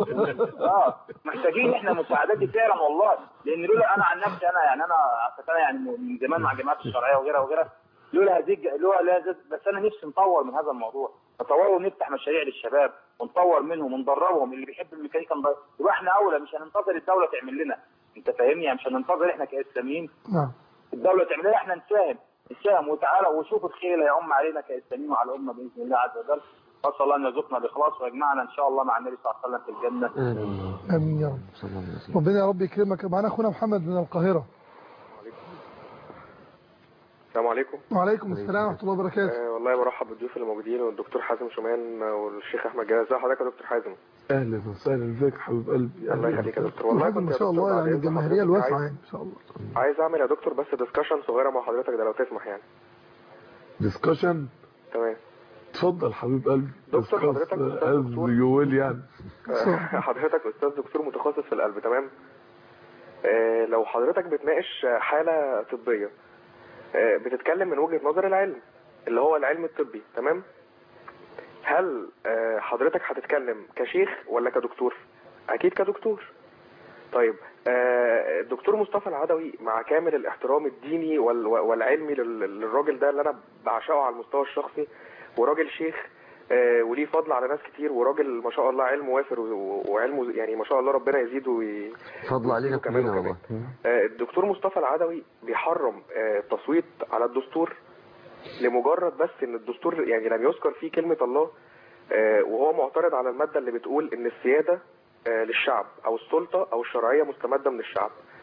اه محتاجين احنا مساعدات دي فعلا والله لان لولا انا عن نفسي انا يعني انا أصل انا يعني من زمان مع الجماعات الشرعيه وغيرها وغيرها لولا هذه الج- لولا لا زد- بس انا نفسي نطور من هذا الموضوع نطوره ونفتح مشاريع للشباب ونطور منهم وندربهم اللي بيحب الميكانيكا ندرب يبقى احنا اولى مش هننتظر الدوله تعمل لنا انت فاهمني يعني مش هننتظر احنا كاسلاميين نعم الدوله تعمل لنا احنا نساهم نساهم وتعالى وشوف الخير اللي هيعم علينا كاسلاميين وعلى الامه باذن الله عز وجل نسال الله ان يرزقنا الاخلاص ويجمعنا ان شاء الله مع النبي صلى الله عليه وسلم في الجنه امين يا رب ربنا يا رب يكرمك معنا اخونا محمد من القاهره السلام عليكم وعليكم السلام ورحمه الله وبركاته آه والله برحب بالضيوف اللي موجودين والدكتور حازم شومان والشيخ احمد جلال ازي حضرتك يا دكتور حازم اهلا وسهلا ازيك يا حبيب قلبي الله يخليك يا دكتور والله والله كنت ما يا شاء دكتور الله بعد يعني إذن الجماهيريه حضرتك الواسعه عايز- يعني ان شاء الله عايز اعمل يا دكتور بس ديسكشن صغيره مع حضرتك ده لو تسمح يعني ديسكشن تمام اتفضل حبيب قلبي دكتور حضرتك أستاذ از دكتور. يقول يعني آه، حضرتك استاذ دكتور متخصص في القلب تمام آه، لو حضرتك بتناقش حالة طبية آه، بتتكلم من وجهة نظر العلم اللي هو العلم الطبي تمام هل آه، حضرتك هتتكلم كشيخ ولا كدكتور اكيد كدكتور طيب آه، الدكتور مصطفى العدوي مع كامل الاحترام الديني وال- والعلمي لل- للراجل ده اللي انا بعشقه على المستوى الشخصي وراجل شيخ آه، وليه فضل على ناس كتير وراجل ما شاء الله علمه وافر و- وعلمه يعني ما شاء الله ربنا يزيده وي... فضل علينا كمان كلنا وكمان. والله آه، الدكتور مصطفى العدوي بيحرم آه، التصويت على الدستور لمجرد بس ان الدستور يعني لم يذكر فيه كلمة الله آه، وهو معترض على المادة اللي بتقول ان السيادة آه، للشعب او السلطة او الشرعية مستمدة من الشعب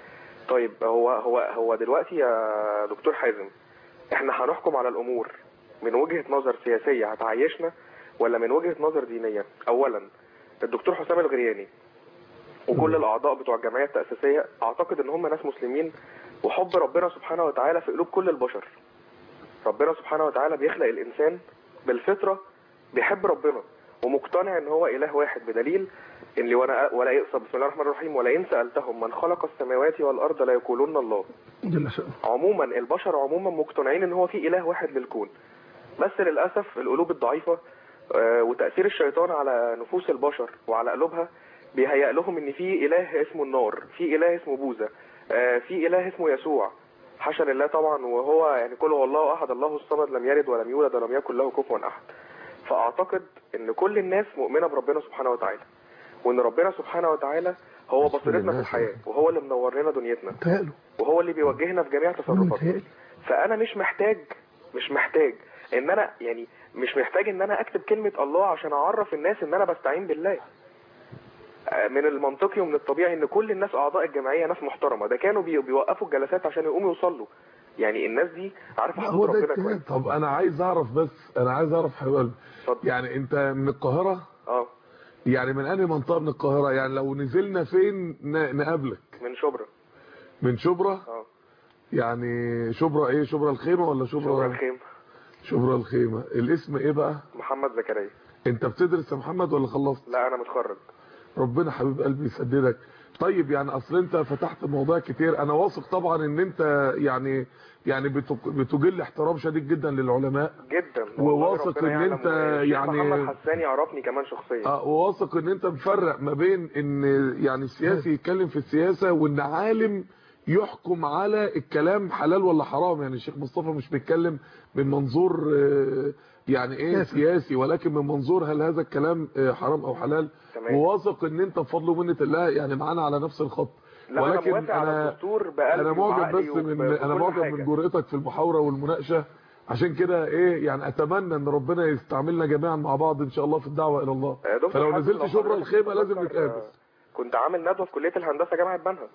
طيب هو هو هو دلوقتي يا دكتور حازم احنا هنحكم على الامور من وجهة نظر سياسية هتعيشنا ولا من وجهة نظر دينية اولا الدكتور حسام الغرياني وكل الاعضاء بتوع الجمعية التأسيسية اعتقد ان هم ناس مسلمين وحب ربنا سبحانه وتعالى في قلوب كل البشر ربنا سبحانه وتعالى بيخلق الانسان بالفطرة بيحب ربنا ومقتنع ان هو اله واحد بدليل ان ولا ولا يقصى بسم الله الرحمن الرحيم ولئن سالتهم من خلق السماوات والارض لا يقولون الله جل شأنه عموما البشر عموما مقتنعين ان هو في اله واحد للكون بس للاسف القلوب الضعيفه آه، وتاثير الشيطان على نفوس البشر وعلى قلوبها بيهيأ لهم ان في اله اسمه النار في اله اسمه بوذا آه، في اله اسمه يسوع حاشا لله طبعا وهو يعني قل هو الله احد الله الصمد لم يلد ولم يولد ولم يكن له كفوا احد فاعتقد ان كل الناس مؤمنه بربنا سبحانه وتعالى وان ربنا سبحانه وتعالى هو بصيرتنا في الناس. الحياه وهو اللي منور لنا دنيتنا تهيأله وهو اللي بيوجهنا في جميع تصرفاتنا فانا مش محتاج مش محتاج ان انا يعني مش محتاج ان انا اكتب كلمة الله عشان اعرف الناس ان انا بستعين بالله آه، من المنطقي ومن الطبيعي ان كل الناس اعضاء الجمعية ناس محترمة ده كانوا بي- بيوقفوا الجلسات عشان يقوموا يوصلوا يعني الناس دي عارفة حدود ربنا كويس طب انا عايز اعرف بس انا عايز اعرف حبيب قلبي يعني انت من القاهرة اه يعني من انهي منطقة من القاهرة يعني لو نزلنا فين ن- نقابلك من شبرا من شبرا اه يعني شبرا ايه شبرا الخيمة ولا شبرا شبرا الخيم شبرا الخيمة الاسم ايه بقى محمد زكريا انت بتدرس يا محمد ولا خلصت لا انا متخرج ربنا حبيب قلبي يسددك طيب يعني اصل انت فتحت مواضيع كتير انا واثق طبعا ان انت يعني يعني بتق- بتجل احترام شديد جدا للعلماء جدا والله وواثق ربنا ان يعلم انت والشيخ يعني محمد حساني عرفني كمان شخصيا اه وواثق ان انت مفرق ما بين ان يعني السياسي يتكلم في السياسة وان عالم يحكم على الكلام حلال ولا حرام يعني الشيخ مصطفى مش بيتكلم من منظور آه، يعني ايه سياسي ولكن من منظور هل هذا الكلام آه، حرام او حلال تمام. وواثق ان انت بفضل ومنة الله يعني معانا على نفس الخط لا انا موافق على الدستور بقلبي انا معجب وعقلي بس من وب- انا وكل معجب حاجة. من جرأتك في المحاورة والمناقشة عشان كده ايه يعني اتمنى ان ربنا يستعملنا جميعا مع بعض ان شاء الله في الدعوة الى الله آه، دكتور فلو حازم، نزلت لو شبرا حضرتك الخيمة لازم تفكر، نتقابل آه، كنت عامل ندوة في كلية الهندسة جامعة بنها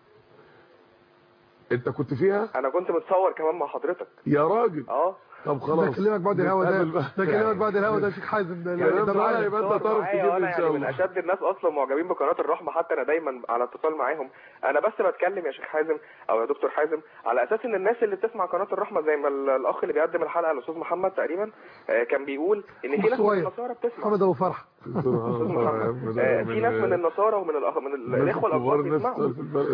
انت كنت فيها انا كنت متصور كمان مع حضرتك يا راجل اه طب ده خلاص كلمك بعد الهوا ده نتقابل بقى. ده كلمك بعد الهوا ده شيخ حازم ده كلام ده بقى معايا. يبقى انت تعرف معايا تجيب وانا ان شاء يعني من الله اشد الناس اصلا معجبين بقناه الرحمه حتى انا دايما على اتصال معاهم انا بس بتكلم يا شيخ حازم او يا دكتور حازم على اساس ان الناس اللي بتسمع قناه الرحمه زي ما ال- الاخ اللي بيقدم الحلقه الاستاذ محمد تقريبا آه، كان بيقول ان في ناس من صغير. النصارى بتسمع محمد ابو فرح أستاذ محمد آه، في ناس من النصارى ومن الأخ... من ال- الاخوه الاكبر بيسمعوا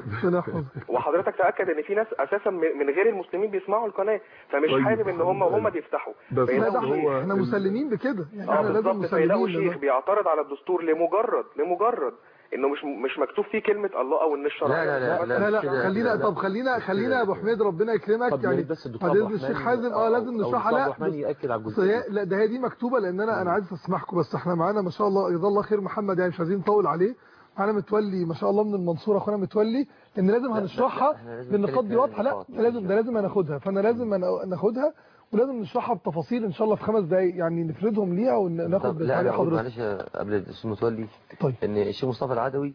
وحضرتك تاكد ان في ناس اساسا من من غير المسلمين بيسمعوا القناه فمش طيب، حابب ان هم وهم بيفتحوا بس فيلاقوا لا، شيخ. احنا مسلمين بكده يعني اه احنا لازم بالظبط فيلاقوا مسلمين شيخ بيعترض على الدستور لمجرد لمجرد انه مش مش مكتوب فيه كلمه الله او ان الشرع لا لا لا خلينا طب خلينا خلينا يا ابو حميد ربنا يكرمك طب يا يعني ريت بس الدكتور بعد عبد اذن الشيخ الرحمن حازم اه أو- لازم أو نشرحها الدكتور لا عبد الرحمن بس- يأكد على بس الجزئية هي- لا ده هي دي مكتوبه لان انا انا عايز اسمحكم بس احنا معانا ما شاء الله جزاه الله خير محمد يعني مش عايزين نطول عليه معانا متولي ما شاء الله من المنصوره اخونا متولي لان لازم هنشرحها إحنا لازم بالنقاط نتكلم دي فيها واضحه لا نقاط. ده لازم ده لازم هناخدها فانا لازم أنا- ناخدها ولازم نشرحها بتفاصيل ان شاء الله في خمس دقائق يعني نفردهم ليها وناخد طب لا تعليق انا أقول حضرتك معلش قبل الاستاذ متولي طيب. ان الشيخ مصطفى العدوي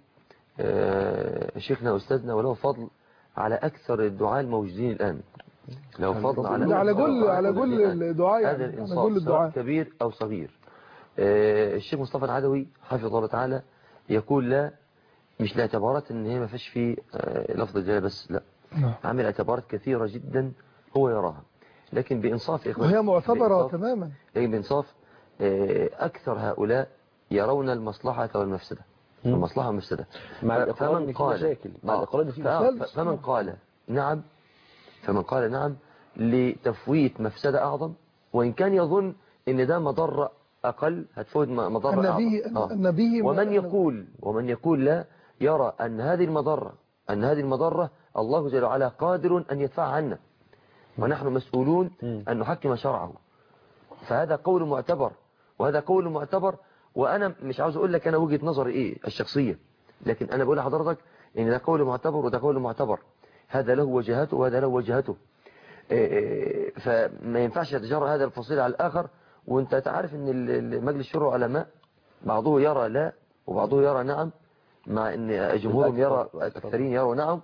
آه، شيخنا استاذنا وله فضل على اكثر الدعاء الموجودين الان له فضل على على كل على كل الدعاء هذا يعني على الانصاف كل سواء الدعاء كبير او صغير آه، الشيخ مصطفى العدوي حفظه الله تعالى يقول لا مش لاعتبارات ان هي ما فيش فيه آه، لفظ الجلاله بس لا نعم. عامل اعتبارات كثيره جدا هو يراها لكن بانصاف يا إخواني، وهي معتبره بإنصاف- تماما لكن بإنصاف آه، أكثر هؤلاء يرون المصلحة والمفسدة المصلحة والمفسدة مع ف- الإقرار إن في مشاكل. مع آه، الإقرار إن في ف- مشاكل. ف- فمن قال نعم فمن قال نعم لتفويت مفسدة أعظم وإن كان يظن إن ده مضرة أقل هتفوت م- مضرة النبي أعظم آه. النبي ومن يقول ومن يقول لا يرى أن هذه المضرة أن هذه المضرة الله جل وعلا قادر أن يدفع عنا ونحن مسؤولون أن نحكم شرعه فهذا قول معتبر وهذا قول معتبر وأنا مش عاوز أقول لك أنا وجهة نظري إيه الشخصية لكن أنا بقول لحضرتك إن ده قول معتبر وده قول معتبر هذا له وجهته وهذا له وجهته إيه إيه، فما ينفعش يتجرى هذا الفصيل على الآخر وانت تعرف ان ال- ال- مجلس الشورى علماء بعضه يرى لا وبعضه يرى نعم مع ان جمهورهم يرى الاكثرين يروا نعم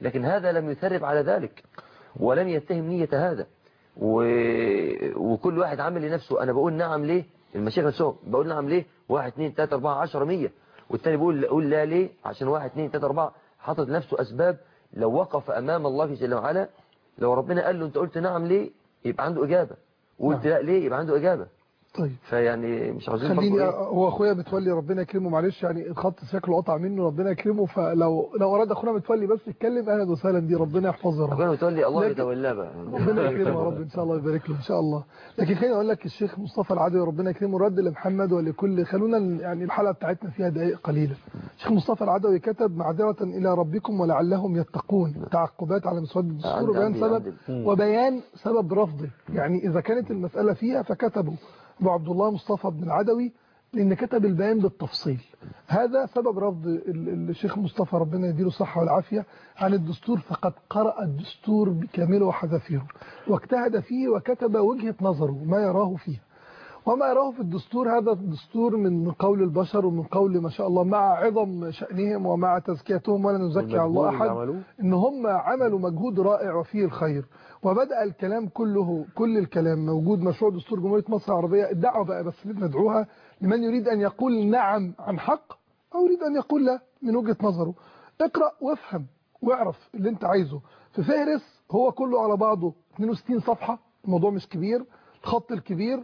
لكن هذا لم يثرب على ذلك ولم يتهم نية هذا و... وكل واحد عامل لنفسه أنا بقول نعم ليه المشايخ نفسهم بقول نعم ليه واحد اثنين ثلاثة أربعة عشرة مية والتاني بيقول قول لا ليه عشان واحد اثنين ثلاثة أربعة حاطط لنفسه أسباب لو وقف أمام الله جل وعلا لو ربنا قال له أنت قلت نعم ليه يبقى عنده إجابة وقلت لا ليه يبقى عنده إجابة طيب فيعني مش عاوزين خليني برضه إيه؟ هو اخويا متولي ربنا يكرمه معلش يعني الخط شكله قطع منه ربنا يكرمه فلو لو اراد اخونا متولي بس يتكلم اهلا وسهلا دي ربنا يحفظه يا رب ربنا متولي الله لكن- يتولاه بقى ربنا يكرمه يا رب ان شاء الله يبارك له ان شاء الله لكن خليني اقول لك الشيخ مصطفى العدوي ربنا يكرمه رد لمحمد ولكل خلونا ال- يعني الحلقه بتاعتنا فيها دقائق قليله الشيخ مصطفى العدوي كتب معذره الى ربكم ولعلهم يتقون تعقبات على مسود الدستور عندي- وبيان عندي- سبب عندي. وبيان سبب رفضه يعني اذا كانت المساله فيها فكتبوا ابو عبد الله مصطفى بن العدوي لان كتب البيان بالتفصيل هذا سبب رفض ال- الشيخ مصطفى ربنا يديله الصحه والعافيه عن الدستور فقد قرأ الدستور بكامله وحذافيره واجتهد فيه وكتب وجهة نظره ما يراه فيه وما يراه في الدستور هذا الدستور من قول البشر ومن قول ما شاء الله مع عظم شأنهم ومع تزكيتهم ولا نزكي على الله والمجهود اللي أحد عملوه. ان هم عملوا مجهود رائع وفيه الخير وبدأ الكلام كله كل الكلام موجود مشروع دستور جمهورية مصر العربية الدعوة بقى بس ندعوها لمن يريد أن يقول نعم عن حق أو يريد أن يقول لا من وجهة نظره اقرأ وافهم واعرف اللي انت عايزه في فهرس هو كله على بعضه 62 صفحة الموضوع مش كبير الخط الكبير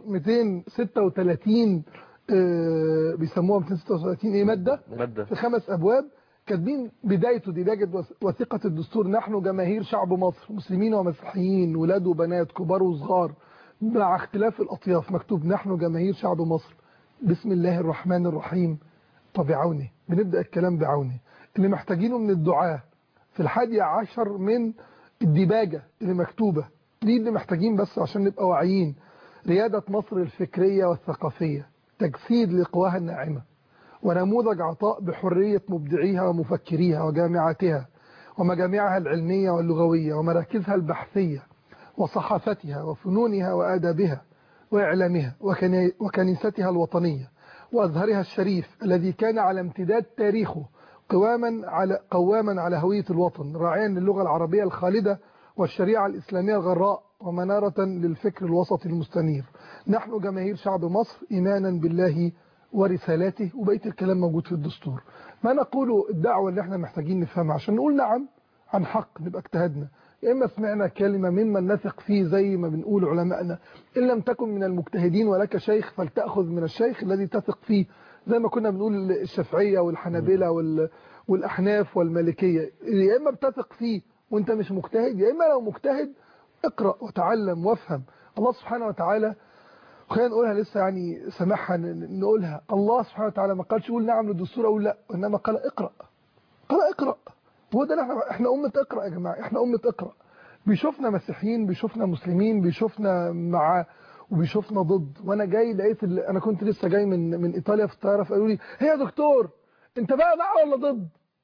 236 آه، بيسموها 236 ايه مادة مادة في خمس أبواب كاتبين بدايته دي بيجد وث- وثيقة الدستور نحن جماهير شعب مصر مسلمين ومسيحيين ولاد وبنات كبار وصغار مع اختلاف الأطياف مكتوب نحن جماهير شعب مصر بسم الله الرحمن الرحيم وبعونه بنبدأ الكلام بعونه اللي محتاجينه من الدعاء في الحادي عشر من الديباجة اللي مكتوبة دي اللي محتاجين بس عشان نبقى واعيين ريادة مصر الفكرية والثقافية تجسيد لقواها الناعمة ونموذج عطاء بحرية مبدعيها ومفكريها وجامعاتها ومجامعها العلمية واللغوية ومراكزها البحثية وصحافتها وفنونها وآدابها وإعلامها وكني- وكنيستها الوطنية وأزهرها الشريف الذي كان على امتداد تاريخه قواما على قواما على هوية الوطن راعيا للغة العربية الخالدة والشريعة الإسلامية الغراء ومنارة للفكر الوسطي المستنير نحن جماهير شعب مصر إيمانا بالله ورسالاته وبقية الكلام موجود في الدستور ما نقوله الدعوة اللي احنا محتاجين نفهمها عشان نقول نعم عن حق نبقى اجتهدنا يا إما سمعنا كلمة ممن نثق فيه زي ما بنقول علماءنا إن لم تكن من المجتهدين ولك شيخ فلتأخذ من الشيخ الذي تثق فيه زي ما كنا بنقول الشافعية والحنابلة وال... والأحناف والمالكية يا إما بتثق فيه وانت مش مجتهد يا إما لو مجتهد اقرأ وتعلم وافهم الله سبحانه وتعالى خلينا نقولها لسه يعني سامحها ن- نقولها الله سبحانه وتعالى ما قالش قول نعم للدستور او لا وانما قال اقرا قال اقرا هو ده اللي احنا احنا امه اقرا يا جماعه احنا امه اقرا بيشوفنا مسيحيين بيشوفنا مسلمين بيشوفنا مع وبيشوفنا ضد وانا جاي لقيت ال... انا كنت لسه جاي من من ايطاليا في الطياره فقالوا لي هي يا دكتور انت بقى مع ولا ضد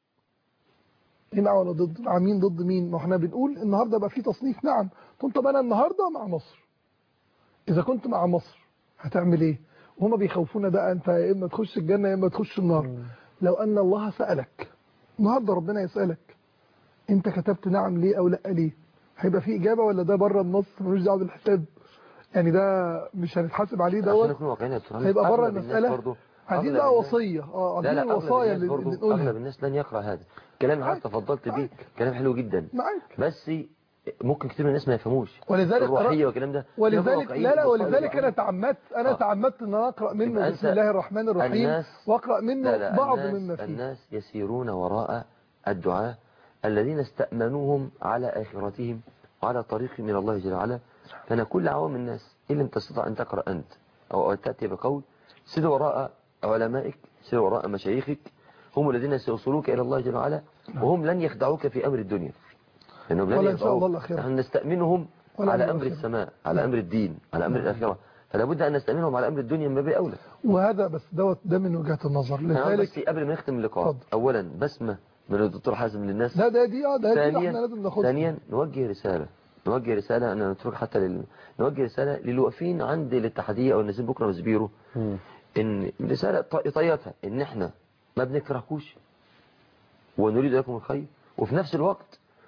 ايه مع ولا ضد مع مين ضد مين ما احنا بنقول النهارده بقى في تصنيف نعم قلت طب انا النهارده مع مصر اذا كنت مع مصر هتعمل ايه وهما بيخوفونا بقى انت يا اما تخش الجنه يا اما تخش النار لو ان الله سالك النهارده ربنا يسالك انت كتبت نعم ليه او لا ليه هيبقى في اجابه ولا ده بره النص ملوش دعوه بالحساب يعني ده مش هنتحاسب عليه عشان دوت نكون واقعيين يا دكتور محمد، هيبقى بره أغلب الناس المساله برضو- عايزين أغلب بقى الناس- وصيه اه لا عايزين لا أغلب الوصايا الناس اللي برضو بنقولها أغلب الناس لن يقرأ هذا كلام حضرتك تفضلت بيه كلام حلو جدا معاك بس ممكن كتير من الناس ما يفهموش ولذلك الروحية أرى- والكلام ده ولذلك واقعيين لا لا وصايا. ولذلك انا تعمدت انا تعمدت ان انا اقرا منه يبقى بسم أنت- الله الرحمن الرحيم الناس واقرا منه لا لا بعض الناس مما فيه الناس يسيرون وراء الدعاء الذين استأمنوهم على آخرتهم وعلى طريق من الله جل وعلا فأنا كل عوام الناس إن لم تستطع أن تقرأ أنت أو أن تأتي بقول سير وراء علمائك سير وراء مشايخك هم الذين سيوصلوك إلى الله جل وعلا وهم لن يخدعوك في أمر الدنيا لأنهم لن ولا إن شاء يخدعوك. الله الأخيرة. نحن نستأمنهم ولا على أمر أمر الآخرة. السماء على أمر الدين على أمر الآخرة فلا بد أن نستأمنهم على أمر الدنيا من باب أولى وهذا بس دوت ده من وجهة النظر أنا لذلك بس قبل ما نختم اللقاء أولا بسمة من الدكتور حازم للناس ده ده دي اه ده دي ثانيا احنا لازم ناخدها ثانيا نوجه رسالة نوجه رسالة أنا نترك حتى لل... نوجه رسالة للي واقفين عند الاتحادية أو النازلين بكرة مسبيرو إن رسالة ط- طيتها إن إحنا ما بنكرهكوش ونريد لكم الخير وفي نفس الوقت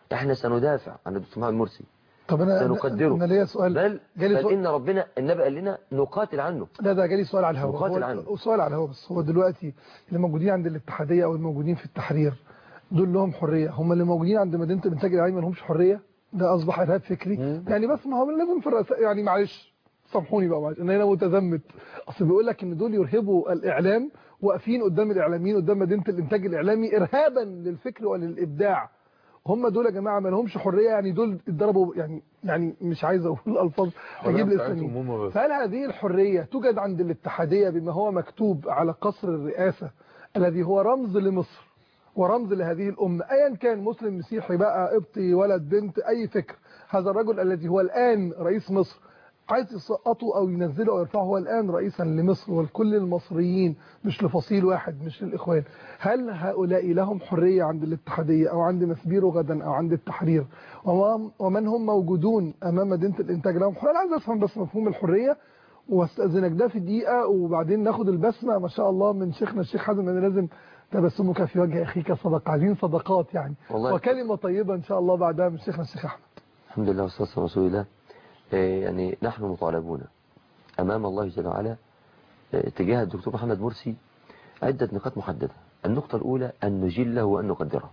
احنا سندافع عن الدكتور محمد مرسي طب انا سنقدره انا ليا سؤال بل, جالي بل سؤال ان ربنا النبي قال لنا نقاتل عنه لا ده جالي سؤال على الهواء مقاتل هو عنه. سؤال على الهواء بس هو دلوقتي اللي موجودين عند الاتحاديه او الموجودين في التحرير دول لهم حريه هم اللي موجودين عند مدينه الانتاج العام ما لهمش حريه ده اصبح ارهاب فكري يعني بس ما هو لازم في الرئاسة يعني معلش سامحوني بقى معلش ان انا متزمت اصل بيقول لك ان دول يرهبوا الاعلام واقفين قدام الاعلاميين قدام مدينه الانتاج الاعلامي ارهابا للفكر وللابداع هم دول يا جماعه ما لهمش حريه يعني دول اتضربوا يعني يعني مش عايز اقول الفاظ اجيب الاسامي فهل هذه الحريه توجد عند الاتحاديه بما هو مكتوب على قصر الرئاسه الذي هو رمز لمصر ورمز لهذه الأمة أيا كان مسلم مسيحي بقى قبطي ولد بنت أي فكر هذا الرجل الذي هو الآن رئيس مصر عايز يسقطه أو ينزله أو يرفعه هو الآن رئيسا لمصر ولكل المصريين مش لفصيل واحد مش للإخوان هل هؤلاء لهم حرية عند الاتحادية أو عند مسبيرو غدا أو عند التحرير وما- ومن هم موجودون أمام مدينة الإنتاج لهم حرية أنا عايز أفهم بس مفهوم الحرية واستأذنك ده في دقيقة وبعدين ناخد البسمة ما شاء الله من شيخنا الشيخ حازم أنا لازم تبسمك في وجه أخيك صدقة عايزين صدقات يعني والله. وكلمة طيبة إن شاء الله بعدها من شيخنا الشيخ أحمد الحمد لله والصلاة والسلام على رسول الله آه، يعني نحن مطالبون أمام الله جل وعلا آه، تجاه الدكتور محمد مرسي عدة نقاط محددة النقطة الأولى أن نجله وأن نقدره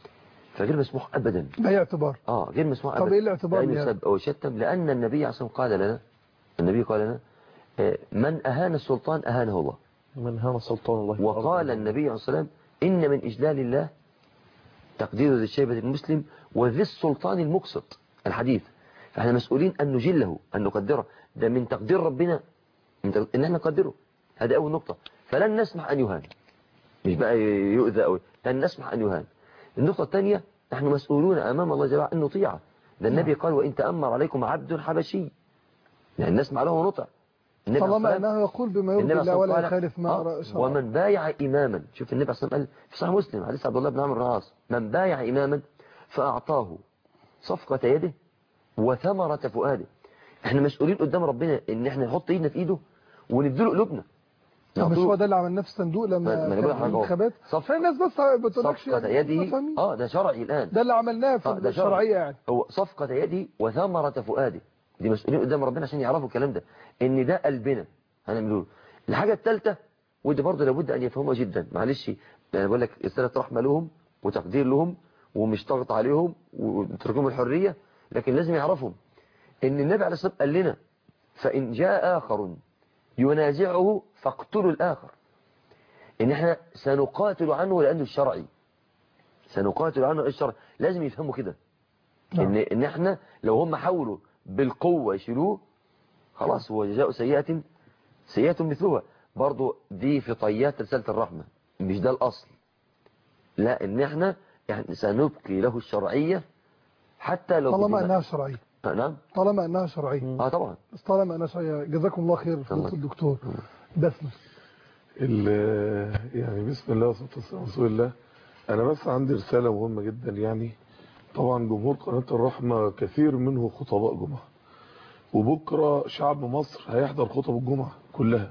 فغير مسموح أبدا لا اعتبار آه غير مسموح طب أبدا إيه الاعتبار لأن لهذا؟ يسب أو يشتم لأن النبي عليه الصلاة والسلام قال لنا النبي قال لنا آه، من أهان السلطان أهانه الله من هان سلطان الله وقال النبي عليه الصلاة والسلام إن من إجلال الله تقدير ذي الشيبة المسلم وذي السلطان المقسط الحديث فاحنا مسؤولين أن نجله أن نقدره ده من تقدير ربنا من تق- إن احنا نقدره هذا أول نقطة فلن نسمح أن يهان مش بقى يؤذى أو لن نسمح أن يهان النقطة الثانية نحن مسؤولون أمام الله جل وعلا أن نطيعه ده النبي قال وإن تأمر عليكم عبد حبشي يعني نسمع له ونطع النبي عليه طالما الصلاة أنه يقول بما يرضي النبي الله عليه ولا الصلاة والسلام يخالف ما قال- أرى آه، شرعا ومن بايع إماما شوف النبي عليه الصلاة والسلام قال في صحيح مسلم حديث عبد الله بن عمرو بن العاص من بايع إماما فأعطاه صفقة يده وثمرة فؤاده احنا مسؤولين قدام ربنا ان احنا نحط ايدنا في ايده ونديله قلوبنا طب مش هو ده اللي عملناه في الصندوق لما ما- ما أنا كان بقول في لحضرتك أهو. الانتخابات فالناس بس بتقولكش صفقة يده اه ده شرعي الآن ده اللي عملناه في آه، ده الشرعية شرعي. يعني هو صفقة يدي وثمرة فؤادي دي مسؤولين قدام ربنا عشان يعرفوا الكلام ده ان ده قلبنا هنعمله الحاجة الثالثة ودي برضه لابد ان يفهموها جدا معلش انا بقول لك رسالة رحمة لهم وتقدير لهم ومش ضغط عليهم وتركهم الحرية لكن لازم يعرفهم ان النبي عليه الصلاة والسلام قال لنا فإن جاء آخر ينازعه فاقتلوا الآخر ان احنا سنقاتل عنه لأنه الشرعي سنقاتل عنه الشرعي لازم يفهموا كده ان ان احنا لو هم حاولوا بالقوة يشيلوه خلاص هو جزاء سيئة سيئة مثلها برضو دي في طيات رسالة الرحمة مش ده الأصل لا ان احنا يعني سنبقي له الشرعية حتى لو طالما بدماء. أنها شرعية آه، نعم طالما أنها شرعية اه طبعا بس طالما أنها شرعية جزاكم الله خير فضيلة الدكتور بسمة ال- يعني بسم الله والصلاة والسلام على رسول الله أنا بس عندي رسالة مهمة جدا يعني طبعا جمهور قناة الرحمة كثير منه خطباء جمعة وبكرة شعب مصر هيحضر خطب الجمعة كلها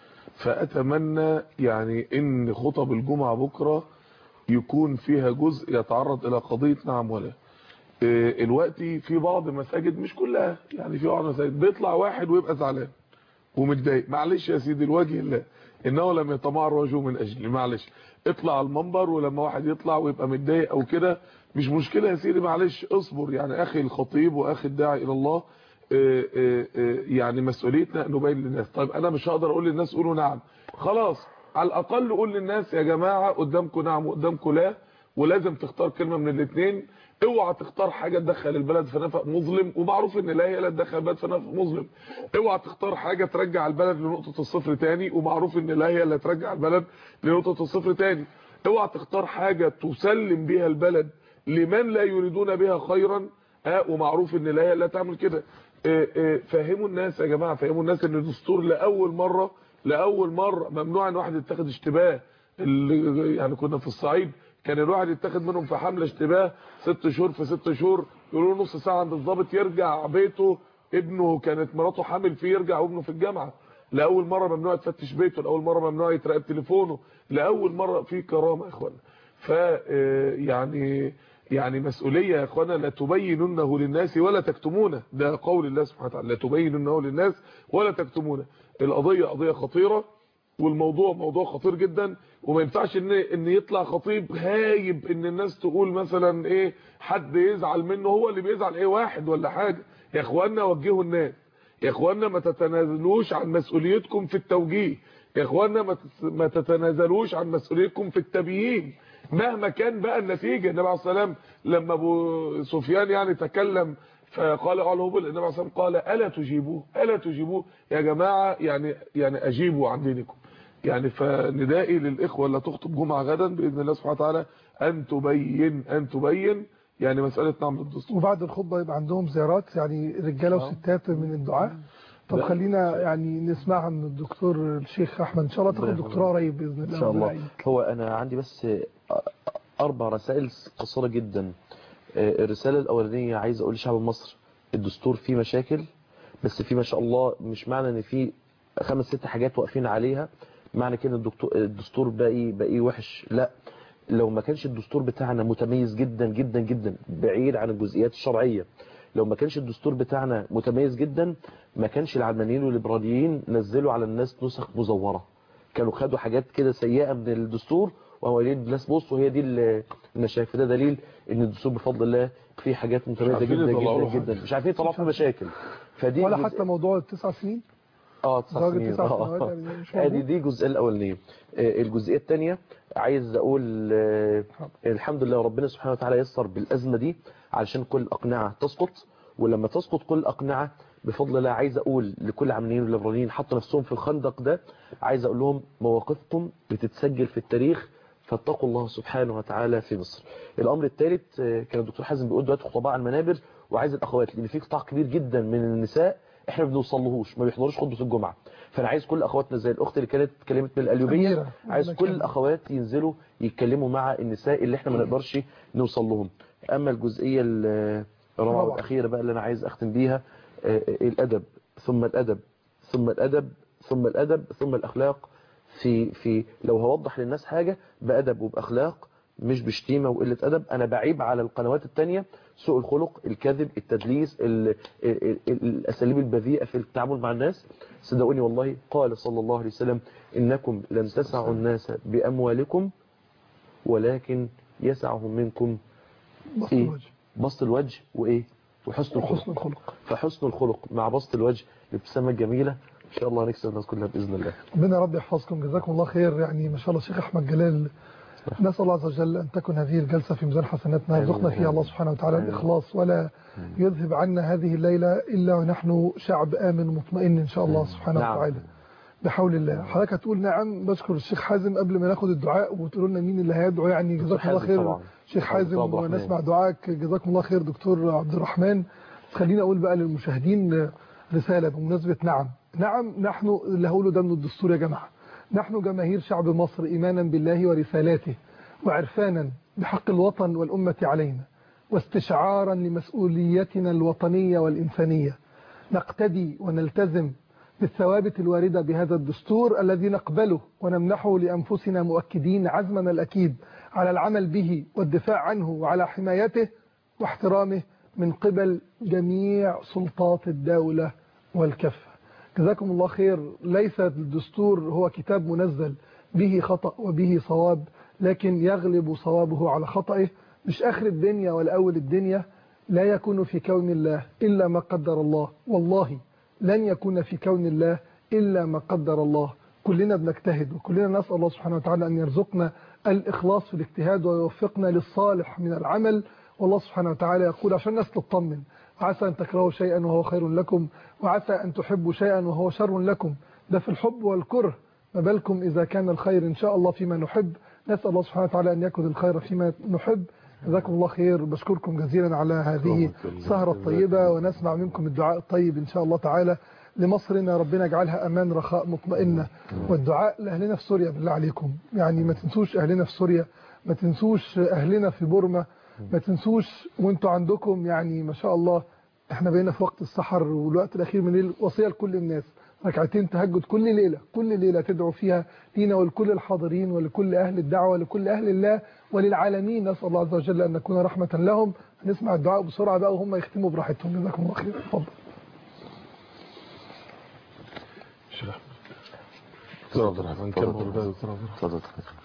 فأتمنى يعني إن خطب الجمعة بكرة يكون فيها جزء يتعرض إلى قضية نعم ولا إيه، الوقتي في بعض المساجد مش كلها يعني في بعض المساجد بيطلع واحد ويبقى زعلان ومتضايق معلش يا سيدي الوجه الله انه لم يتمعر وجهه من اجلي معلش اطلع على المنبر ولما واحد يطلع ويبقى متضايق او كده مش مشكله يا سيدي معلش اصبر يعني اخي الخطيب واخي الداعي الى الله آه، آه، آه، يعني مسؤوليتنا ان نبين للناس طيب انا مش هقدر اقول للناس قولوا نعم خلاص على الاقل قول للناس يا جماعه قدامكم نعم وقدامكم لا ولازم تختار كلمه من الاثنين اوعى تختار حاجه تدخل البلد في نفق مظلم ومعروف ان لا هي لا تدخل البلد في نفق مظلم اوعى تختار حاجه ترجع البلد لنقطه الصفر تاني ومعروف ان لا هي اللي ترجع البلد لنقطه الصفر تاني اوعى تختار حاجه تسلم بيها البلد لمن لا يريدون بها خيرا اه ومعروف ان لا هي لا تعمل كده اه اه فهموا الناس يا جماعه فهموا الناس ان الدستور لاول مره لاول مره ممنوع ان واحد يتخذ اشتباه اللي يعني كنا في الصعيد كان الواحد يتاخد منهم في حمله اشتباه ست شهور في ست شهور يقولوا له نص ساعه عند الضابط يرجع بيته ابنه كانت مراته حامل فيه يرجع وابنه في الجامعه لاول مره ممنوع يتفتش بيته لاول مره ممنوع يتراقب تليفونه لاول مره في كرامه يا اخوانا ف آه، يعني يعني مسؤولية يا اخوانا لا تبيننه للناس ولا تكتمونه ده قول الله سبحانه وتعالى لا تبيننه للناس ولا تكتمونه القضية قضية خطيرة والموضوع موضوع خطير جدا وما ينفعش ان ان يطلع خطيب هايب ان الناس تقول مثلا ايه حد يزعل منه هو اللي بيزعل ايه واحد ولا حاجة يا اخوانا وجهوا الناس يا اخوانا ما تتنازلوش عن مسؤوليتكم في التوجيه يا اخوانا ما تت- ما تتنازلوش عن مسؤوليتكم في التبيين مهما كان بقى النتيجة النبي عليه الصلاة والسلام لما ابو سفيان يعني تكلم فقال على هبل النبي عليه الصلاة والسلام قال ألا تجيبوه ألا تجيبوه يا جماعة يعني يعني أجيبوا عن دينكم يعني فندائي للإخوة اللي تخطب جمعة غدا بإذن الله سبحانه وتعالى أن تبين أن تبين يعني مسألة نعم الدستور وبعد الخطبة يبقى عندهم زيارات يعني رجالة وستات من الدعاء طب لا. خلينا يعني نسمعها من الدكتور الشيخ أحمد إن شاء الله تاخد دكتوراه قريب بإذن الله ان شاء الله ربنا هو انا عندي بس اربع رسائل قصيره جدا الرساله الاولانيه عايز اقول لشعب مصر الدستور فيه مشاكل بس فيه ما شاء الله مش معنى ان فيه خمس ست حاجات واقفين عليها معنى كده الدكتور الدستور باقي باقي وحش لا لو ما كانش الدستور بتاعنا متميز جدا جدا جدا بعيد عن الجزئيات الشرعيه لو ما كانش الدستور بتاعنا متميز جدا ما كانش العلمانيين والليبراليين نزلوا على الناس نسخ مزوره كانوا خدوا حاجات كده سيئه من الدستور وهو ليه الناس بصوا هي دي اللي انا شايف ده دليل ان الدستور بفضل الله فيه حاجات متميزه عارفين جدا يطلعوا له جدا حاجة. جدا مش عارفين يطلعوا فيه مشاكل فدي ولا جزء- حتى موضوع التسع سنين اه تسع درجة سنين تسع اه سنوات يعني مش ادي موجود. دي الجزئيه الاولانيه آه، الجزئيه الثانيه عايز اقول آه، الحمد لله ربنا سبحانه وتعالى يسر بالازمه دي علشان كل الاقنعه تسقط ولما تسقط كل الاقنعه بفضل الله عايز اقول لكل عاملين والليبراليين حطوا نفسهم في الخندق ده عايز اقول لهم مواقفكم بتتسجل في التاريخ فاتقوا الله سبحانه وتعالى في مصر الامر الثالث آه، كان الدكتور حازم بيقول دلوقتي خطباء على المنابر وعايز الاخوات لان في قطاع كبير جدا من النساء احنا ما بنوصلهوش ما بيحضروش خطبه الجمعه فانا عايز كل اخواتنا زي الاخت اللي كانت اتكلمت من القليوبيه أميرة. عايز أميرة كل كامل. الاخوات ينزلوا يتكلموا مع النساء اللي احنا ما نقدرش نوصل لهم اما الجزئيه ال- الرابعه روعة. والاخيره بقى اللي انا عايز اختم بيها آه، الادب ثم الادب ثم الادب ثم الادب ثم الاخلاق في في لو هوضح للناس حاجه بادب وباخلاق مش بشتيمه وقله ادب انا بعيب على القنوات التانية سوء الخلق الكذب التدليس ال- ال- ال- الاساليب البذيئه في التعامل مع الناس صدقوني والله قال صلى الله عليه وسلم انكم لن تسعوا الناس باموالكم ولكن يسعهم منكم بسط ايه الوجه بسط الوجه وايه وحسن الخلق وحسن الخلق فحسن الخلق مع بسط الوجه الابتسامه الجميله ان شاء الله هنكسب الناس كلها باذن الله ربنا يا رب يحفظكم جزاكم الله خير يعني ما شاء الله شيخ أحمد جلال نسأل الله عز وجل أن تكن هذه الجلسة في ميزان حسناتنا آمين. يرزقنا فيها الله سبحانه وتعالى آمين. الإخلاص ولا يذهب عنا هذه الليلة إلا ونحن شعب آمن مطمئن إن شاء الله سبحانه نعم. وتعالى بحول الله حضرتك هتقول نعم بشكر الشيخ حازم قبل ما ناخد الدعاء وتقولوا لنا مين اللي هيدعو يعني جزاكم الله حازم خير طبعا. شيخ حازم عبد الرحمن. ونسمع دعائك جزاكم الله خير دكتور عبد الرحمن خلينا أقول بقى للمشاهدين رسالة بمناسبة نعم نعم نحن اللي هقوله ده من الدستور يا جماعة نحن جماهير شعب مصر إيمانا بالله ورسالاته وعرفانا بحق الوطن والأمة علينا واستشعارا لمسؤوليتنا الوطنية والإنسانية نقتدي ونلتزم بالثوابت الواردة بهذا الدستور الذي نقبله ونمنحه لأنفسنا مؤكدين عزمنا الأكيد على العمل به والدفاع عنه وعلى حمايته واحترامه من قبل جميع سلطات الدولة والكفة جزاكم الله خير ليس الدستور هو كتاب منزل به خطأ وبه صواب لكن يغلب صوابه على خطأه مش آخر الدنيا ولا أول الدنيا لا يكون في كون الله إلا ما قدر الله والله لن يكون في كون الله إلا ما قدر الله كلنا بنجتهد وكلنا نسأل الله سبحانه وتعالى أن يرزقنا الإخلاص في الاجتهاد ويوفقنا للصالح من العمل والله سبحانه وتعالى يقول عشان الناس تطمن عسى أن تكرهوا شيئا وهو خير لكم وعسى أن تحبوا شيئا وهو شر لكم ده في الحب والكره ما بالكم إذا كان الخير إن شاء الله فيما نحب نسأل الله سبحانه وتعالى أن يكون الخير فيما نحب جزاكم الله خير بشكركم جزيلا على هذه السهرة الطيبة ونسمع منكم الدعاء الطيب إن شاء الله تعالى لمصرنا ربنا يجعلها أمان رخاء مطمئنة والدعاء لأهلنا في سوريا بالله عليكم يعني ما تنسوش أهلنا في سوريا ما تنسوش أهلنا في بورما ما تنسوش وانتوا عندكم يعني ما شاء الله احنا بقينا في وقت السحر والوقت الأخير من الليل وصية لكل الناس ركعتين تهجد كل ليلة كل ليلة تدعو فيها لينا ولكل الحاضرين ولكل أهل الدعوة ولكل أهل الله وللعالمين نسأل الله عز وجل أن نكون رحمة لهم هنسمع الدعاء بسرعة بقى وهم يختموا براحتهم جزاكم الله خير اتفضل عبد الرحمن كمل بقى تفضل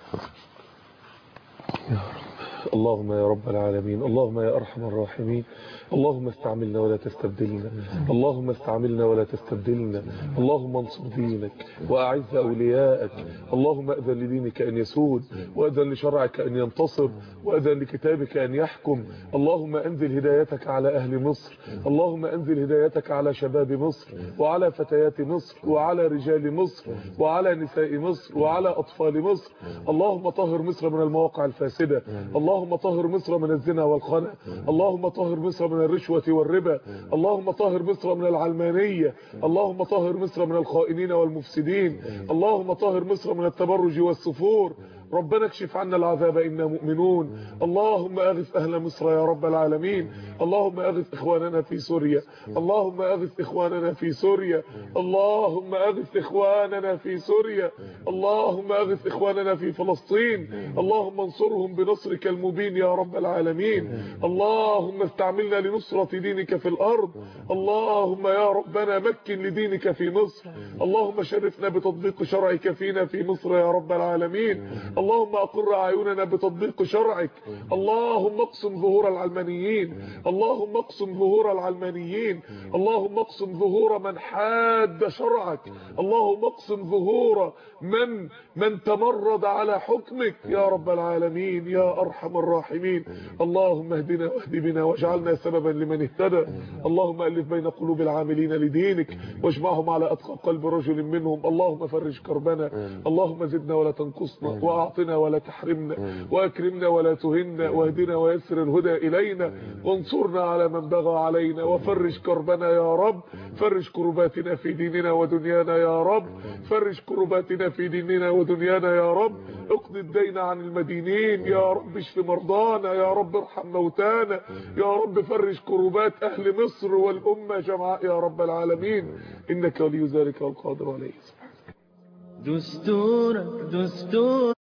اللهم يا رب العالمين اللهم يا أرحم الراحمين اللهم استعملنا ولا تستبدلنا اللهم استعملنا ولا تستبدلنا اللهم انصر دينك وأعز أولياءك اللهم أذن لدينك أن يسود وأذن لشرعك أن ينتصر وأذن لكتابك أن يحكم اللهم أنزل هدايتك على أهل مصر اللهم أنزل هدايتك على شباب مصر وعلى فتيات مصر وعلى رجال مصر وعلى نساء مصر وعلى أطفال مصر اللهم طهر مصر من المواقع الفاسدة اللهم طهر مصر من الزنا والخنا اللهم طهر مصر من الرشوة والربا اللهم طهر مصر من العلمانية اللهم طهر مصر من الخائنين والمفسدين اللهم طهر مصر من التبرج والسفور ربنا اكشف عنا العذاب إنا مؤمنون اللهم أغث أهل مصر يا رب العالمين اللهم أغث إخواننا في سوريا اللهم أغث إخواننا في سوريا اللهم أغث إخواننا في سوريا اللهم أغث إخواننا في فلسطين اللهم انصرهم بنصرك المبين يا رب العالمين اللهم استعملنا لنصرة دينك في الأرض اللهم يا ربنا مكن لدينك في مصر اللهم شرفنا بتطبيق شرعك فينا في مصر يا رب العالمين اللهم أقر أعيننا بتطبيق شرعك اللهم اقسم ظهور العلمانيين اللهم اقسم ظهور العلمانيين اللهم اقسم ظهور من حاد شرعك اللهم اقسم ظهور من من تمرد على حكمك يا رب العالمين يا أرحم الراحمين اللهم اهدنا واهد بنا واجعلنا سببا لمن اهتدى اللهم ألف بين قلوب العاملين لدينك واجمعهم على أتقى قلب رجل منهم اللهم فرج كربنا اللهم زدنا ولا تنقصنا وأعطنا ولا تحرمنا وأكرمنا ولا تهنا واهدنا ويسر الهدى إلينا وانصرنا على من بغى علينا وفرج كربنا يا رب فرج كرباتنا في ديننا ودنيانا يا رب فرج كرباتنا في ديننا ودنيانا يا رب اقضي الدين عن المدينين يا رب اشف مرضانا يا رب ارحم موتانا يا رب فرج كربات أهل مصر والأمة جمعاء يا رب العالمين إنك ولي ذلك والقادر عليه دستورك دستور